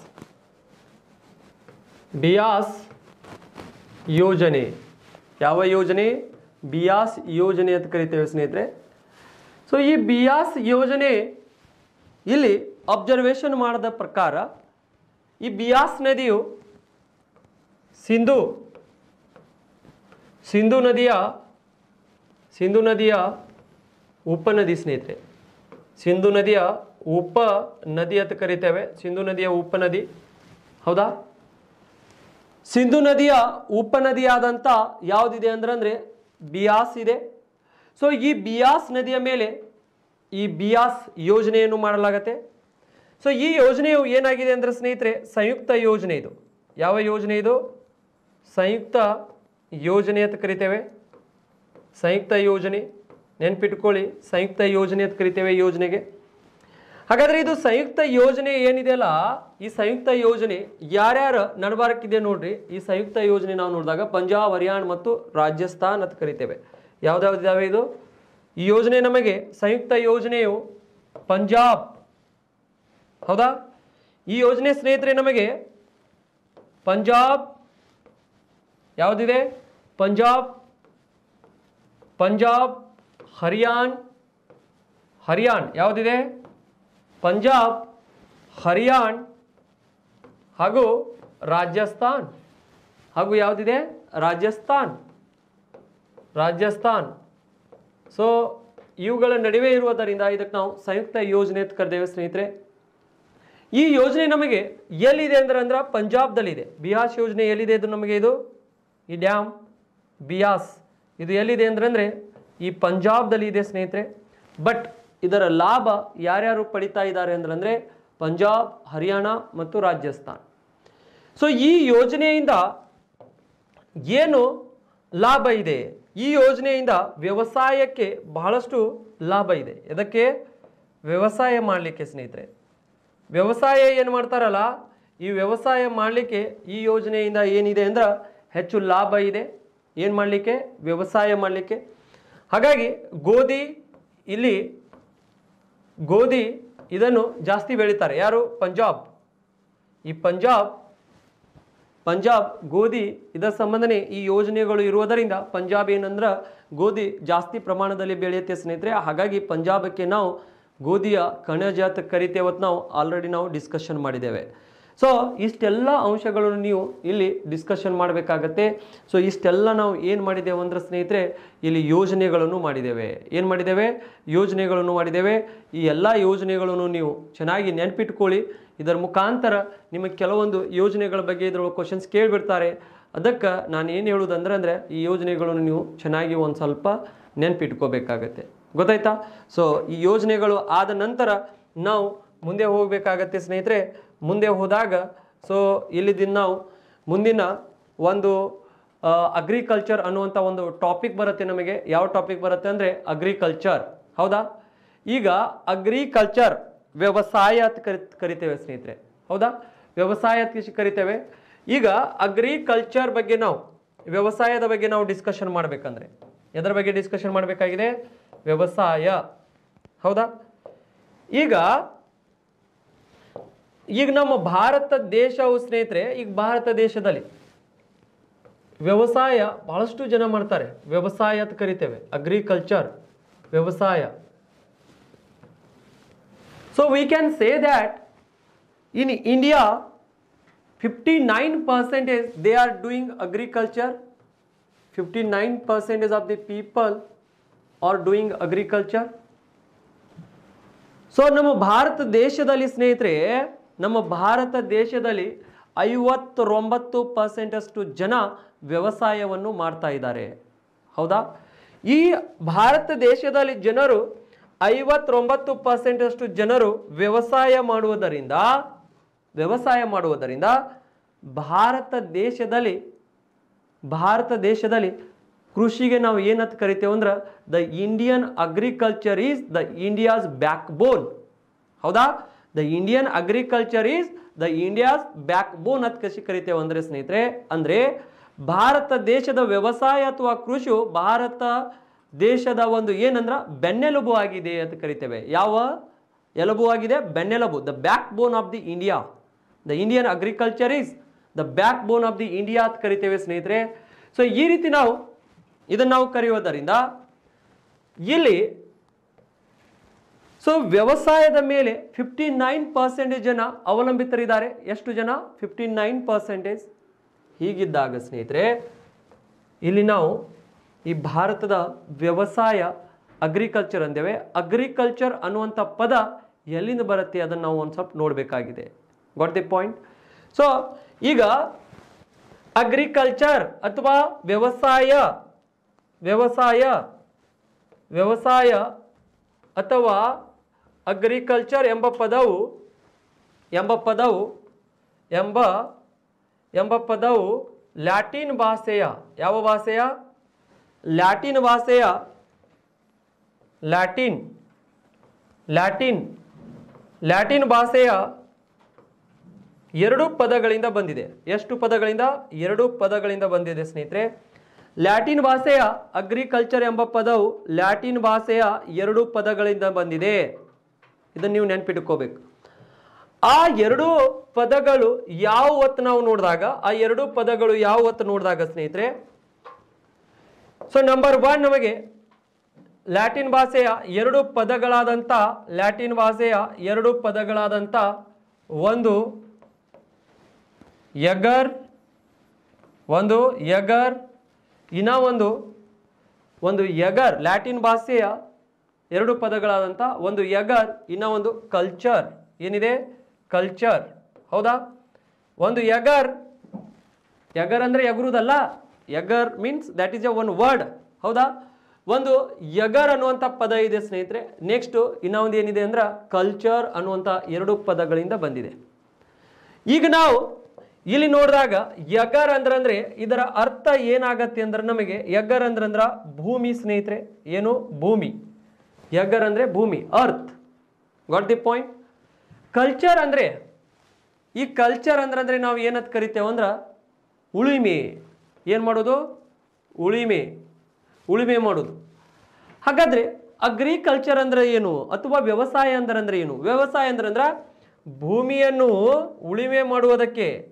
ಬಿಯಾಸ್ ಯೋಜನೆ ಯಾವ ಯೋಜನೆ ಬಿಯಾಸ್ ಯೋಜನೆ ಅಂತ ಕರಿತೇವೆ ಸ್ನೇಹಿತರೆ ಸೊ ಈ ಬಿಯಾಸ್ ಯೋಜನೆ ಇಲ್ಲಿ ಅಬ್ಸರ್ವೇಷನ್ ಮಾಡಿದ ಪ್ರಕಾರ ಈ ಬಿಯಾಸ್ ನದಿಯು ಸಿಂಧು ಸಿಂಧು ನದಿಯ ಸಿಂಧು ನದಿಯ ಉಪನದಿ ಸ್ನೇಹಿತರೆ ಸಿಂಧು ನದಿಯ ಉಪ ನದಿ ಅಂತ ಕರಿತೇವೆ ಸಿಂಧು ನದಿಯ ಉಪನದಿ ಹೌದಾ ಸಿಂಧು ನದಿಯ ಉಪನದಿಯಾದಂಥ ಯಾವುದಿದೆ ಅಂದ್ರೆ ಅಂದರೆ ಬಿಯಾಸ್ ಇದೆ ಸೊ ಈ ಬಿಯಾಸ್ ನದಿಯ ಮೇಲೆ ಈ ಬಿಯಾಸ್ ಯೋಜನೆಯನ್ನು ಮಾಡಲಾಗತ್ತೆ ಸೊ ಈ ಯೋಜನೆಯು ಏನಾಗಿದೆ ಅಂದರೆ ಸ್ನೇಹಿತರೆ ಸಂಯುಕ್ತ ಯೋಜನೆ ಇದು ಯಾವ ಯೋಜನೆ ಇದು ಸಂಯುಕ್ತ ಯೋಜನೆ ಅಂತ ಕರಿತೇವೆ ಸಂಯುಕ್ತ ಯೋಜನೆ ನೆನ್ಪಿಟ್ಕೊಳ್ಳಿ ಸಂಯುಕ್ತ ಯೋಜನೆ ಅಂತ ಕರಿತೇವೆ ಈ ಯೋಜನೆಗೆ ಹಾಗಾದ್ರೆ ಇದು ಸಂಯುಕ್ತ ಯೋಜನೆ ಏನಿದೆಯಲ್ಲ ಈ ಸಂಯುಕ್ತ ಯೋಜನೆ ಯಾರ್ಯಾರ ನಡಬಾರಕ್ಕಿದೆ ನೋಡ್ರಿ ಈ ಸಂಯುಕ್ತ ಯೋಜನೆ ನಾವು ನೋಡಿದಾಗ ಪಂಜಾಬ್ ಹರಿಯಾಣ ಮತ್ತು ರಾಜಸ್ಥಾನ್ ಅಂತ ಕರಿತೇವೆ ಯಾವ್ದಾವ್ದಿದಾವೆ ಇದು ಈ ಯೋಜನೆ ನಮಗೆ ಸಂಯುಕ್ತ ಯೋಜನೆಯು ಪಂಜಾಬ್ ಹೌದಾ ಈ ಯೋಜನೆ ಸ್ನೇಹಿತರೆ ನಮಗೆ ಪಂಜಾಬ್ ಯಾವುದಿದೆ ಪಂಜಾಬ್ ಪಂಜಾಬ್ ಹರಿಯಾಣ್ ಹರಿಯಾಣ್ ಯಾವುದಿದೆ ಪಂಜಾಬ್ ಹರಿಯಾಣ್ ಹಾಗೂ ರಾಜಸ್ಥಾನ್ ಹಾಗೂ ಯಾವುದಿದೆ ರಾಜಸ್ಥಾನ್ ರಾಜಸ್ಥಾನ್ ಸೊ ಇವುಗಳ ನಡುವೆ ಇರುವುದರಿಂದ ಇದಕ್ಕೆ ನಾವು ಸಂಯುಕ್ತ ಯೋಜನೆ ಅಂತ ಕರೆದೇವೆ ಸ್ನೇಹಿತರೆ ಈ ಯೋಜನೆ ನಮಗೆ ಎಲ್ಲಿದೆ ಅಂದ್ರೆ ಅಂದ್ರೆ ಪಂಜಾಬ್ದಲ್ಲಿದೆ ಬಿಯಾಸ್ ಯೋಜನೆ ಎಲ್ಲಿದೆ ಇದು ನಮಗೆ ಇದು ಈ ಡ್ಯಾಮ್ ಬಿಯಾಸ್ ಇದು ಎಲ್ಲಿದೆ ಅಂದ್ರೆ ಅಂದರೆ ಈ ಪಂಜಾಬ್ದಲ್ಲಿ ಇದೆ ಸ್ನೇಹಿತರೆ ಬಟ್ ಇದರ ಲಾಭ ಯಾರ್ಯಾರು ಪಡಿತಾ ಇದ್ದಾರೆ ಅಂದ್ರೆ ಅಂದರೆ ಪಂಜಾಬ್ ಹರಿಯಾಣ ಮತ್ತು ರಾಜಸ್ಥಾನ್ ಸೊ ಈ ಯೋಜನೆಯಿಂದ ಏನು ಲಾಭ ಇದೆ ಈ ಯೋಜನೆಯಿಂದ ವ್ಯವಸಾಯಕ್ಕೆ ಬಹಳಷ್ಟು ಲಾಭ ಇದೆ ಇದಕ್ಕೆ ವ್ಯವಸಾಯ ಮಾಡಲಿಕ್ಕೆ ಸ್ನೇಹಿತರೆ ವ್ಯವಸಾಯ ಏನು ಮಾಡ್ತಾರಲ್ಲ ಈ ವ್ಯವಸಾಯ ಮಾಡಲಿಕ್ಕೆ ಈ ಯೋಜನೆಯಿಂದ ಏನಿದೆ ಅಂದ್ರೆ ಹೆಚ್ಚು ಲಾಭ ಇದೆ ಏನು ಮಾಡಲಿಕ್ಕೆ ವ್ಯವಸಾಯ ಮಾಡಲಿಕ್ಕೆ ಹಾಗಾಗಿ ಗೋಧಿ ಇಲ್ಲಿ ಗೋಧಿ ಇದನ್ನು ಜಾಸ್ತಿ ಬೆಳೀತಾರೆ ಯಾರು ಪಂಜಾಬ್ ಈ ಪಂಜಾಬ್ ಪಂಜಾಬ್ ಗೋಧಿ ಇದರ ಸಂಬಂಧನೆ ಈ ಯೋಜನೆಗಳು ಇರುವುದರಿಂದ ಪಂಜಾಬ್ ಏನಂದ್ರೆ ಗೋಧಿ ಜಾಸ್ತಿ ಪ್ರಮಾಣದಲ್ಲಿ ಬೆಳೆಯುತ್ತೆ ಸ್ನೇಹಿತರೆ ಹಾಗಾಗಿ ಪಂಜಾಬಕ್ಕೆ ನಾವು ಗೋಧಿಯ ಕಣಜ ಅಂತ ಕರಿತೇವತ್ತು ನಾವು ಆಲ್ರೆಡಿ ನಾವು ಡಿಸ್ಕಷನ್ ಮಾಡಿದ್ದೇವೆ ಸೊ ಇಷ್ಟೆಲ್ಲ ಅಂಶಗಳನ್ನು ನೀವು ಇಲ್ಲಿ ಡಿಸ್ಕಷನ್ ಮಾಡಬೇಕಾಗತ್ತೆ ಸೊ ಇಷ್ಟೆಲ್ಲ ನಾವು ಏನು ಮಾಡಿದ್ದೇವೆ ಅಂದ್ರೆ ಸ್ನೇಹಿತರೆ ಇಲ್ಲಿ ಯೋಜನೆಗಳನ್ನು ಮಾಡಿದ್ದೇವೆ ಏನು ಮಾಡಿದ್ದೇವೆ ಯೋಜನೆಗಳನ್ನು ಮಾಡಿದ್ದೇವೆ ಈ ಎಲ್ಲ ಯೋಜನೆಗಳನ್ನು ನೀವು ಚೆನ್ನಾಗಿ ನೆನಪಿಟ್ಕೊಳ್ಳಿ ಇದರ ಮುಖಾಂತರ ನಿಮಗೆ ಕೆಲವೊಂದು ಯೋಜನೆಗಳ ಬಗ್ಗೆ ಇದರೊಳಗೆ ಕ್ವಶನ್ಸ್ ಕೇಳಿಬಿಡ್ತಾರೆ ಅದಕ್ಕೆ ನಾನು ಏನು ಹೇಳೋದಂದ್ರೆ ಅಂದರೆ ಈ ಯೋಜನೆಗಳನ್ನು ನೀವು ಚೆನ್ನಾಗಿ ಒಂದು ಸ್ವಲ್ಪ ನೆನಪಿಟ್ಕೋಬೇಕಾಗತ್ತೆ ಗೊತ್ತಾಯ್ತಾ ಸೊ ಈ ಯೋಜನೆಗಳು ಆದ ನಂತರ ನಾವು ಮುಂದೆ ಹೋಗಬೇಕಾಗತ್ತೆ ಸ್ನೇಹಿತರೆ ಮುಂದೆ ಹೋದಾಗ ಸೊ ಇಲ್ಲಿದಿಂದ ನಾವು ಮುಂದಿನ ಒಂದು ಅಗ್ರಿಕಲ್ಚರ್ ಅನ್ನುವಂಥ ಒಂದು ಟಾಪಿಕ್ ಬರುತ್ತೆ ನಮಗೆ ಯಾವ ಟಾಪಿಕ್ ಬರುತ್ತೆ ಅಂದರೆ ಅಗ್ರಿಕಲ್ಚರ್ ಹೌದಾ ಈಗ ಅಗ್ರಿಕಲ್ಚರ್ ವ್ಯವಸಾಯ ಅಂತ ಕರಿ ಕರಿತೇವೆ ಸ್ನೇಹಿತರೆ ಹೌದಾ ವ್ಯವಸಾಯ ಅಂತ ಕರಿತೇವೆ ಈಗ ಅಗ್ರಿಕಲ್ಚರ್ ಬಗ್ಗೆ ನಾವು ವ್ಯವಸಾಯದ ಬಗ್ಗೆ ನಾವು ಡಿಸ್ಕಷನ್ ಮಾಡಬೇಕಂದ್ರೆ ಎದರ ಬಗ್ಗೆ ಡಿಸ್ಕಷನ್ ಮಾಡಬೇಕಾಗಿದೆ ವ್ಯವಸಾಯ ಹೌದಾ ಈಗ ಈಗ ನಮ್ಮ ಭಾರತ ದೇಶವು ಸ್ನೇಹಿತರೆ ಈಗ ಭಾರತ ದೇಶದಲ್ಲಿ ವ್ಯವಸಾಯ ಬಹಳಷ್ಟು ಜನ ಮಾಡ್ತಾರೆ ವ್ಯವಸಾಯ ಅಂತ ಕರಿತೇವೆ ಅಗ್ರಿಕಲ್ಚರ್ ವ್ಯವಸಾಯ so we can say that in India fifty nine percentage they are doing agriculture fifty nine percentage of the people are doing agriculture so ನಮ್ಮ ಭಾರತ ದೇಶದಲ್ಲಿ ಸ್ನೇಹಿತರೆ ನಮ್ಮ ಭಾರತ ದೇಶದಲ್ಲಿ ಐವತ್ತೊಂಬತ್ತು ಪರ್ಸೆಂಟಷ್ಟು ಜನ ವ್ಯವಸಾಯವನ್ನು ಮಾಡ್ತಾ ಇದ್ದಾರೆ ಹೌದಾ ಈ ಭಾರತ ದೇಶದಲ್ಲಿ ಜನರು ಐವತ್ತೊಂಬತ್ತು ಪರ್ಸೆಂಟಷ್ಟು ಜನರು ವ್ಯವಸಾಯ ಮಾಡುವುದರಿಂದ ವ್ಯವಸಾಯ ಮಾಡುವುದರಿಂದ ಭಾರತ ದೇಶದಲ್ಲಿ ಭಾರತ ದೇಶದಲ್ಲಿ ಕೃಷಿಗೆ ನಾವು ಏನಂತ ಕರಿತೇವೆ ಅಂದ್ರೆ the Indian agriculture is the India's backbone ಹೌದಾ the Indian agriculture is the India's backbone ಅಂತ ಕೃಷಿ ಕರಿತೇವೆ ಅಂದ್ರೆ ಸ್ನೇಹಿತರೆ ಅಂದ್ರೆ ಭಾರತ ದೇಶದ ವ್ಯವಸಾಯ ಅಥವಾ ಕೃಷಿಯು ಭಾರತ ದೇಶದ ಒಂದು ಏನಂದ್ರ ಬೆನ್ನೆಲುಬು ಆಗಿದೆ ಅಂತ ಕರಿತೇವೆ ಯಾವ ಎಲುಬು ಆಗಿದೆ ಬೆನ್ನೆಲುಬು the backbone of the India the Indian agriculture is the backbone of the India ಅಂತ ಕರಿತೇವೆ ಸ್ನೇಹಿತರೆ ಸೊ ಈ ರೀತಿ ನಾವು ಇದನ್ನು ನಾವು ಕರೆಯುವುದರಿಂದ ಇಲ್ಲಿ ಸೊ ವ್ಯವಸಾಯದ ಮೇಲೆ ಫಿಫ್ಟಿ ನೈನ್ ಪರ್ಸೆಂಟೇಜ್ ಜನ ಅವಲಂಬಿತರಿದ್ದಾರೆ ಎಷ್ಟು ಜನ ಫಿಫ್ಟಿ ನೈನ್ ಪರ್ಸೆಂಟೇಜ್ ಹೀಗಿದ್ದಾಗ ಸ್ನೇಹಿತರೆ ಇಲ್ಲಿ ನಾವು ಈ ಭಾರತದ ವ್ಯವಸಾಯ ಅಗ್ರಿಕಲ್ಚರ್ ಅಂದೇವೆ ಅಗ್ರಿಕಲ್ಚರ್ ಅನ್ನುವಂಥ ಪದ ಎಲ್ಲಿಂದ ಬರುತ್ತೆ ಅದನ್ನು ನಾವು ಒಂದು ಸ್ವಲ್ಪ ನೋಡಬೇಕಾಗಿದೆ ಗಾಟ್ ದಿ ಪಾಯಿಂಟ್ ಸೊ ಈಗ ಅಗ್ರಿಕಲ್ಚರ್ ಅಥವಾ ವ್ಯವಸಾಯ ವ್ಯವಸಾಯ ವ್ಯವಸಾಯ ಅಥವಾ ಅಗ್ರಿಕಲ್ಚರ್ ಎಂಬ ಪದವು ಎಂಬ ಪದವು ಎಂಬ ಎಂಬ ಪದವು ಲ್ಯಾಟಿನ್ ಭಾಷೆಯ ಯಾವ ಭಾಷೆಯ ಲ್ಯಾಟಿನ್ ಭಾಷೆಯ ಲ್ಯಾಟಿನ್ ಲ್ಯಾಟಿನ್ ಲ್ಯಾಟಿನ್ ಭಾಷೆಯ ಎರಡು ಪದಗಳಿಂದ ಬಂದಿದೆ ಎಷ್ಟು ಪದಗಳಿಂದ ಎರಡು ಪದಗಳಿಂದ ಬಂದಿದೆ ಸ್ನೇಹಿತರೆ ಲ್ಯಾಟಿನ್ ಭಾಷೆಯ ಅಗ್ರಿಕಲ್ಚರ್ ಎಂಬ ಪದವು ಲ್ಯಾಟಿನ್ ಭಾಷೆಯ ಎರಡು ಪದಗಳಿಂದ ಬಂದಿದೆ ಇದನ್ನು ನೀವು ನೆನ್ಪಿಟ್ಕೋಬೇಕು ಆ ಎರಡು ಪದಗಳು ಯಾವ ಹೊತ್ತು ನಾವು ನೋಡಿದಾಗ ಆ ಎರಡು ಪದಗಳು ಯಾವ ಹೊತ್ತು ನೋಡಿದಾಗ ಸ್ನೇಹಿತರೆ ಸೊ ನಂಬರ್ ಒನ್ ನಮಗೆ ಲ್ಯಾಟಿನ್ ಭಾಷೆಯ ಎರಡು ಪದಗಳಾದಂಥ ಲ್ಯಾಟಿನ್ ಭಾಷೆಯ ಎರಡು ಪದಗಳಾದಂಥ ಒಂದು ಯಗರ್ ಒಂದು ಯಗರ್ ಇನ್ನ ಒಂದು ಒಂದು ಯಗರ್ ಲ್ಯಾಟಿನ್ ಭಾಷೆಯ ಎರಡು ಪದಗಳಾದಂಥ ಒಂದು ಯಗರ್ ಇನ್ನ ಒಂದು ಕಲ್ಚರ್ ಏನಿದೆ ಕಲ್ಚರ್ ಹೌದಾ ಒಂದು ಯಗರ್ ಯಗರ್ ಅಂದರೆ ಎಗರುದಲ್ಲ ಯಗರ್ means that is a one word ಹೌದಾ ಒಂದು ಯಗರ್ ಅನ್ನುವಂಥ ಪದ ಇದೆ ಸ್ನೇಹಿತರೆ ನೆಕ್ಸ್ಟ್ ಇನ್ನೊಂದು ಏನಿದೆ ಅಂದ್ರೆ ಕಲ್ಚರ್ ಅನ್ನುವಂಥ ಎರಡು ಪದಗಳಿಂದ ಬಂದಿದೆ ಈಗ ನಾವು ಇಲ್ಲಿ ನೋಡಿದಾಗ ಯಗರ್ ಅಂದ್ರೆ ಅಂದ್ರೆ ಇದರ ಅರ್ಥ ಏನಾಗತ್ತೆ ಅಂದ್ರೆ ನಮಗೆ ಯಗರ್ ಅಂದ್ರೆ ಅಂದ್ರ ಭೂಮಿ ಸ್ನೇಹಿತರೆ ಏನು ಭೂಮಿ ಯಗರ್ ಅಂದ್ರೆ ಭೂಮಿ earth got the point culture ಅಂದ್ರೆ ಈ ಕಲ್ಚರ್ ಅಂದ್ರೆ ಅಂದ್ರೆ ನಾವು ಏನಂತ ಕರಿತೇವೆ ಅಂದ್ರೆ ಉಳಿಮೆ ಏನು ಮಾಡೋದು ಉಳಿಮೆ ಉಳಿಮೆ ಮಾಡೋದು ಹಾಗಾದ್ರೆ ಅಗ್ರಿಕಲ್ಚರ್ ಅಂದ್ರೆ ಏನು ಅಥವಾ ವ್ಯವಸಾಯ ಅಂದ್ರೆ ಅಂದ್ರೆ ಏನು ವ್ಯವಸಾಯ ಅಂದ್ರೆ ಅಂದ್ರೆ ಭೂಮಿಯನ್ನು ಉಳಿಮೆ ಮಾಡುವುದಕ್ಕೆ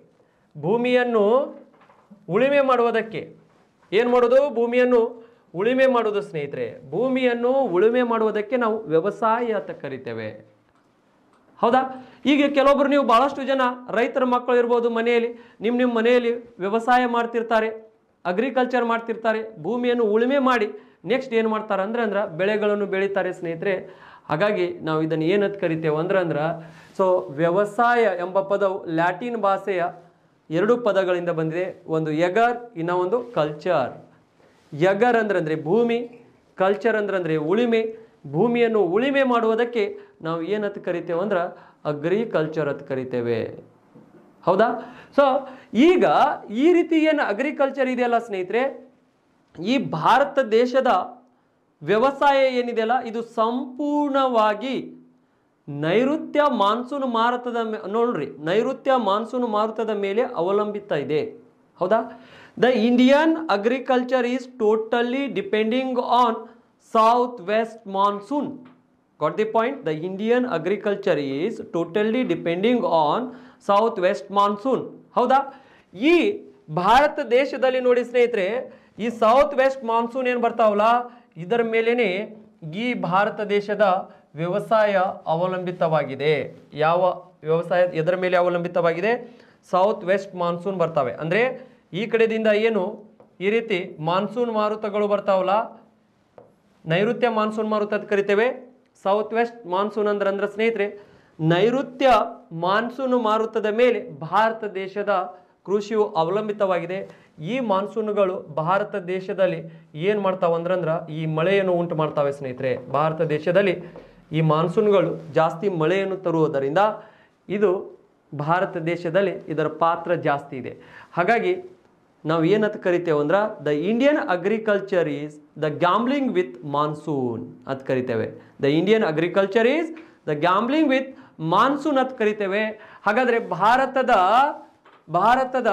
ಭೂಮಿಯನ್ನು ಉಳಿಮೆ ಮಾಡುವುದಕ್ಕೆ ಏನು ಮಾಡೋದು ಭೂಮಿಯನ್ನು ಉಳಿಮೆ ಮಾಡೋದು ಸ್ನೇಹಿತರೆ ಭೂಮಿಯನ್ನು ಉಳುಮೆ ಮಾಡುವುದಕ್ಕೆ ನಾವು ವ್ಯವಸಾಯ ಅಂತ ಕರಿತೇವೆ ಹೌದಾ ಈಗ ಕೆಲವೊಬ್ರು ನೀವು ಭಾಳಷ್ಟು ಜನ ರೈತರ ಮಕ್ಕಳು ಇರ್ಬೋದು ಮನೆಯಲ್ಲಿ ನಿಮ್ಮ ನಿಮ್ಮ ಮನೆಯಲ್ಲಿ ವ್ಯವಸಾಯ ಮಾಡ್ತಿರ್ತಾರೆ ಅಗ್ರಿಕಲ್ಚರ್ ಮಾಡ್ತಿರ್ತಾರೆ ಭೂಮಿಯನ್ನು ಉಳುಮೆ ಮಾಡಿ ನೆಕ್ಸ್ಟ್ ಏನು ಮಾಡ್ತಾರೆ ಅಂದ್ರೆ ಅಂದ್ರೆ ಬೆಳೆಗಳನ್ನು ಬೆಳೀತಾರೆ ಸ್ನೇಹಿತರೆ ಹಾಗಾಗಿ ನಾವು ಇದನ್ನು ಏನಂತ ಕರಿತೇವೆ ಅಂದ್ರೆ ಅಂದ್ರೆ ಸೊ ವ್ಯವಸಾಯ ಎಂಬ ಪದವು ಲ್ಯಾಟಿನ್ ಭಾಷೆಯ ಎರಡು ಪದಗಳಿಂದ ಬಂದಿದೆ ಒಂದು ಎಗರ್ ಇನ್ನ ಒಂದು ಕಲ್ಚರ್ ಯಗರ್ ಅಂದ್ರೆ ಭೂಮಿ ಕಲ್ಚರ್ ಅಂದ್ರೆ ಉಳಿಮೆ ಭೂಮಿಯನ್ನು ಉಳಿಮೆ ಮಾಡುವುದಕ್ಕೆ ನಾವು ಏನಂತ ಕರಿತೇವೆ ಅಂದ್ರೆ ಅಗ್ರಿಕಲ್ಚರ್ ಅಂತ ಕರಿತೇವೆ ಹೌದಾ ಸೊ ಈಗ ಈ ರೀತಿ ಏನು ಅಗ್ರಿಕಲ್ಚರ್ ಇದೆಯಲ್ಲ ಸ್ನೇಹಿತರೆ ಈ ಭಾರತ ದೇಶದ ವ್ಯವಸಾಯ ಏನಿದೆಯಲ್ಲ ಇದು ಸಂಪೂರ್ಣವಾಗಿ ನೈಋತ್ಯ ಮಾನ್ಸೂನ್ ಮಾರುತದ ಮೇ- ನೋಡ್ರಿ ನೈಋತ್ಯ ಮಾನ್ಸೂನ್ ಮಾರುತದ ಮೇಲೆ ಅವಲಂಬಿತ ಇದೆ ಹೌದಾ the Indian agriculture is totally depending on south west monsoon got the point the Indian agriculture is totally depending on south west monsoon ಹೌದಾ ಈ ಭಾರತ ದೇಶದಲ್ಲಿ ನೋಡಿ ಸ್ನೇಹಿತರೆ ಈ ಸೌತ್ ವೆಸ್ಟ್ ಮಾನ್ಸೂನ್ ಏನು ಬರ್ತಾವಲ್ಲ ಇದರ ಮೇಲೇನೆ ಈ ಭಾರತ ದೇಶದ ವ್ಯವಸಾಯ ಅವಲಂಬಿತವಾಗಿದೆ ಯಾವ ವ್ಯವಸಾಯ ಎದರ ಮೇಲೆ ಅವಲಂಬಿತವಾಗಿದೆ ಸೌತ್ ವೆಸ್ಟ್ ಮಾನ್ಸೂನ್ ಬರ್ತವೆ ಅಂದರೆ ಈ ಕಡೆದಿಂದ ಏನು ಈ ರೀತಿ ಮಾನ್ಸೂನ್ ಮಾರುತಗಳು ಬರ್ತಾವಲ್ಲ ನೈಋತ್ಯ ಮಾನ್ಸೂನ್ ಮಾರುತ ಅಂತ ಕರಿತೇವೆ ಸೌತ್ ವೆಸ್ಟ್ ಮಾನ್ಸೂನ್ ಅಂದ್ರೆ ಅಂದ್ರೆ ಸ್ನೇಹಿತರೆ ನೈಋತ್ಯ ಮಾನ್ಸೂನ್ ಮಾರುತದ ಮೇಲೆ ಭಾರತ ದೇಶದ ಕೃಷಿಯು ಅವಲಂಬಿತವಾಗಿದೆ ಈ ಮಾನ್ಸೂನ್ಗಳು ಭಾರತ ದೇಶದಲ್ಲಿ ಏನು ಮಾಡ್ತಾವ ಅಂದ್ರಂದ್ರ ಈ ಮಳೆಯನ್ನು ಉಂಟು ಮಾಡ್ತಾವೆ ಸ್ನೇಹಿತರೆ ಭಾರತ ದೇಶದಲ್ಲಿ ಈ ಮಾನ್ಸೂನ್ಗಳು ಜಾಸ್ತಿ ಮಳೆಯನ್ನು ತರುವುದರಿಂದ ಇದು ಭಾರತ ದೇಶದಲ್ಲಿ ಇದರ ಪಾತ್ರ ಜಾಸ್ತಿ ಇದೆ ಹಾಗಾಗಿ ನಾವು ಏನಂತ ಕರಿತೇವೆ ಅಂದ್ರೆ the Indian agriculture is the gambling with monsoon ಅಂತ ಕರಿತೇವೆ the Indian agriculture is the gambling with monsoon ಅಂತ ಕರಿತೇವೆ ಹಾಗಾದ್ರೆ ಭಾರತದ ಭಾರತದ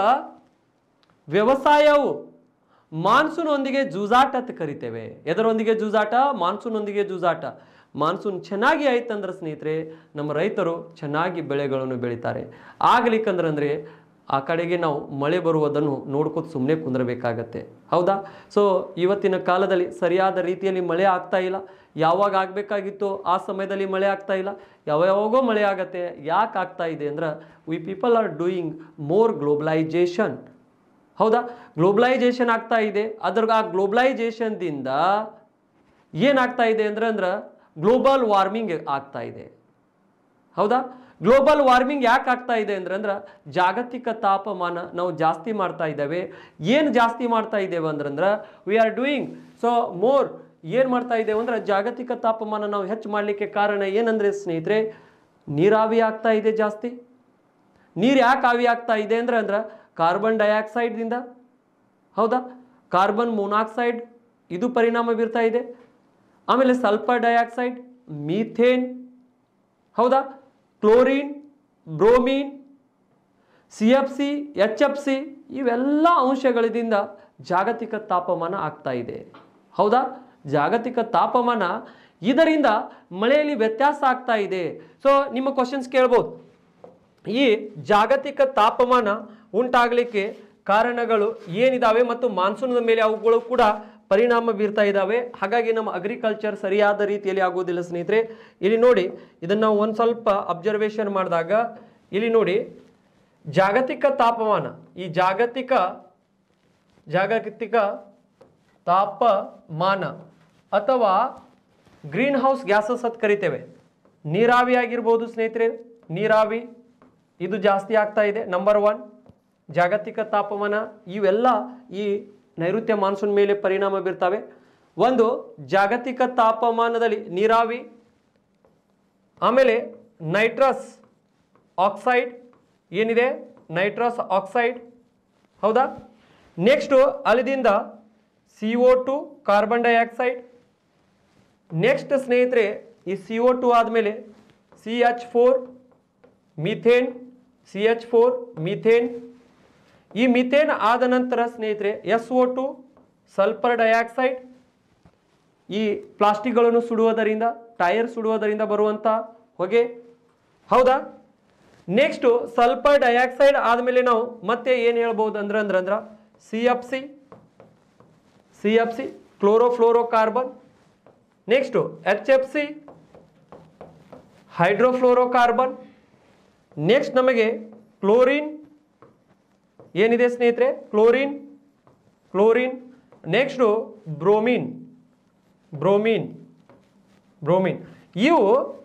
ವ್ಯವಸಾಯವು ಮಾನ್ಸೂನ್ ಒಂದಿಗೆ ಜೂಜಾಟ ಅಂತ ಕರಿತೇವೆ ಎದರೊಂದಿಗೆ ಜೂಜಾಟ ಮಾನ್ಸೂನ್ ಒಂದಿಗೆ ಜೂಜಾಟ ಮಾನ್ಸೂನ್ ಚೆನ್ನಾಗಿ ಆಯ್ತಂದ್ರೆ ಸ್ನೇಹಿತರೆ ನಮ್ಮ ರೈತರು ಚೆನ್ನಾಗಿ ಬೆಳೆಗಳನ್ನು ಬೆಳೀತಾರೆ ಆಗ್ಲಿಕ್ಕಂದ್ರೆ ಅಂದ್ರೆ ಆ ಕಡೆಗೆ ನಾವು ಮಳೆ ಬರುವುದನ್ನು ನೋಡ್ಕೊತ ಸುಮ್ಮನೆ ಕುಂದ್ರಬೇಕಾಗತ್ತೆ ಹೌದಾ ಸೊ ಇವತ್ತಿನ ಕಾಲದಲ್ಲಿ ಸರಿಯಾದ ರೀತಿಯಲ್ಲಿ ಮಳೆ ಆಗ್ತಾ ಇಲ್ಲ ಯಾವಾಗ ಆಗಬೇಕಾಗಿತ್ತೋ ಆ ಸಮಯದಲ್ಲಿ ಮಳೆ ಆಗ್ತಾ ಇಲ್ಲ ಯಾವ ಯಾವಾಗೋ ಮಳೆ ಆಗತ್ತೆ ಯಾಕೆ ಆಗ್ತಾ ಇದೆ ಅಂದ್ರೆ we people are doing more globalization ಹೌದಾ ಗ್ಲೋಬಲೈಜೇಷನ್ ಆಗ್ತಾ ಇದೆ ಅದ್ರ ಆ ಗ್ಲೋಬಲೈಜೇಷನ್ದಿಂದ ಏನಾಗ್ತಾ ಇದೆ ಅಂದ್ರೆ ಅಂದ್ರೆ ಗ್ಲೋಬಲ್ ವಾರ್ಮಿಂಗ್ ಆಗ್ತಾ ಇದೆ ಹೌದಾ ಗ್ಲೋಬಲ್ ವಾರ್ಮಿಂಗ್ ಯಾಕೆ ಆಗ್ತಾ ಇದೆ ಅಂದ್ರೆ ಅಂದ್ರೆ ಜಾಗತಿಕ ತಾಪಮಾನ ನಾವು ಜಾಸ್ತಿ ಮಾಡ್ತಾ ಇದ್ದೇವೆ ಏನು ಜಾಸ್ತಿ ಮಾಡ್ತಾ ಇದ್ದೇವೆ ಅಂದ್ರೆ ಅಂದ್ರೆ we are doing so more ಏನು ಮಾಡ್ತಾ ಇದ್ದೇವೆ ಅಂದ್ರೆ ಜಾಗತಿಕ ತಾಪಮಾನ ನಾವು ಹೆಚ್ಚು ಮಾಡಲಿಕ್ಕೆ ಕಾರಣ ಏನಂದ್ರೆ ಸ್ನೇಹಿತರೆ ನೀರಾವಿ ಆಗ್ತಾ ಇದೆ ಜಾಸ್ತಿ ನೀರು ಯಾಕೆ ಆವಿ ಆಗ್ತಾ ಇದೆ ಅಂದ್ರೆ ಅಂದ್ರೆ ಕಾರ್ಬನ್ ಡೈಆಕ್ಸೈಡ್ದಿಂದ ಹೌದಾ ಕಾರ್ಬನ್ ಮೊನಾಕ್ಸೈಡ್ ಇದು ಪರಿಣಾಮ ಬೀರ್ತಾ ಇದೆ ಆಮೇಲೆ ಸಲ್ಫರ್ ಡೈಆಕ್ಸೈಡ್ ಮೀಥೇನ್ ಹೌದಾ chlorine bromine C F C H F C ಇವೆಲ್ಲ ಅಂಶಗಳಿಂದ ಜಾಗತಿಕ ತಾಪಮಾನ ಆಗ್ತಾ ಇದೆ ಹೌದಾ ಜಾಗತಿಕ ತಾಪಮಾನ ಇದರಿಂದ ಮಳೆಯಲ್ಲಿ ವ್ಯತ್ಯಾಸ ಆಗ್ತಾ ಇದೆ ಸೊ ನಿಮ್ಮ ಕ್ವಶನ್ಸ್ ಕೇಳ್ಬೋದು ಈ ಜಾಗತಿಕ ತಾಪಮಾನ ಉಂಟಾಗಲಿಕ್ಕೆ ಕಾರಣಗಳು ಏನಿದಾವೆ ಮತ್ತು ಮಾನ್ಸೂನದ ಮೇಲೆ ಅವುಗಳು ಕೂಡ ಪರಿಣಾಮ ಬೀರ್ತಾ ಇದ್ದಾವೆ ಹಾಗಾಗಿ ನಮ್ಮ ಅಗ್ರಿಕಲ್ಚರ್ ಸರಿಯಾದ ರೀತಿಯಲ್ಲಿ ಆಗೋದಿಲ್ಲ ಸ್ನೇಹಿತರೆ ಇಲ್ಲಿ ನೋಡಿ ಇದನ್ನು ನಾವು ಒಂದು ಸ್ವಲ್ಪ ಅಬ್ಸರ್ವೇಷನ್ ಮಾಡಿದಾಗ ಇಲ್ಲಿ ನೋಡಿ ಜಾಗತಿಕ ತಾಪಮಾನ ಈ ಜಾಗತಿಕ ಜಾಗತಿಕ ತಾಪಮಾನ ಅಥವಾ ಗ್ರೀನ್ ಹೌಸ್ ಗ್ಯಾಸಸ್ ಅಂತ ಕರಿತೇವೆ ನೀರಾವಿ ಆಗಿರ್ಬೋದು ಸ್ನೇಹಿತರೆ ನೀರಾವಿ ಇದು ಜಾಸ್ತಿ ಆಗ್ತಾ ಇದೆ ನಂಬರ್ ಒನ್ ಜಾಗತಿಕ ತಾಪಮಾನ ಇವೆಲ್ಲ ಈ ನೈಋತ್ಯ ಮಾನ್ಸೂನ್ ಮೇಲೆ ಪರಿಣಾಮ ಬೀರ್ತವೆ ಒಂದು ಜಾಗತಿಕ ತಾಪಮಾನದಲ್ಲಿ ನೀರಾವಿ ಆಮೇಲೆ ನೈಟ್ರಸ್ ಆಕ್ಸೈಡ್ ಏನಿದೆ ನೈಟ್ರಸ್ ಆಕ್ಸೈಡ್ ಹೌದಾ ನೆಕ್ಸ್ಟು ಅಲ್ಲಿದಿಂದ C O two carbon dioxide next ಸ್ನೇಹಿತರೆ ಈ ಸಿ ಒ ಟು ಆದಮೇಲೆ C H four methane C H four methane ಈ ಮಿಥೇನ್ ಆದ ನಂತರ ಸ್ನೇಹಿತರೆ S O two sulphur dioxide ಈ ಪ್ಲಾಸ್ಟಿಕ್ಗಳನ್ನು ಸುಡುವುದರಿಂದ ಟೈರ್ ಸುಡುವುದರಿಂದ ಬರುವಂಥ ಹೊಗೆ ಹೌದಾ ನೆಕ್ಸ್ಟು ಸಲ್ಫರ್ ಡೈಆಕ್ಸೈಡ್ ಆದಮೇಲೆ ನಾವು ಮತ್ತೆ ಏನು ಹೇಳ್ಬೋದು ಅಂದ್ರೆ ಅಂದ್ರೆ ಅಂದ್ರೆ C F C C F C chlorofluorocarbon next H F C hydrofluorocarbon next ನಮಗೆ ಕ್ಲೋರಿನ್ ಏನಿದೆ ಸ್ನೇಹಿತರೆ chlorine chlorine next bromine bromine bromine ಇವು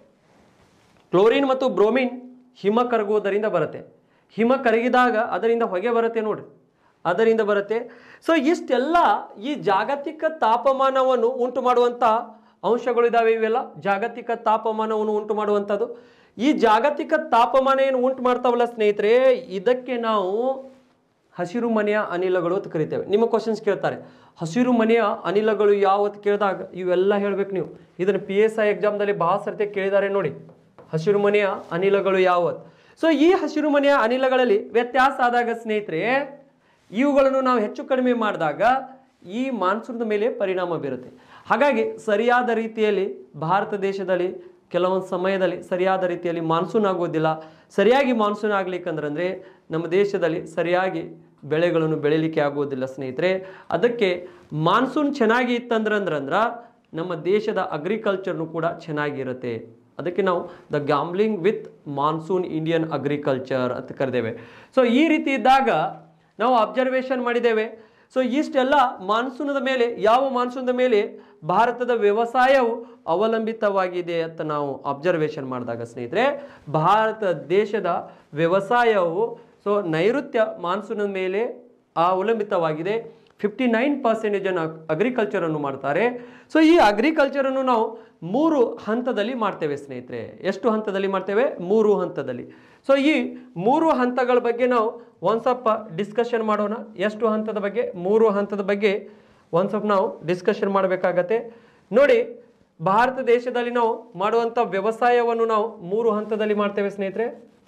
ಕ್ಲೋರಿನ್ ಮತ್ತು ಬ್ರೋಮಿನ್ ಹಿಮ ಕರಗುವುದರಿಂದ ಬರುತ್ತೆ ಹಿಮ ಕರಗಿದಾಗ ಅದರಿಂದ ಹೊಗೆ ಬರುತ್ತೆ ನೋಡ್ರಿ ಅದರಿಂದ ಬರುತ್ತೆ ಸೊ ಇಷ್ಟೆಲ್ಲ ಈ ಜಾಗತಿಕ ತಾಪಮಾನವನ್ನು ಉಂಟು ಮಾಡುವಂಥ ಅಂಶಗಳಿದಾವೆ ಇವೆಲ್ಲ ಜಾಗತಿಕ ತಾಪಮಾನವನ್ನು ಉಂಟು ಮಾಡುವಂಥದ್ದು ಈ ಜಾಗತಿಕ ತಾಪಮಾನ ಏನು ಉಂಟು ಮಾಡ್ತಾವಲ್ಲ ಸ್ನೇಹಿತರೆ ಇದಕ್ಕೆ ನಾವು ಹಸಿರು ಮನೆಯ ಅನಿಲಗಳು ಅಂತ ಕರಿತೇವೆ ನಿಮ್ಮ ಕ್ವಶನ್ಸ್ ಕೇಳ್ತಾರೆ ಹಸಿರು ಮನೆಯ ಅನಿಲಗಳು ಯಾವತ್ತು ಕೇಳಿದಾಗ ಇವೆಲ್ಲ ಹೇಳ್ಬೇಕು ನೀವು ಇದನ್ನು ಪಿ ಎಸ್ ಐ ಎಕ್ಸಾಮ್ದಲ್ಲಿ ಬಹಳ ಸರ್ತಿ ಕೇಳಿದ್ದಾರೆ ನೋಡಿ ಹಸಿರು ಮನೆಯ ಅನಿಲಗಳು ಯಾವತ್ತು ಸೊ ಈ ಹಸಿರು ಮನೆಯ ಅನಿಲಗಳಲ್ಲಿ ವ್ಯತ್ಯಾಸ ಆದಾಗ ಸ್ನೇಹಿತರೆ ಇವುಗಳನ್ನು ನಾವು ಹೆಚ್ಚು ಕಡಿಮೆ ಮಾಡಿದಾಗ ಈ ಮಾನ್ಸೂನ್ದ ಮೇಲೆ ಪರಿಣಾಮ ಬೀರುತ್ತೆ ಹಾಗಾಗಿ ಸರಿಯಾದ ರೀತಿಯಲ್ಲಿ ಭಾರತ ದೇಶದಲ್ಲಿ ಕೆಲವೊಂದು ಸಮಯದಲ್ಲಿ ಸರಿಯಾದ ರೀತಿಯಲ್ಲಿ ಮಾನ್ಸೂನ್ ಆಗೋದಿಲ್ಲ ಸರಿಯಾಗಿ ಮಾನ್ಸೂನ್ ಆಗ್ಲಿಕ್ಕಂದ್ರೆ ನಮ್ಮ ದೇಶದಲ್ಲಿ ಸರಿಯಾಗಿ ಬೆಳೆಗಳನ್ನು ಬೆಳಿಲಿಕ್ಕೆ ಆಗೋದಿಲ್ಲ ಸ್ನೇಹಿತರೆ ಅದಕ್ಕೆ ಮಾನ್ಸೂನ್ ಚೆನ್ನಾಗಿ ಇತ್ತಂದ್ರೆ ಅಂದ್ರ ನಮ್ಮ ದೇಶದ ಅಗ್ರಿಕಲ್ಚರ್ನು ಕೂಡ ಚೆನ್ನಾಗಿರುತ್ತೆ ಅದಕ್ಕೆ ನಾವು the gambling with monsoon Indian agriculture ಅಂತ ಕರೆದೇವೆ ಸೊ ಈ ರೀತಿ ಇದ್ದಾಗ ನಾವು ಅಬ್ಸರ್ವೇಷನ್ ಮಾಡಿದ್ದೇವೆ ಸೊ ಇಷ್ಟೆಲ್ಲ ಮಾನ್ಸೂನದ ಮೇಲೆ ಯಾವ ಮಾನ್ಸೂನದ ಮೇಲೆ ಭಾರತದ ವ್ಯವಸಾಯವು ಅವಲಂಬಿತವಾಗಿದೆ ಅಂತ ನಾವು ಅಬ್ಸರ್ವೇಷನ್ ಮಾಡಿದಾಗ ಸ್ನೇಹಿತರೆ ಭಾರತ ದೇಶದ ವ್ಯವಸಾಯವು ಸೊ ನೈಋತ್ಯ ಮಾನ್ಸೂನದ ಮೇಲೆ ಅವಲಂಬಿತವಾಗಿದೆ ಫಿಫ್ಟಿ ನೈನ್ ಪರ್ಸೆಂಟೇಜನ್ನು ಅಗ್ರಿಕಲ್ಚರನ್ನು ಮಾಡ್ತಾರೆ ಸೊ ಈ ಅಗ್ರಿಕಲ್ಚರನ್ನು ನಾವು ಮೂರು ಹಂತದಲ್ಲಿ ಮಾಡ್ತೇವೆ ಸ್ನೇಹಿತರೆ ಎಷ್ಟು ಹಂತದಲ್ಲಿ ಮಾಡ್ತೇವೆ ಮೂರು ಹಂತದಲ್ಲಿ ಸೊ ಈ ಮೂರು ಹಂತಗಳ ಬಗ್ಗೆ ನಾವು ಒಂದು ಸ್ವಲ್ಪ ಡಿಸ್ಕಷನ್ ಮಾಡೋಣ ಎಷ್ಟು ಹಂತದ ಬಗ್ಗೆ ಮೂರು ಹಂತದ ಬಗ್ಗೆ ಒಂದು ಸ್ವಲ್ಪ ನಾವು ಡಿಸ್ಕಷನ್ ಮಾಡಬೇಕಾಗತ್ತೆ ನೋಡಿ ಭಾರತ ದೇಶದಲ್ಲಿ ನಾವು ಮಾಡುವಂಥ ವ್ಯವಸಾಯವನ್ನು ನಾವು ಮೂರು ಹಂತದಲ್ಲಿ ಮಾಡ್ತೇವೆ ಸ್ನೇಹಿತರೆ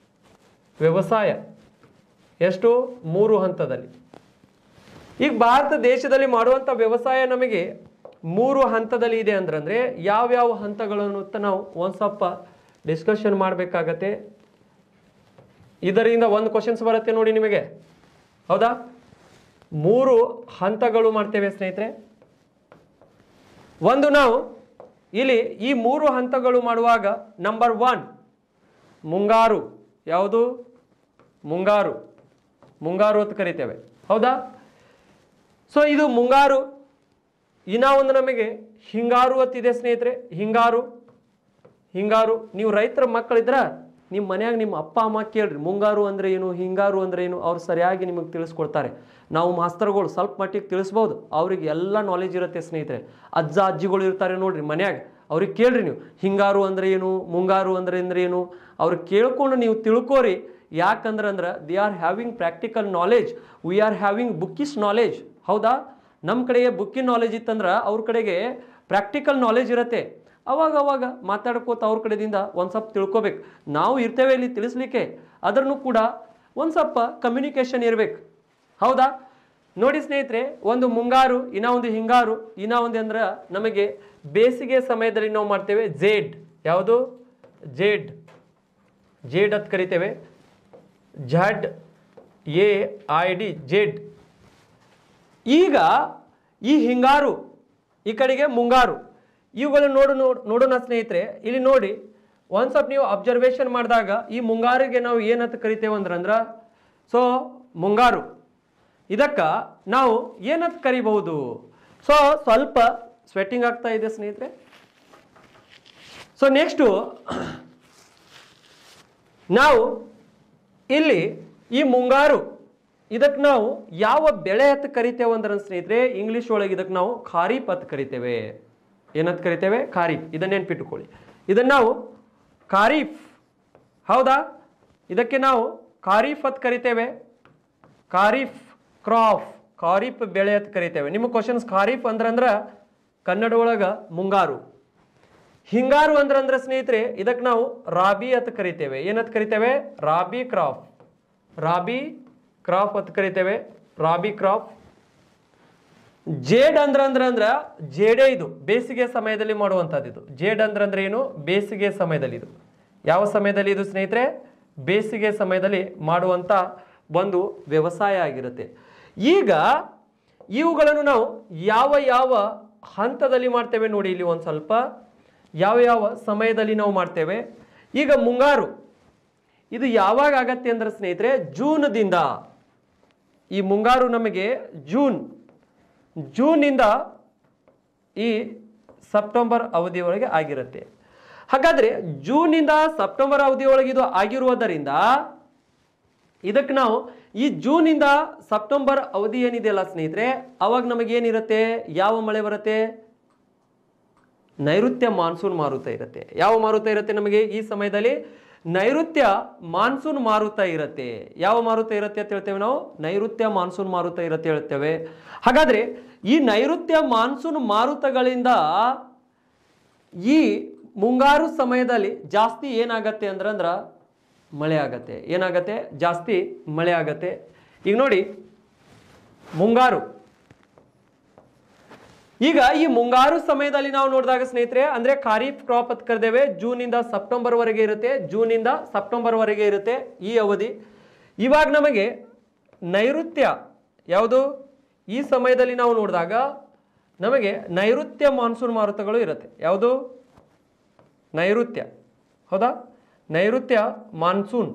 ವ್ಯವಸಾಯ ಎಷ್ಟು ಮೂರು ಹಂತದಲ್ಲಿ ಈಗ ಭಾರತ ದೇಶದಲ್ಲಿ ಮಾಡುವಂಥ ವ್ಯವಸಾಯ ನಮಗೆ ಮೂರು ಹಂತದಲ್ಲಿ ಇದೆ ಅಂದ್ರೆ ಅಂದರೆ ಯಾವ್ಯಾವ ಹಂತಗಳನ್ನು ಅಂತ ನಾವು ಒಂದು ಸ್ವಲ್ಪ ಡಿಸ್ಕಷನ್ ಮಾಡಬೇಕಾಗತ್ತೆ ಇದರಿಂದ ಒಂದು ಕ್ವಶನ್ಸ್ ಬರುತ್ತೆ ನೋಡಿ ನಿಮಗೆ ಹೌದಾ ಮೂರು ಹಂತಗಳು ಮಾಡ್ತೇವೆ ಸ್ನೇಹಿತರೆ ಒಂದು ನಾವು ಇಲ್ಲಿ ಈ ಮೂರು ಹಂತಗಳು ಮಾಡುವಾಗ ನಂಬರ್ ಒನ್ ಮುಂಗಾರು ಯಾವುದು ಮುಂಗಾರು ಮುಂಗಾರು ಅಂತ ಕರಿತೇವೆ ಹೌದಾ ಸೊ ಇದು ಮುಂಗಾರು ಇನ್ನ ಒಂದು ನಮಗೆ ಹಿಂಗಾರು ಅಂತಿದೆ ಸ್ನೇಹಿತರೆ ಹಿಂಗಾರು ಹಿಂಗಾರು ನೀವು ರೈತರ ಮಕ್ಕಳಿದ್ರ ನಿಮ್ಮ ಮನ್ಯಾಗ ನಿಮ್ಮ ಅಪ್ಪ ಅಮ್ಮ ಕೇಳ್ರಿ ಮುಂಗಾರು ಅಂದ್ರೆ ಏನು ಹಿಂಗಾರು ಅಂದ್ರೆ ಏನು ಅವ್ರು ಸರಿಯಾಗಿ ನಿಮಗೆ ತಿಳಿಸ್ಕೊಡ್ತಾರೆ ನಾವು ಮಾಸ್ತರ್ಗಳು ಸ್ವಲ್ಪ ಮಟ್ಟಿಗೆ ತಿಳಿಸ್ಬೋದು ಅವ್ರಿಗೆ ಎಲ್ಲ ನಾಲೆಜ್ ಇರುತ್ತೆ ಸ್ನೇಹಿತರೆ ಅಜ್ಜ ಅಜ್ಜಿಗಳು ಇರ್ತಾರೆ ನೋಡ್ರಿ ಮನ್ಯಾಗ ಅವ್ರಿಗೆ ಕೇಳ್ರಿ ನೀವು ಹಿಂಗಾರು ಅಂದ್ರೆ ಏನು ಮುಂಗಾರು ಅಂದ್ರೆ ಅಂದ್ರೆ ಏನು ಅವ್ರು ಕೇಳ್ಕೊಂಡು ನೀವು ತಿಳ್ಕೋರಿ ಯಾಕಂದ್ರೆ ಅಂದ್ರೆ they are having practical knowledge we are having bookish knowledge ಹೌದಾ ನಮ್ಮ ಕಡೆಗೆ ಬುಕ್ಕಿನ ನಾಲೆಜ್ ಇತ್ತಂದ್ರೆ ಅವ್ರ ಕಡೆಗೆ ಪ್ರಾಕ್ಟಿಕಲ್ ನಾಲೆಜ್ ಇರುತ್ತೆ ಅವಾಗ ಅವಾಗ ಮಾತಾಡ್ಕೋತ ಅವ್ರ ಕಡೆದಿಂದ ಒಂದು ಸ್ವಲ್ಪ ತಿಳ್ಕೊಬೇಕು ನಾವು ಇರ್ತೇವೆ ಇಲ್ಲಿ ತಿಳಿಸ್ಲಿಕ್ಕೆ ಅದನ್ನು ಕೂಡ ಒಂದು ಸ್ವಲ್ಪ ಕಮ್ಯುನಿಕೇಷನ್ ಇರಬೇಕು ಹೌದಾ ನೋಡಿ ಸ್ನೇಹಿತರೆ ಒಂದು ಮುಂಗಾರು ಇನ್ನ ಒಂದು ಹಿಂಗಾರು ಇನ್ನ ಒಂದು ಅಂದ್ರೆ ನಮಗೆ ಬೇಸಿಗೆ ಸಮಯದಲ್ಲಿ ನಾವು ಮಾಡ್ತೇವೆ ಜೇಡ್ ಯಾವುದು ಜೇಡ್ ಜೇಡ್ ಅಂತ ಕರಿತೇವೆ Z A I D zaid ಈಗ ಈ ಹಿಂಗಾರು ಈ ಕಡೆಗೆ ಮುಂಗಾರು ಇವುಗಳನ್ನು ನೋಡು ನೋಡ್ ನೋಡೋಣ ಸ್ನೇಹಿತರೆ ಇಲ್ಲಿ ನೋಡಿ ಒಂದು ಸ್ವಲ್ಪ ನೀವು ಅಬ್ಸರ್ವೇಷನ್ ಮಾಡಿದಾಗ ಈ ಮುಂಗಾರಿಗೆ ನಾವು ಏನಂತ ಕರಿತೇವೆ ಅಂದ್ರೆ ಅಂದ್ರ ಸೊ ಮುಂಗಾರು ಇದಕ್ಕೆ ನಾವು ಏನಂತ ಕರಿಬಹುದು ಸೊ ಸ್ವಲ್ಪ ಸ್ವೆಟ್ಟಿಂಗ್ ಆಗ್ತಾ ಇದೆ ಸ್ನೇಹಿತರೆ ಸೊ ನೆಕ್ಸ್ಟು ನಾವು ಇಲ್ಲಿ ಈ ಮುಂಗಾರು ಇದಕ್ಕೆ ನಾವು ಯಾವ ಬೆಳೆ ಅಂತ ಕರಿತೇವೆ ಅಂದ್ರೆ ಸ್ನೇಹಿತರೆ ಇಂಗ್ಲಿಷ್ ಒಳಗೆ ಇದಕ್ಕೆ ನಾವು ಖಾರೀಫ್ ಅಂತ ಕರಿತೇವೆ ಏನಂತ ಕರಿತೇವೆ ಖಾರೀಫ್ ಇದನ್ನ ನೆನ್ಪಿಟ್ಟುಕೊಳ್ಳಿ ಇದನ್ನ ನಾವು ಖಾರೀಫ್ ಹೌದಾ ಇದಕ್ಕೆ ನಾವು ಖಾರೀಫ್ ಅಂತ ಕರಿತೇವೆ ಖಾರೀಫ್ ಕ್ರಾಪ್ ಖಾರೀಫ್ ಬೆಳೆ ಅಂತ ಕರಿತೇವೆ ನಿಮ್ಮ ಕ್ವಶನ್ಸ್ ಖಾರೀಫ್ ಅಂದ್ರೆ ಅಂದ್ರೆ ಕನ್ನಡ ಒಳಗ ಮುಂಗಾರು ಹಿಂಗಾರು ಅಂದ್ರೆ ಅಂದ್ರೆ ಸ್ನೇಹಿತರೆ ಇದಕ್ಕೆ ನಾವು ರಾಬಿ ಅಂತ ಕರಿತೇವೆ ಏನಂತ ಕರಿತೇವೆ ರಾಬಿ ಕ್ರಾಪ್ ರಾಬಿ ಕ್ರಾಪ್ ಅಂತ ಕರಿತೇವೆ ರಾಬಿ ಕ್ರಾಪ್ ಜೇಡ್ ಅಂದ್ರ ಅಂದ್ರ ಅಂದ್ರ ಜೇಡೇ ಇದು ಬೇಸಿಗೆ ಸಮಯದಲ್ಲಿ ಮಾಡುವಂಥದ್ದು ಇದು ಜೇಡ್ ಅಂದ್ರ ಅಂದ್ರೆ ಏನು ಬೇಸಿಗೆ ಸಮಯದಲ್ಲಿ ಇದು ಯಾವ ಸಮಯದಲ್ಲಿ ಇದು ಸ್ನೇಹಿತರೆ ಬೇಸಿಗೆ ಸಮಯದಲ್ಲಿ ಮಾಡುವಂಥ ಒಂದು ವ್ಯವಸಾಯ ಆಗಿರುತ್ತೆ ಈಗ ಇವುಗಳನ್ನು ನಾವು ಯಾವ ಯಾವ ಹಂತದಲ್ಲಿ ಮಾಡ್ತೇವೆ ನೋಡಿ ಇಲ್ಲಿ ಒಂದು ಸ್ವಲ್ಪ ಯಾವ ಯಾವ ಸಮಯದಲ್ಲಿ ನಾವು ಮಾಡ್ತೇವೆ ಈಗ ಮುಂಗಾರು ಇದು ಯಾವಾಗ ಆಗತ್ತೆ ಅಂದ್ರೆ ಸ್ನೇಹಿತರೆ ಜೂನ್ದಿಂದ ಈ ಮುಂಗಾರು ನಮಗೆ ಜೂನ್ ಜೂನಿಂದ ಈ ಸೆಪ್ಟೆಂಬರ್ ಅವಧಿಯೊಳಗೆ ಆಗಿರುತ್ತೆ ಹಾಗಾದ್ರೆ ಜೂನಿಂದ ಸೆಪ್ಟೆಂಬರ್ ಅವಧಿಯೊಳಗೆ ಇದು ಆಗಿರುವುದರಿಂದ ಇದಕ್ಕೆ ನಾವು ಈ ಜೂನಿಂದ ಸೆಪ್ಟೆಂಬರ್ ಅವಧಿ ಏನಿದೆಯಲ್ಲ ಸ್ನೇಹಿತರೆ ಅವಾಗ ನಮಗೇನಿರುತ್ತೆ ಯಾವ ಮಳೆ ಬರುತ್ತೆ ನೈಋತ್ಯ ಮಾನ್ಸೂನ್ ಮಾರುತ ಇರುತ್ತೆ ಯಾವ ಮಾರುತ ಇರುತ್ತೆ ನಮಗೆ ಈ ಸಮಯದಲ್ಲಿ ನೈಋತ್ಯ ಮಾನ್ಸೂನ್ ಮಾರುತ ಇರುತ್ತೆ ಯಾವ ಮಾರುತ ಇರುತ್ತೆ ಅಂತ ಹೇಳ್ತೇವೆ ನಾವು ನೈಋತ್ಯ ಮಾನ್ಸೂನ್ ಮಾರುತ ಇರುತ್ತೆ ಹೇಳ್ತೇವೆ ಹಾಗಾದ್ರೆ ಈ ನೈಋತ್ಯ ಮಾನ್ಸೂನ್ ಮಾರುತಗಳಿಂದ ಈ ಮುಂಗಾರು ಸಮಯದಲ್ಲಿ ಜಾಸ್ತಿ ಏನಾಗತ್ತೆ ಅಂದ್ರೆ ಅಂದ್ರ ಮಳೆ ಆಗತ್ತೆ ಏನಾಗತ್ತೆ ಜಾಸ್ತಿ ಮಳೆ ಆಗತ್ತೆ ಈಗ ನೋಡಿ ಮುಂಗಾರು ಈಗ ಈ ಮುಂಗಾರು ಸಮಯದಲ್ಲಿ ನಾವು ನೋಡಿದಾಗ ಸ್ನೇಹಿತರೆ ಅಂದ್ರೆ ಖಾರೀಫ್ ಕ್ರಾಪ್ ಅಂತ ಕರೆದೇವೆ ಜೂನಿಂದ ಸೆಪ್ಟೆಂಬರ್ ವರೆಗೆ ಇರುತ್ತೆ ಜೂನಿಂದ ಸೆಪ್ಟೆಂಬರ್ ವರೆಗೆ ಇರುತ್ತೆ ಈ ಅವಧಿ ಇವಾಗ ನಮಗೆ ನೈಋತ್ಯ ಯಾವುದು ಈ ಸಮಯದಲ್ಲಿ ನಾವು ನೋಡಿದಾಗ ನಮಗೆ ನೈಋತ್ಯ ಮಾನ್ಸೂನ್ ಮಾರುತಗಳು ಇರುತ್ತೆ ಯಾವುದು ನೈಋತ್ಯ ಹೌದಾ ನೈಋತ್ಯ ಮಾನ್ಸೂನ್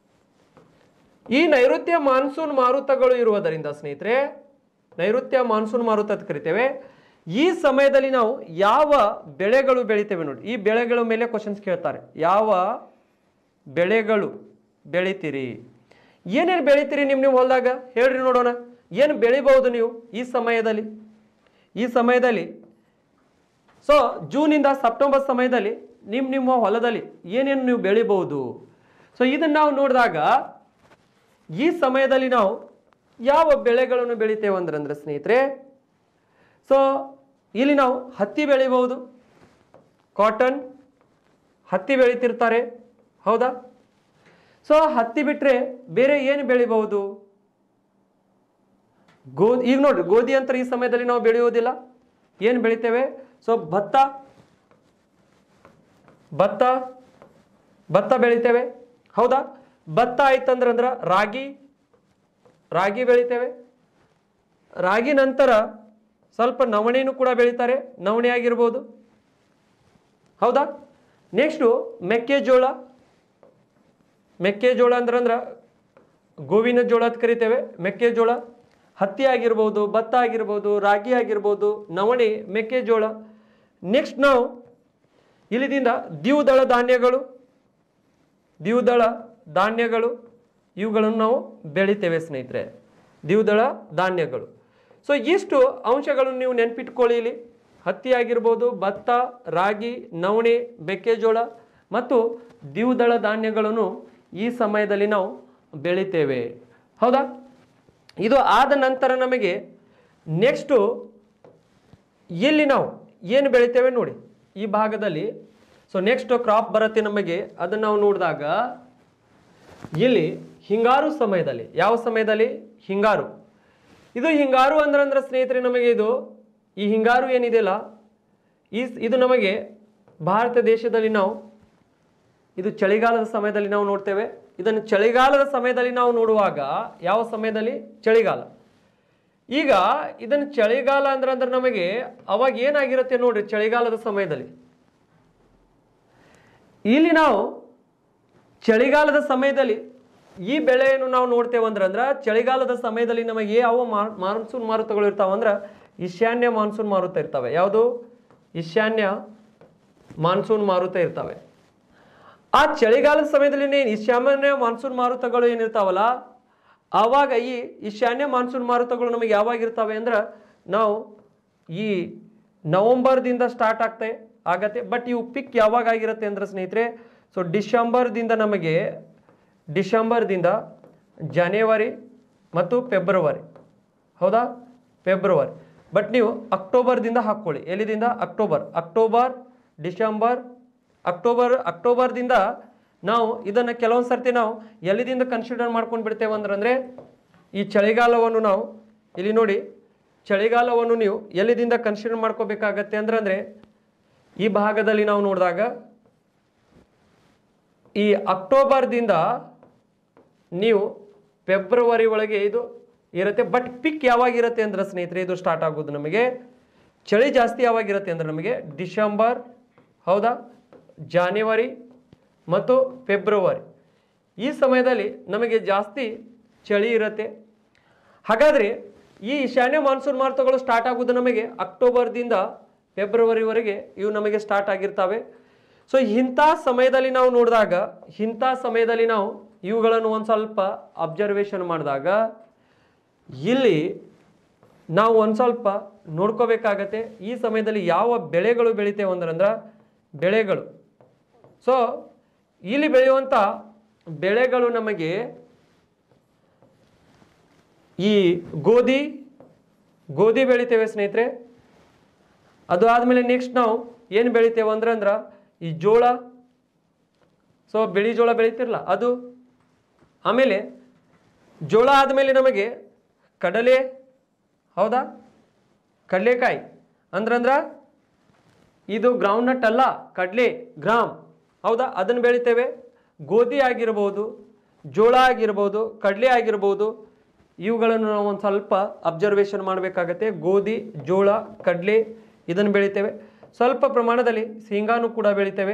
ಈ ನೈಋತ್ಯ ಮಾನ್ಸೂನ್ ಮಾರುತಗಳು ಇರುವುದರಿಂದ ಸ್ನೇಹಿತರೆ ನೈಋತ್ಯ ಮಾನ್ಸೂನ್ ಮಾರುತ ಅಂತ ಕರಿತೇವೆ ಈ ಸಮಯದಲ್ಲಿ ನಾವು ಯಾವ ಬೆಳೆಗಳು ಬೆಳಿತೇವೆ ನೋಡಿ ಈ ಬೆಳೆಗಳ ಮೇಲೆ ಕ್ವಶನ್ಸ್ ಕೇಳ್ತಾರೆ ಯಾವ ಬೆಳೆಗಳು ಬೆಳಿತೀರಿ ಏನೇನು ಬೆಳಿತೀರಿ ನಿಮ್ಮ ನೀವು ಹೊಲದಾಗ ಹೇಳ್ರಿ ನೋಡೋಣ ಏನು ಬೆಳಿಬಹುದು ನೀವು ಈ ಸಮಯದಲ್ಲಿ ಈ ಸಮಯದಲ್ಲಿ ಸೊ ಜೂನಿಂದ ಸೆಪ್ಟೆಂಬರ್ ಸಮಯದಲ್ಲಿ ನಿಮ್ಮ ನಿಮ್ಮ ಹೊಲದಲ್ಲಿ ಏನೇನು ನೀವು ಬೆಳಿಬಹುದು ಸೊ ಇದನ್ನು ನಾವು ನೋಡಿದಾಗ ಈ ಸಮಯದಲ್ಲಿ ನಾವು ಯಾವ ಬೆಳೆಗಳನ್ನು ಬೆಳಿತೇವೆ ಅಂದ್ರೆ ಅಂದ್ರೆ ಸ್ನೇಹಿತರೆ ಸೊ ಇಲ್ಲಿ ನಾವು ಹತ್ತಿ ಬೆಳಿಬಹುದು ಕಾಟನ್ ಹತ್ತಿ ಬೆಳಿತಿರ್ತಾರೆ ಹೌದಾ ಸೊ ಹತ್ತಿ ಬಿಟ್ಟರೆ ಬೇರೆ ಏನು ಬೆಳಿಬಹುದು ಗೋಧಿ ಈಗ ನೋಡ್ರಿ ಗೋಧಿ ಅಂತ ಈ ಸಮಯದಲ್ಲಿ ನಾವು ಬೆಳೆಯೋದಿಲ್ಲ ಏನು ಬೆಳಿತೇವೆ ಸೊ ಭತ್ತ ಭತ್ತ ಭತ್ತ ಬೆಳಿತೇವೆ ಹೌದಾ ಭತ್ತ ಆಯ್ತಂದ್ರೆ ಅಂದ್ರೆ ರಾಗಿ ರಾಗಿ ಬೆಳಿತೇವೆ ರಾಗಿ ನಂತರ ಸ್ವಲ್ಪ ನವಣೆನೂ ಕೂಡ ಬೆಳಿತಾರೆ ನವಣೆ ಆಗಿರ್ಬೋದು ಹೌದಾ ನೆಕ್ಸ್ಟು ಮೆಕ್ಕೆಜೋಳ ಮೆಕ್ಕೆಜೋಳ ಅಂದ್ರೆ ಅಂದ್ರೆ ಗೋವಿನ ಜೋಳ ಅಂತ ಕರಿತೇವೆ ಮೆಕ್ಕೆಜೋಳ ಹತ್ತಿ ಆಗಿರ್ಬೋದು ಭತ್ತ ಆಗಿರ್ಬೋದು ರಾಗಿ ಆಗಿರ್ಬೋದು ನವಣೆ ಮೆಕ್ಕೆಜೋಳ ನೆಕ್ಸ್ಟ್ ನಾವು ಇಲ್ಲಿದಿಂದ ದ್ವಿದಳ ಧಾನ್ಯಗಳು ದ್ವಿದಳ ಧಾನ್ಯಗಳು ಇವುಗಳನ್ನು ನಾವು ಬೆಳಿತೇವೆ ಸ್ನೇಹಿತರೆ ದ್ವಿದಳ ಧಾನ್ಯಗಳು ಸೊ ಇಷ್ಟು ಅಂಶಗಳನ್ನು ನೀವು ನೆನ್ಪಿಟ್ಕೊಳ್ಳಿ ಇಲ್ಲಿ ಹತ್ತಿ ಆಗಿರ್ಬೋದು ಭತ್ತ ರಾಗಿ ನವಣೆ ಮೆಕ್ಕೆಜೋಳ ಮತ್ತು ದ್ವಿದಳ ಧಾನ್ಯಗಳನ್ನು ಈ ಸಮಯದಲ್ಲಿ ನಾವು ಬೆಳಿತೇವೆ ಹೌದಾ ಇದು ಆದ ನಂತರ ನಮಗೆ ನೆಕ್ಸ್ಟು ಇಲ್ಲಿ ನಾವು ಏನು ಬೆಳಿತೇವೆ ನೋಡಿ ಈ ಭಾಗದಲ್ಲಿ ಸೊ ನೆಕ್ಸ್ಟ್ ಕ್ರಾಪ್ ಬರುತ್ತೆ ನಮಗೆ ಅದನ್ನು ನಾವು ನೋಡಿದಾಗ ಇಲ್ಲಿ ಹಿಂಗಾರು ಸಮಯದಲ್ಲಿ ಯಾವ ಸಮಯದಲ್ಲಿ ಹಿಂಗಾರು ಇದು ಹಿಂಗಾರು ಅಂದ್ರೆ ಅಂದ್ರೆ ಸ್ನೇಹಿತರೆ ನಮಗೆ ಇದು ಈ ಹಿಂಗಾರು ಏನಿದೆಯಲ್ಲ ಈ ಇದು ನಮಗೆ ಭಾರತ ದೇಶದಲ್ಲಿ ನಾವು ಇದು ಚಳಿಗಾಲದ ಸಮಯದಲ್ಲಿ ನಾವು ನೋಡ್ತೇವೆ ಇದನ್ನು ಚಳಿಗಾಲದ ಸಮಯದಲ್ಲಿ ನಾವು ನೋಡುವಾಗ ಯಾವ ಸಮಯದಲ್ಲಿ ಚಳಿಗಾಲ ಈಗ ಇದನ್ನು ಚಳಿಗಾಲ ಅಂದ್ರೆ ಅಂದ್ರೆ ನಮಗೆ ಅವಾಗ ಏನಾಗಿರುತ್ತೆ ನೋಡ್ರಿ ಚಳಿಗಾಲದ ಸಮಯದಲ್ಲಿ ಇಲ್ಲಿ ನಾವು ಚಳಿಗಾಲದ ಸಮಯದಲ್ಲಿ ಈ ಬೆಳೆಯನ್ನು ನಾವು ನೋಡ್ತೇವೆ ಅಂದ್ರೆ ಅಂದ್ರೆ ಚಳಿಗಾಲದ ಸಮಯದಲ್ಲಿ ನಮಗೆ ಯಾವ ಮಾ- ಮಾನ್ಸೂನ್ ಮಾರುತಗಳು ಇರ್ತಾವ ಅಂದ್ರೆ ಈಶಾನ್ಯ ಮಾನ್ಸೂನ್ ಮಾರುತ ಇರ್ತವೆ ಯಾವುದು ಈಶಾನ್ಯ ಮಾನ್ಸೂನ್ ಮಾರುತ ಇರ್ತವೆ ಆ ಚಳಿಗಾಲದ ಸಮಯದಲ್ಲಿ ಏನು ಈಶಾನ್ಯ ಮಾನ್ಸೂನ್ ಮಾರುತಗಳು ಏನಿರ್ತಾವಲ್ಲ ಆವಾಗ ಈ ಈಶಾನ್ಯ ಮಾನ್ಸೂನ್ ಮಾರುತಗಳು ನಮಗೆ ಯಾವಾಗ ಇರ್ತವೆ ಅಂದ್ರೆ ನಾವು ಈ ನವಂಬರ್ದಿಂದ ಸ್ಟಾರ್ಟ್ ಆಗ್ತವೆ ಆಗತ್ತೆ ಬಟ್ ಇವು ಪಿಕ್ ಯಾವಾಗ ಆಗಿರುತ್ತೆ ಅಂದ್ರೆ ಸ್ನೇಹಿತರೆ ಸೊ ಡಿಸೆಂಬರ್ದಿಂದ ನಮಗೆ ಡಿಸೆಂಬರ್ದಿಂದ ಜನವರಿ ಮತ್ತು ಫೆಬ್ರವರಿ ಹೌದಾ ಫೆಬ್ರವರಿ ಬಟ್ ನೀವು ಅಕ್ಟೋಬರ್ದಿಂದ ಹಾಕ್ಕೊಳ್ಳಿ ಎಲ್ಲಿದಿಂದ ಅಕ್ಟೋಬರ್ ಅಕ್ಟೋಬರ್ ಡಿಸೆಂಬರ್ ಅಕ್ಟೋಬರ್ ಅಕ್ಟೋಬರ್ದಿಂದ ನಾವು ಇದನ್ನು ಕೆಲವೊಂದು ಸರ್ತಿ ನಾವು ಎಲ್ಲಿದಿಂದ ಕನ್ಸಿಡರ್ ಮಾಡ್ಕೊಂಡು ಬಿಡ್ತೇವೆ ಅಂದ್ರೆ ಅಂದರೆ ಈ ಚಳಿಗಾಲವನ್ನು ನಾವು ಇಲ್ಲಿ ನೋಡಿ ಚಳಿಗಾಲವನ್ನು ನೀವು ಎಲ್ಲಿದಿಂದ ಕನ್ಸಿಡರ್ ಮಾಡ್ಕೋಬೇಕಾಗತ್ತೆ ಅಂದ್ರೆ ಅಂದರೆ ಈ ಭಾಗದಲ್ಲಿ ನಾವು ನೋಡಿದಾಗ ಈ ಅಕ್ಟೋಬರ್ದಿಂದ ನೀವು ಫೆಬ್ರವರಿ ಒಳಗೆ ಇದು ಇರುತ್ತೆ ಬಟ್ ಪಿಕ್ ಯಾವಾಗಿರುತ್ತೆ ಅಂದ್ರೆ ಸ್ನೇಹಿತರೆ ಇದು ಸ್ಟಾರ್ಟ್ ಆಗೋದು ನಮಗೆ ಚಳಿ ಜಾಸ್ತಿ ಯಾವಾಗಿರುತ್ತೆ ಅಂದ್ರೆ ನಮಗೆ ಡಿಸೆಂಬರ್ ಹೌದಾ ಜಾನ್ಯುವರಿ ಮತ್ತು ಫೆಬ್ರವರಿ ಈ ಸಮಯದಲ್ಲಿ ನಮಗೆ ಜಾಸ್ತಿ ಚಳಿ ಇರುತ್ತೆ ಹಾಗಾದರೆ ಈ ಈಶಾನ್ಯ ಮಾನ್ಸೂನ್ ಮಾರುತಗಳು ಸ್ಟಾರ್ಟ್ ಆಗೋದು ನಮಗೆ ಅಕ್ಟೋಬರ್ದಿಂದ ಫೆಬ್ರವರಿವರೆಗೆ ಇವು ನಮಗೆ ಸ್ಟಾರ್ಟ್ ಆಗಿರ್ತವೆ ಸೊ ಇಂಥ ಸಮಯದಲ್ಲಿ ನಾವು ನೋಡಿದಾಗ ಇಂಥ ಸಮಯದಲ್ಲಿ ನಾವು ಇವುಗಳನ್ನು ಒಂದು ಸ್ವಲ್ಪ ಅಬ್ಸರ್ವೇಷನ್ ಮಾಡಿದಾಗ ಇಲ್ಲಿ ನಾವು ಒಂದು ಸ್ವಲ್ಪ ನೋಡ್ಕೋಬೇಕಾಗತ್ತೆ ಈ ಸಮಯದಲ್ಲಿ ಯಾವ ಬೆಳೆಗಳು ಬೆಳಿತೇವೆ ಅಂದ್ರೆ ಬೆಳೆಗಳು ಸೊ ಇಲ್ಲಿ ಬೆಳೆಯುವಂಥ ಬೆಳೆಗಳು ನಮಗೆ ಈ ಗೋಧಿ ಗೋಧಿ ಬೆಳಿತೇವೆ ಸ್ನೇಹಿತರೆ ಅದು ಆದಮೇಲೆ ನೆಕ್ಸ್ಟ್ ನಾವು ಏನು ಬೆಳಿತೇವೆ ಅಂದ್ರೆ ಅಂದ್ರೆ ಈ ಜೋಳ ಸೊ ಬಿಳಿ ಜೋಳ ಬೆಳಿತಿರಲ್ಲ ಅದು ಆಮೇಲೆ ಜೋಳ ಆದಮೇಲೆ ನಮಗೆ ಕಡಲೆ ಹೌದಾ ಕಡಲೆಕಾಯಿ ಅಂದ್ರಂದ್ರ ಇದು ಗ್ರೌಂಡ್ ನಟ್ ಅಲ್ಲ ಕಡಲೆ ಗ್ರಾಮ್ ಹೌದಾ ಅದನ್ನು ಬೆಳಿತೇವೆ ಗೋಧಿ ಆಗಿರ್ಬೋದು ಜೋಳ ಆಗಿರ್ಬೋದು ಕಡಲೆ ಆಗಿರ್ಬೋದು ಇವುಗಳನ್ನು ನಾವು ಒಂದು ಸ್ವಲ್ಪ ಅಬ್ಸರ್ವೇಷನ್ ಮಾಡಬೇಕಾಗತ್ತೆ ಗೋಧಿ ಜೋಳ ಕಡಲೆ ಇದನ್ನು ಬೆಳಿತೇವೆ ಸ್ವಲ್ಪ ಪ್ರಮಾಣದಲ್ಲಿ ಶೇಂಗಾನು ಕೂಡ ಬೆಳಿತೇವೆ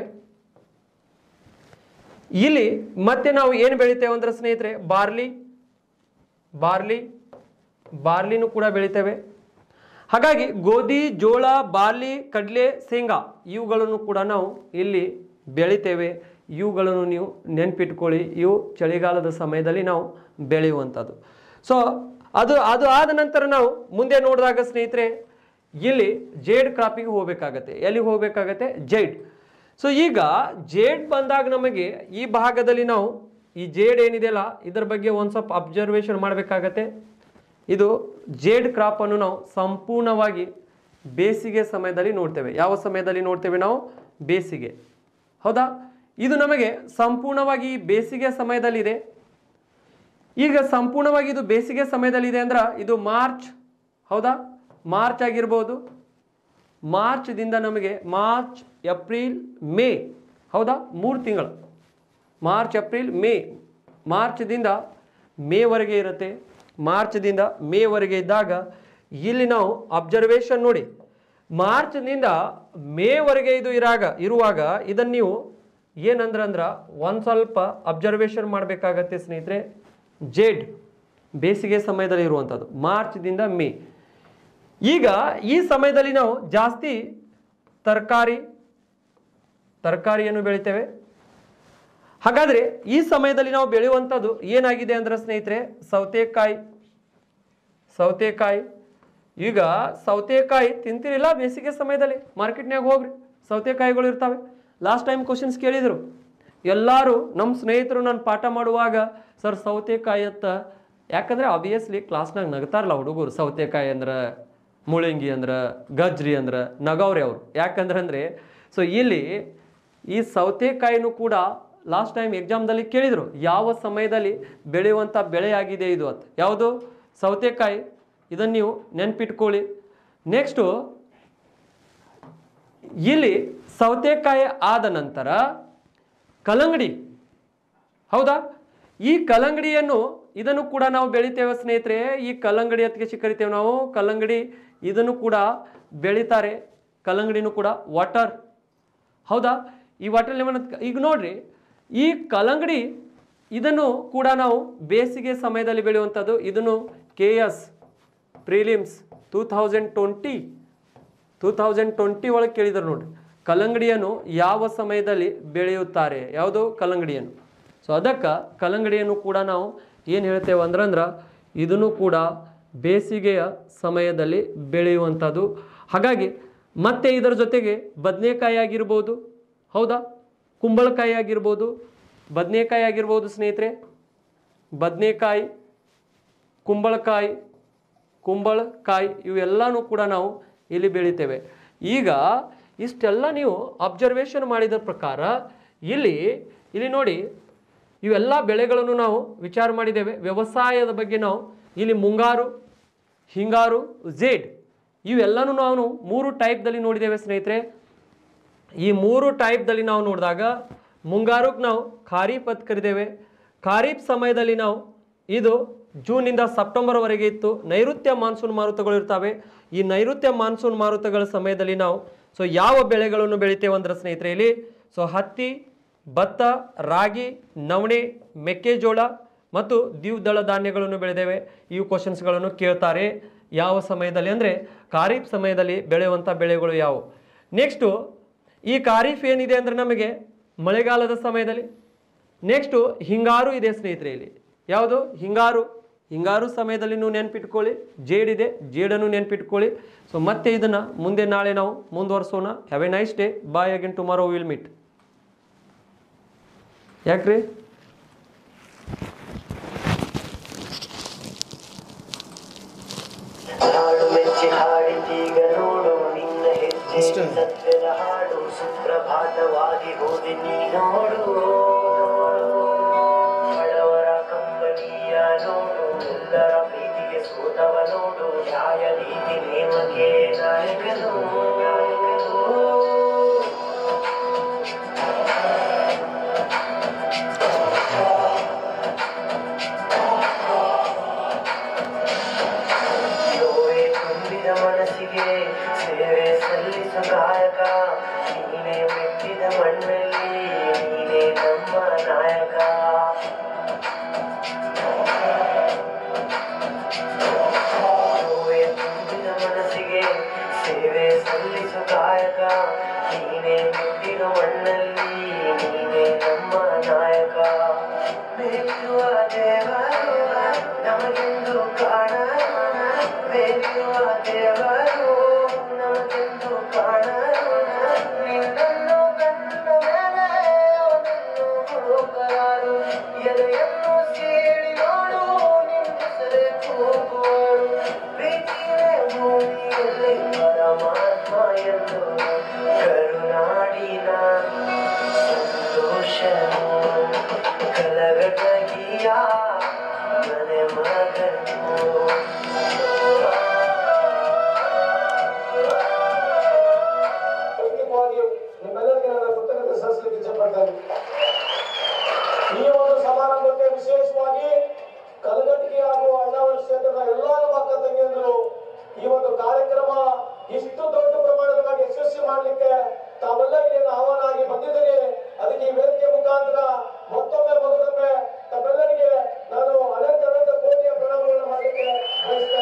ಇಲ್ಲಿ ಮತ್ತೆ ನಾವು ಏನು ಬೆಳಿತೇವೆ ಅಂದ್ರೆ ಸ್ನೇಹಿತರೆ ಬಾರ್ಲಿ ಬಾರ್ಲಿ ಬಾರ್ಲಿನೂ ಕೂಡ ಬೆಳಿತೇವೆ ಹಾಗಾಗಿ ಗೋಧಿ ಜೋಳ ಬಾರ್ಲಿ ಕಡಲೆ ಶೇಂಗಾ ಇವುಗಳನ್ನು ಕೂಡ ನಾವು ಇಲ್ಲಿ ಬೆಳಿತೇವೆ ಇವುಗಳನ್ನು ನೀವು ನೆನ್ಪಿಟ್ಕೊಳ್ಳಿ ಇವು ಚಳಿಗಾಲದ ಸಮಯದಲ್ಲಿ ನಾವು ಬೆಳೆಯುವಂಥದ್ದು ಸೊ ಅದು ಅದು ಆದ ನಂತರ ನಾವು ಮುಂದೆ ನೋಡಿದಾಗ ಸ್ನೇಹಿತರೆ ಇಲ್ಲಿ ಜೇಡ್ ಕ್ರಾಪಿಗೆ ಹೋಗಬೇಕಾಗತ್ತೆ ಎಲ್ಲಿಗೆ ಹೋಗಬೇಕಾಗತ್ತೆ ಜೇಡ್ ಸೊ ಈಗ ಜೇಡ್ ಬಂದಾಗ ನಮಗೆ ಈ ಭಾಗದಲ್ಲಿ ನಾವು ಈ ಜೇಡ್ ಏನಿದೆಯಲ್ಲ ಇದರ ಬಗ್ಗೆ ಒಂದು ಸ್ವಲ್ಪ ಅಬ್ಸರ್ವೇಷನ್ ಮಾಡಬೇಕಾಗತ್ತೆ ಇದು ಜೇಡ್ ಕ್ರಾಪ್ ಅನ್ನು ನಾವು ಸಂಪೂರ್ಣವಾಗಿ ಬೇಸಿಗೆ ಸಮಯದಲ್ಲಿ ನೋಡ್ತೇವೆ ಯಾವ ಸಮಯದಲ್ಲಿ ನೋಡ್ತೇವೆ ನಾವು ಬೇಸಿಗೆ ಹೌದಾ ಇದು ನಮಗೆ ಸಂಪೂರ್ಣವಾಗಿ ಈ ಬೇಸಿಗೆ ಸಮಯದಲ್ಲಿದೆ ಈಗ ಸಂಪೂರ್ಣವಾಗಿ ಇದು ಬೇಸಿಗೆ ಸಮಯದಲ್ಲಿದೆ ಅಂದ್ರೆ ಇದು ಮಾರ್ಚ್ ಹೌದಾ ಮಾರ್ಚ್ ಆಗಿರ್ಬೋದು ಮಾರ್ಚ್ದಿಂದ ನಮಗೆ ಮಾರ್ಚ್ ಏಪ್ರಿಲ್ ಮೇ ಹೌದಾ ಮೂರು ತಿಂಗಳು ಮಾರ್ಚ್ ಏಪ್ರಿಲ್ ಮೇ ಮಾರ್ಚ್ದಿಂದ ಮೇವರೆಗೆ ಇರುತ್ತೆ ಮಾರ್ಚ್ದಿಂದ ಮೇವರೆಗೆ ಇದ್ದಾಗ ಇಲ್ಲಿ ನಾವು ಅಬ್ಸರ್ವೇಷನ್ ನೋಡಿ ಮಾರ್ಚ್ನಿಂದ ಮೇವರೆಗೆ ಇದು ಇರಾಗ ಇರುವಾಗ ಇದನ್ನು ನೀವು ಏನಂದ್ರೆ ಅಂದ್ರೆ ಒಂದು ಸ್ವಲ್ಪ ಅಬ್ಸರ್ವೇಷನ್ ಮಾಡಬೇಕಾಗತ್ತೆ ಸ್ನೇಹಿತರೆ ಜೇಡ್ ಬೇಸಿಗೆ ಸಮಯದಲ್ಲಿ ಇರುವಂಥದ್ದು ಮಾರ್ಚ್ದಿಂದ ಮೇ ಈಗ ಈ ಸಮಯದಲ್ಲಿ ನಾವು ಜಾಸ್ತಿ ತರಕಾರಿ ತರಕಾರಿಯನ್ನು ಬೆಳಿತೇವೆ ಹಾಗಾದರೆ ಈ ಸಮಯದಲ್ಲಿ ನಾವು ಬೆಳೆಯುವಂಥದ್ದು ಏನಾಗಿದೆ ಅಂದ್ರೆ ಸ್ನೇಹಿತರೆ ಸೌತೆಕಾಯಿ ಸೌತೆಕಾಯಿ ಈಗ ಸೌತೆಕಾಯಿ ತಿಂತಿರಿಲ್ಲ ಬೇಸಿಗೆ ಸಮಯದಲ್ಲಿ ಮಾರ್ಕೆಟ್ನಾಗ ಹೋಗ್ರಿ ಸೌತೆಕಾಯಿಗಳು ಇರ್ತವೆ ಲಾಸ್ಟ್ ಟೈಮ್ ಕ್ವಶನ್ಸ್ ಕೇಳಿದರು ಎಲ್ಲರೂ ನಮ್ಮ ಸ್ನೇಹಿತರು ನಾನು ಪಾಠ ಮಾಡುವಾಗ ಸರ್ ಸೌತೆಕಾಯಿ ಅತ್ತ ಯಾಕಂದ್ರೆ ಆಬ್ವಿಯಸ್ಲಿ ಕ್ಲಾಸ್ನಾಗ ನಗ್ತಾರಲ್ಲ ಹುಡುಗರು ಸೌತೆಕಾಯಿ ಅಂದ್ರೆ ಮುಳಂಗಿ ಅಂದ್ರೆ ಗಜ್ರಿ ಅಂದ್ರೆ ನಗವ್ರಿ ಅವರು ಯಾಕಂದ್ರೆ ಅಂದರೆ ಸೊ ಇಲ್ಲಿ ಈ ಸೌತೆಕಾಯಿನೂ ಕೂಡ ಲಾಸ್ಟ್ ಟೈಮ್ ಎಕ್ಸಾಮ್ದಲ್ಲಿ ಕೇಳಿದರು ಯಾವ ಸಮಯದಲ್ಲಿ ಬೆಳೆಯುವಂಥ ಬೆಳೆಯಾಗಿದೆ ಇದು ಅಂತ ಯಾವುದು ಸೌತೆಕಾಯಿ ಇದನ್ನು ನೀವು ನೆನ್ಪಿಟ್ಕೊಳ್ಳಿ ನೆಕ್ಸ್ಟು ಇಲ್ಲಿ ಸೌತೆಕಾಯಿ ಆದ ನಂತರ ಕಲ್ಲಂಗಡಿ ಹೌದಾ ಈ ಕಲ್ಲಂಗಡಿಯನ್ನು ಇದನ್ನು ಕೂಡ ನಾವು ಬೆಳಿತೇವೆ ಸ್ನೇಹಿತರೆ ಈ ಕಲ್ಲಂಗಡಿ ಅದಕ್ಕೆ ಕರಿತೇವೆ ನಾವು ಕಲ್ಲಂಗಡಿ ಇದನ್ನು ಕೂಡ ಬೆಳಿತಾರೆ ಕಲ್ಲಂಗಡಿನೂ ಕೂಡ ವಾಟರ್ ಹೌದಾ ಈ ವಾಟರ್ ಲೆಮನ್ ಈಗ ನೋಡ್ರಿ ಈ ಕಲ್ಲಂಗಡಿ ಇದನ್ನು ಕೂಡ ನಾವು ಬೇಸಿಗೆ ಸಮಯದಲ್ಲಿ ಬೆಳೆಯುವಂಥದ್ದು ಇದನ್ನು K S prelims two thousand twenty two thousand twenty ಒಳಗೆ ಕೇಳಿದ್ರು ನೋಡ್ರಿ ಕಲ್ಲಂಗಡಿಯನ್ನು ಯಾವ ಸಮಯದಲ್ಲಿ ಬೆಳೆಯುತ್ತಾರೆ ಯಾವುದು ಕಲ್ಲಂಗಡಿಯನ್ನು ಸೊ ಅದಕ್ಕೆ ಕಲ್ಲಂಗಡಿಯನ್ನು ಕೂಡ ನಾವು ಏನು ಹೇಳ್ತೇವೆ ಅಂದ್ರಂದ್ರೆ ಇದನ್ನು ಕೂಡ ಬೇಸಿಗೆಯ ಸಮಯದಲ್ಲಿ ಬೆಳೆಯುವಂಥದ್ದು ಹಾಗಾಗಿ ಮತ್ತೆ ಇದರ ಜೊತೆಗೆ ಬದನೆಕಾಯಿ ಆಗಿರ್ಬೋದು ಹೌದಾ ಕುಂಬಳಕಾಯಿ ಆಗಿರ್ಬೋದು ಬದನೆಕಾಯಿ ಆಗಿರ್ಬೋದು ಸ್ನೇಹಿತರೆ ಬದನೆಕಾಯಿ ಕುಂಬಳಕಾಯಿ ಕುಂಬಳಕಾಯಿ ಇವೆಲ್ಲನೂ ಕೂಡ ನಾವು ಇಲ್ಲಿ ಬೆಳಿತೇವೆ ಈಗ ಇಷ್ಟೆಲ್ಲ ನೀವು ಅಬ್ಸರ್ವೇಷನ್ ಮಾಡಿದ ಪ್ರಕಾರ ಇಲ್ಲಿ ಇಲ್ಲಿ ನೋಡಿ ಇವೆಲ್ಲ ಬೆಳೆಗಳನ್ನು ನಾವು ವಿಚಾರ ಮಾಡಿದ್ದೇವೆ ವ್ಯವಸಾಯದ ಬಗ್ಗೆ ನಾವು ಇಲ್ಲಿ ಮುಂಗಾರು ಹಿಂಗಾರು ಜೇಡ್ ಇವೆಲ್ಲನೂ ನಾವು ಮೂರು ಟೈಪ್ದಲ್ಲಿ ನೋಡಿದ್ದೇವೆ ಸ್ನೇಹಿತರೆ ಈ ಮೂರು ಟೈಪ್ದಲ್ಲಿ ನಾವು ನೋಡಿದಾಗ ಮುಂಗಾರುಕ್ಕೆ ನಾವು ಖಾರೀಫ್ ಅಂತ ಕರಿದೇವೆ ಖಾರೀಫ್ ಸಮಯದಲ್ಲಿ ನಾವು ಇದು ಜೂನಿಂದ ಸೆಪ್ಟೆಂಬರ್ವರೆಗೆ ಇತ್ತು ನೈಋತ್ಯ ಮಾನ್ಸೂನ್ ಮಾರುತಗಳು ಇರ್ತವೆ ಈ ನೈಋತ್ಯ ಮಾನ್ಸೂನ್ ಮಾರುತಗಳ ಸಮಯದಲ್ಲಿ ನಾವು ಸೊ ಯಾವ ಬೆಳೆಗಳನ್ನು ಬೆಳಿತೇವೆ ಅಂದ್ರೆ ಸ್ನೇಹಿತರೆ ಇಲ್ಲಿ ಸೊ ಹತ್ತಿ ಭತ್ತ ರಾಗಿ ನವಣೆ ಮೆಕ್ಕೆಜೋಳ ಮತ್ತು ದ್ವಿದಳ ಧಾನ್ಯಗಳನ್ನು ಬೆಳೆದೇವೆ ಈ ಕ್ವಶನ್ಸ್ಗಳನ್ನು ಕೇಳ್ತಾರೆ ಯಾವ ಸಮಯದಲ್ಲಿ ಅಂದರೆ ಖಾರೀಫ್ ಸಮಯದಲ್ಲಿ ಬೆಳೆಯುವಂಥ ಬೆಳೆಗಳು ಯಾವುವು ನೆಕ್ಸ್ಟು ಈ ಖಾರೀಫ್ ಏನಿದೆ ಅಂದರೆ ನಮಗೆ ಮಳೆಗಾಲದ ಸಮಯದಲ್ಲಿ ನೆಕ್ಸ್ಟು ಹಿಂಗಾರು ಇದೆ ಸ್ನೇಹಿತರೆ ಇಲ್ಲಿ ಯಾವುದು ಹಿಂಗಾರು ಹಿಂಗಾರು ಸಮಯದಲ್ಲಿ ನೀವು ನೆನ್ಪಿಟ್ಕೊಳ್ಳಿ ಜೇಡಿದೆ ಜೇಡನ್ನು ನೆನ್ಪಿಟ್ಕೊಳ್ಳಿ ಸೊ ಮತ್ತೆ ಇದನ್ನು ಮುಂದೆ ನಾಳೆ ನಾವು ಮುಂದುವರ್ಸೋಣ have a nice day bye again tomorrow will meet ಯಾಕ್ರಿ ಹಾಡು ಮೆಚ್ಚಿ ಹಾಡಿದೀಗ ನೋಡು ನಿನ್ನ ಹೆಜ್ಜೆ ಸತ್ಯದ ಹಾಡು ಸುಪ್ರಭಾತವಾಗಿ ಹೋದೆ ನೀ ನೋಡು ಬಡವರ ಕಂಬನಿಯ ನೋಡು ಎಲ್ಲರ ಪ್ರೀತಿಗೆ ಸೋತವ ನೋಡು ನ್ಯಾಯ ನೀತಿ ನೇಮಕ್ಕೆ ನಾಯಕನು ನೋವೇ ತುಂಬಿದ ಮನಸ್ಸಿಗೆ ಸೇವೆ ಸಲ್ಲಿಸು ಕಾಯಕ ನೀನೇ ಮೆಟ್ಟಿದ ಮಣ್ಣಲ್ಲಿ ನೀನೇ ನಮ್ಮ ನಾಯಕ ನೋವೇ ತುಂಬಿದ ಮನಸ್ಸಿಗೆ ಸೇವೆ ಸಲ್ಲಿಸು ಕಾಯಕ ನೀನೇ ಮೆಟ್ಟಿದ ಮಣ್ಣಲ್ಲಿ ನೀನೇ ನಮ್ಮ ನಾಯಕ ಬೇಯುವ ದೇವರು ನಮಗೆಂದು ಕಾಣ ಬೇಯುವ ದೇವರು ನಮಗೆಂದು ಕಾಣ ನಿನ್ನನ್ನು ಕಂಡ ಮೇಲೆ ಅವನನ್ನು ಹುಡುಕಲಾರು ಎದೆಯನ್ನು ಸೀಳಿ ನೋಡು ನಿನ್ನ ಹೆಸರೇ ಕೂಗುವರು ಪ್ರೀತಿಯೇ ಭೂಮಿಯಲ್ಲಿ ಪರಮಾತ್ಮ ಎಂದು ಕರುನಾಡಿನ ಸಂತೋಷನು ಕಲಗಟಗಿಯ ಮನೆ ಮಗನು ವೈಯಕ್ತಿಕವಾಗಿ ನಿಮ್ಮೆಲ್ಲರಿಗೆ ನನ್ನ ಕೃತಜ್ಞತೆ ಸಲ್ಲಿಸಲಿಕ್ಕೆ ಇಷ್ಟಪಡ್ತೇನೆ ಈ ಒಂದು ಸಮಾರಂಭಕ್ಕೆ ವಿಶೇಷವಾಗಿ ಕಲಗಟ್ಟಿಗೆ ಹಾಗೂ ಅಣ್ಣಾವರ ಕ್ಷೇತ್ರದ ಎಲ್ಲ ನಮ್ಮ ಅಕ್ಕ ತಂಗಿಯಂದರು ಈ ಒಂದು ಕಾರ್ಯಕ್ರಮ ಇಷ್ಟು ದೊಡ್ಡ ಪ್ರಮಾಣದಲ್ಲಿ ಯಶಸ್ವಿ ಮಾಡಲಿಕ್ಕೆ ತಾವೆಲ್ಲರಿಗೆ ಏನು ಆಹ್ವಾನ ಆಗಿ ಬಂದಿದ್ದೀರಿ ಅದಕ್ಕೆ ಈ ವೇದಿಕೆ ಮುಖಾಂತರ ಮತ್ತೊಮ್ಮೆ ಮಗದೊಮ್ಮೆ ತಮ್ಮೆಲ್ಲರಿಗೆ ನಾನು ಅನಂತ ಅನಂತ ಕೋಟಿಯ ಪ್ರಣಾಮಗಳನ್ನು ಮಾಡಲಿಕ್ಕೆ ಬಯಸ್ತೇನೆ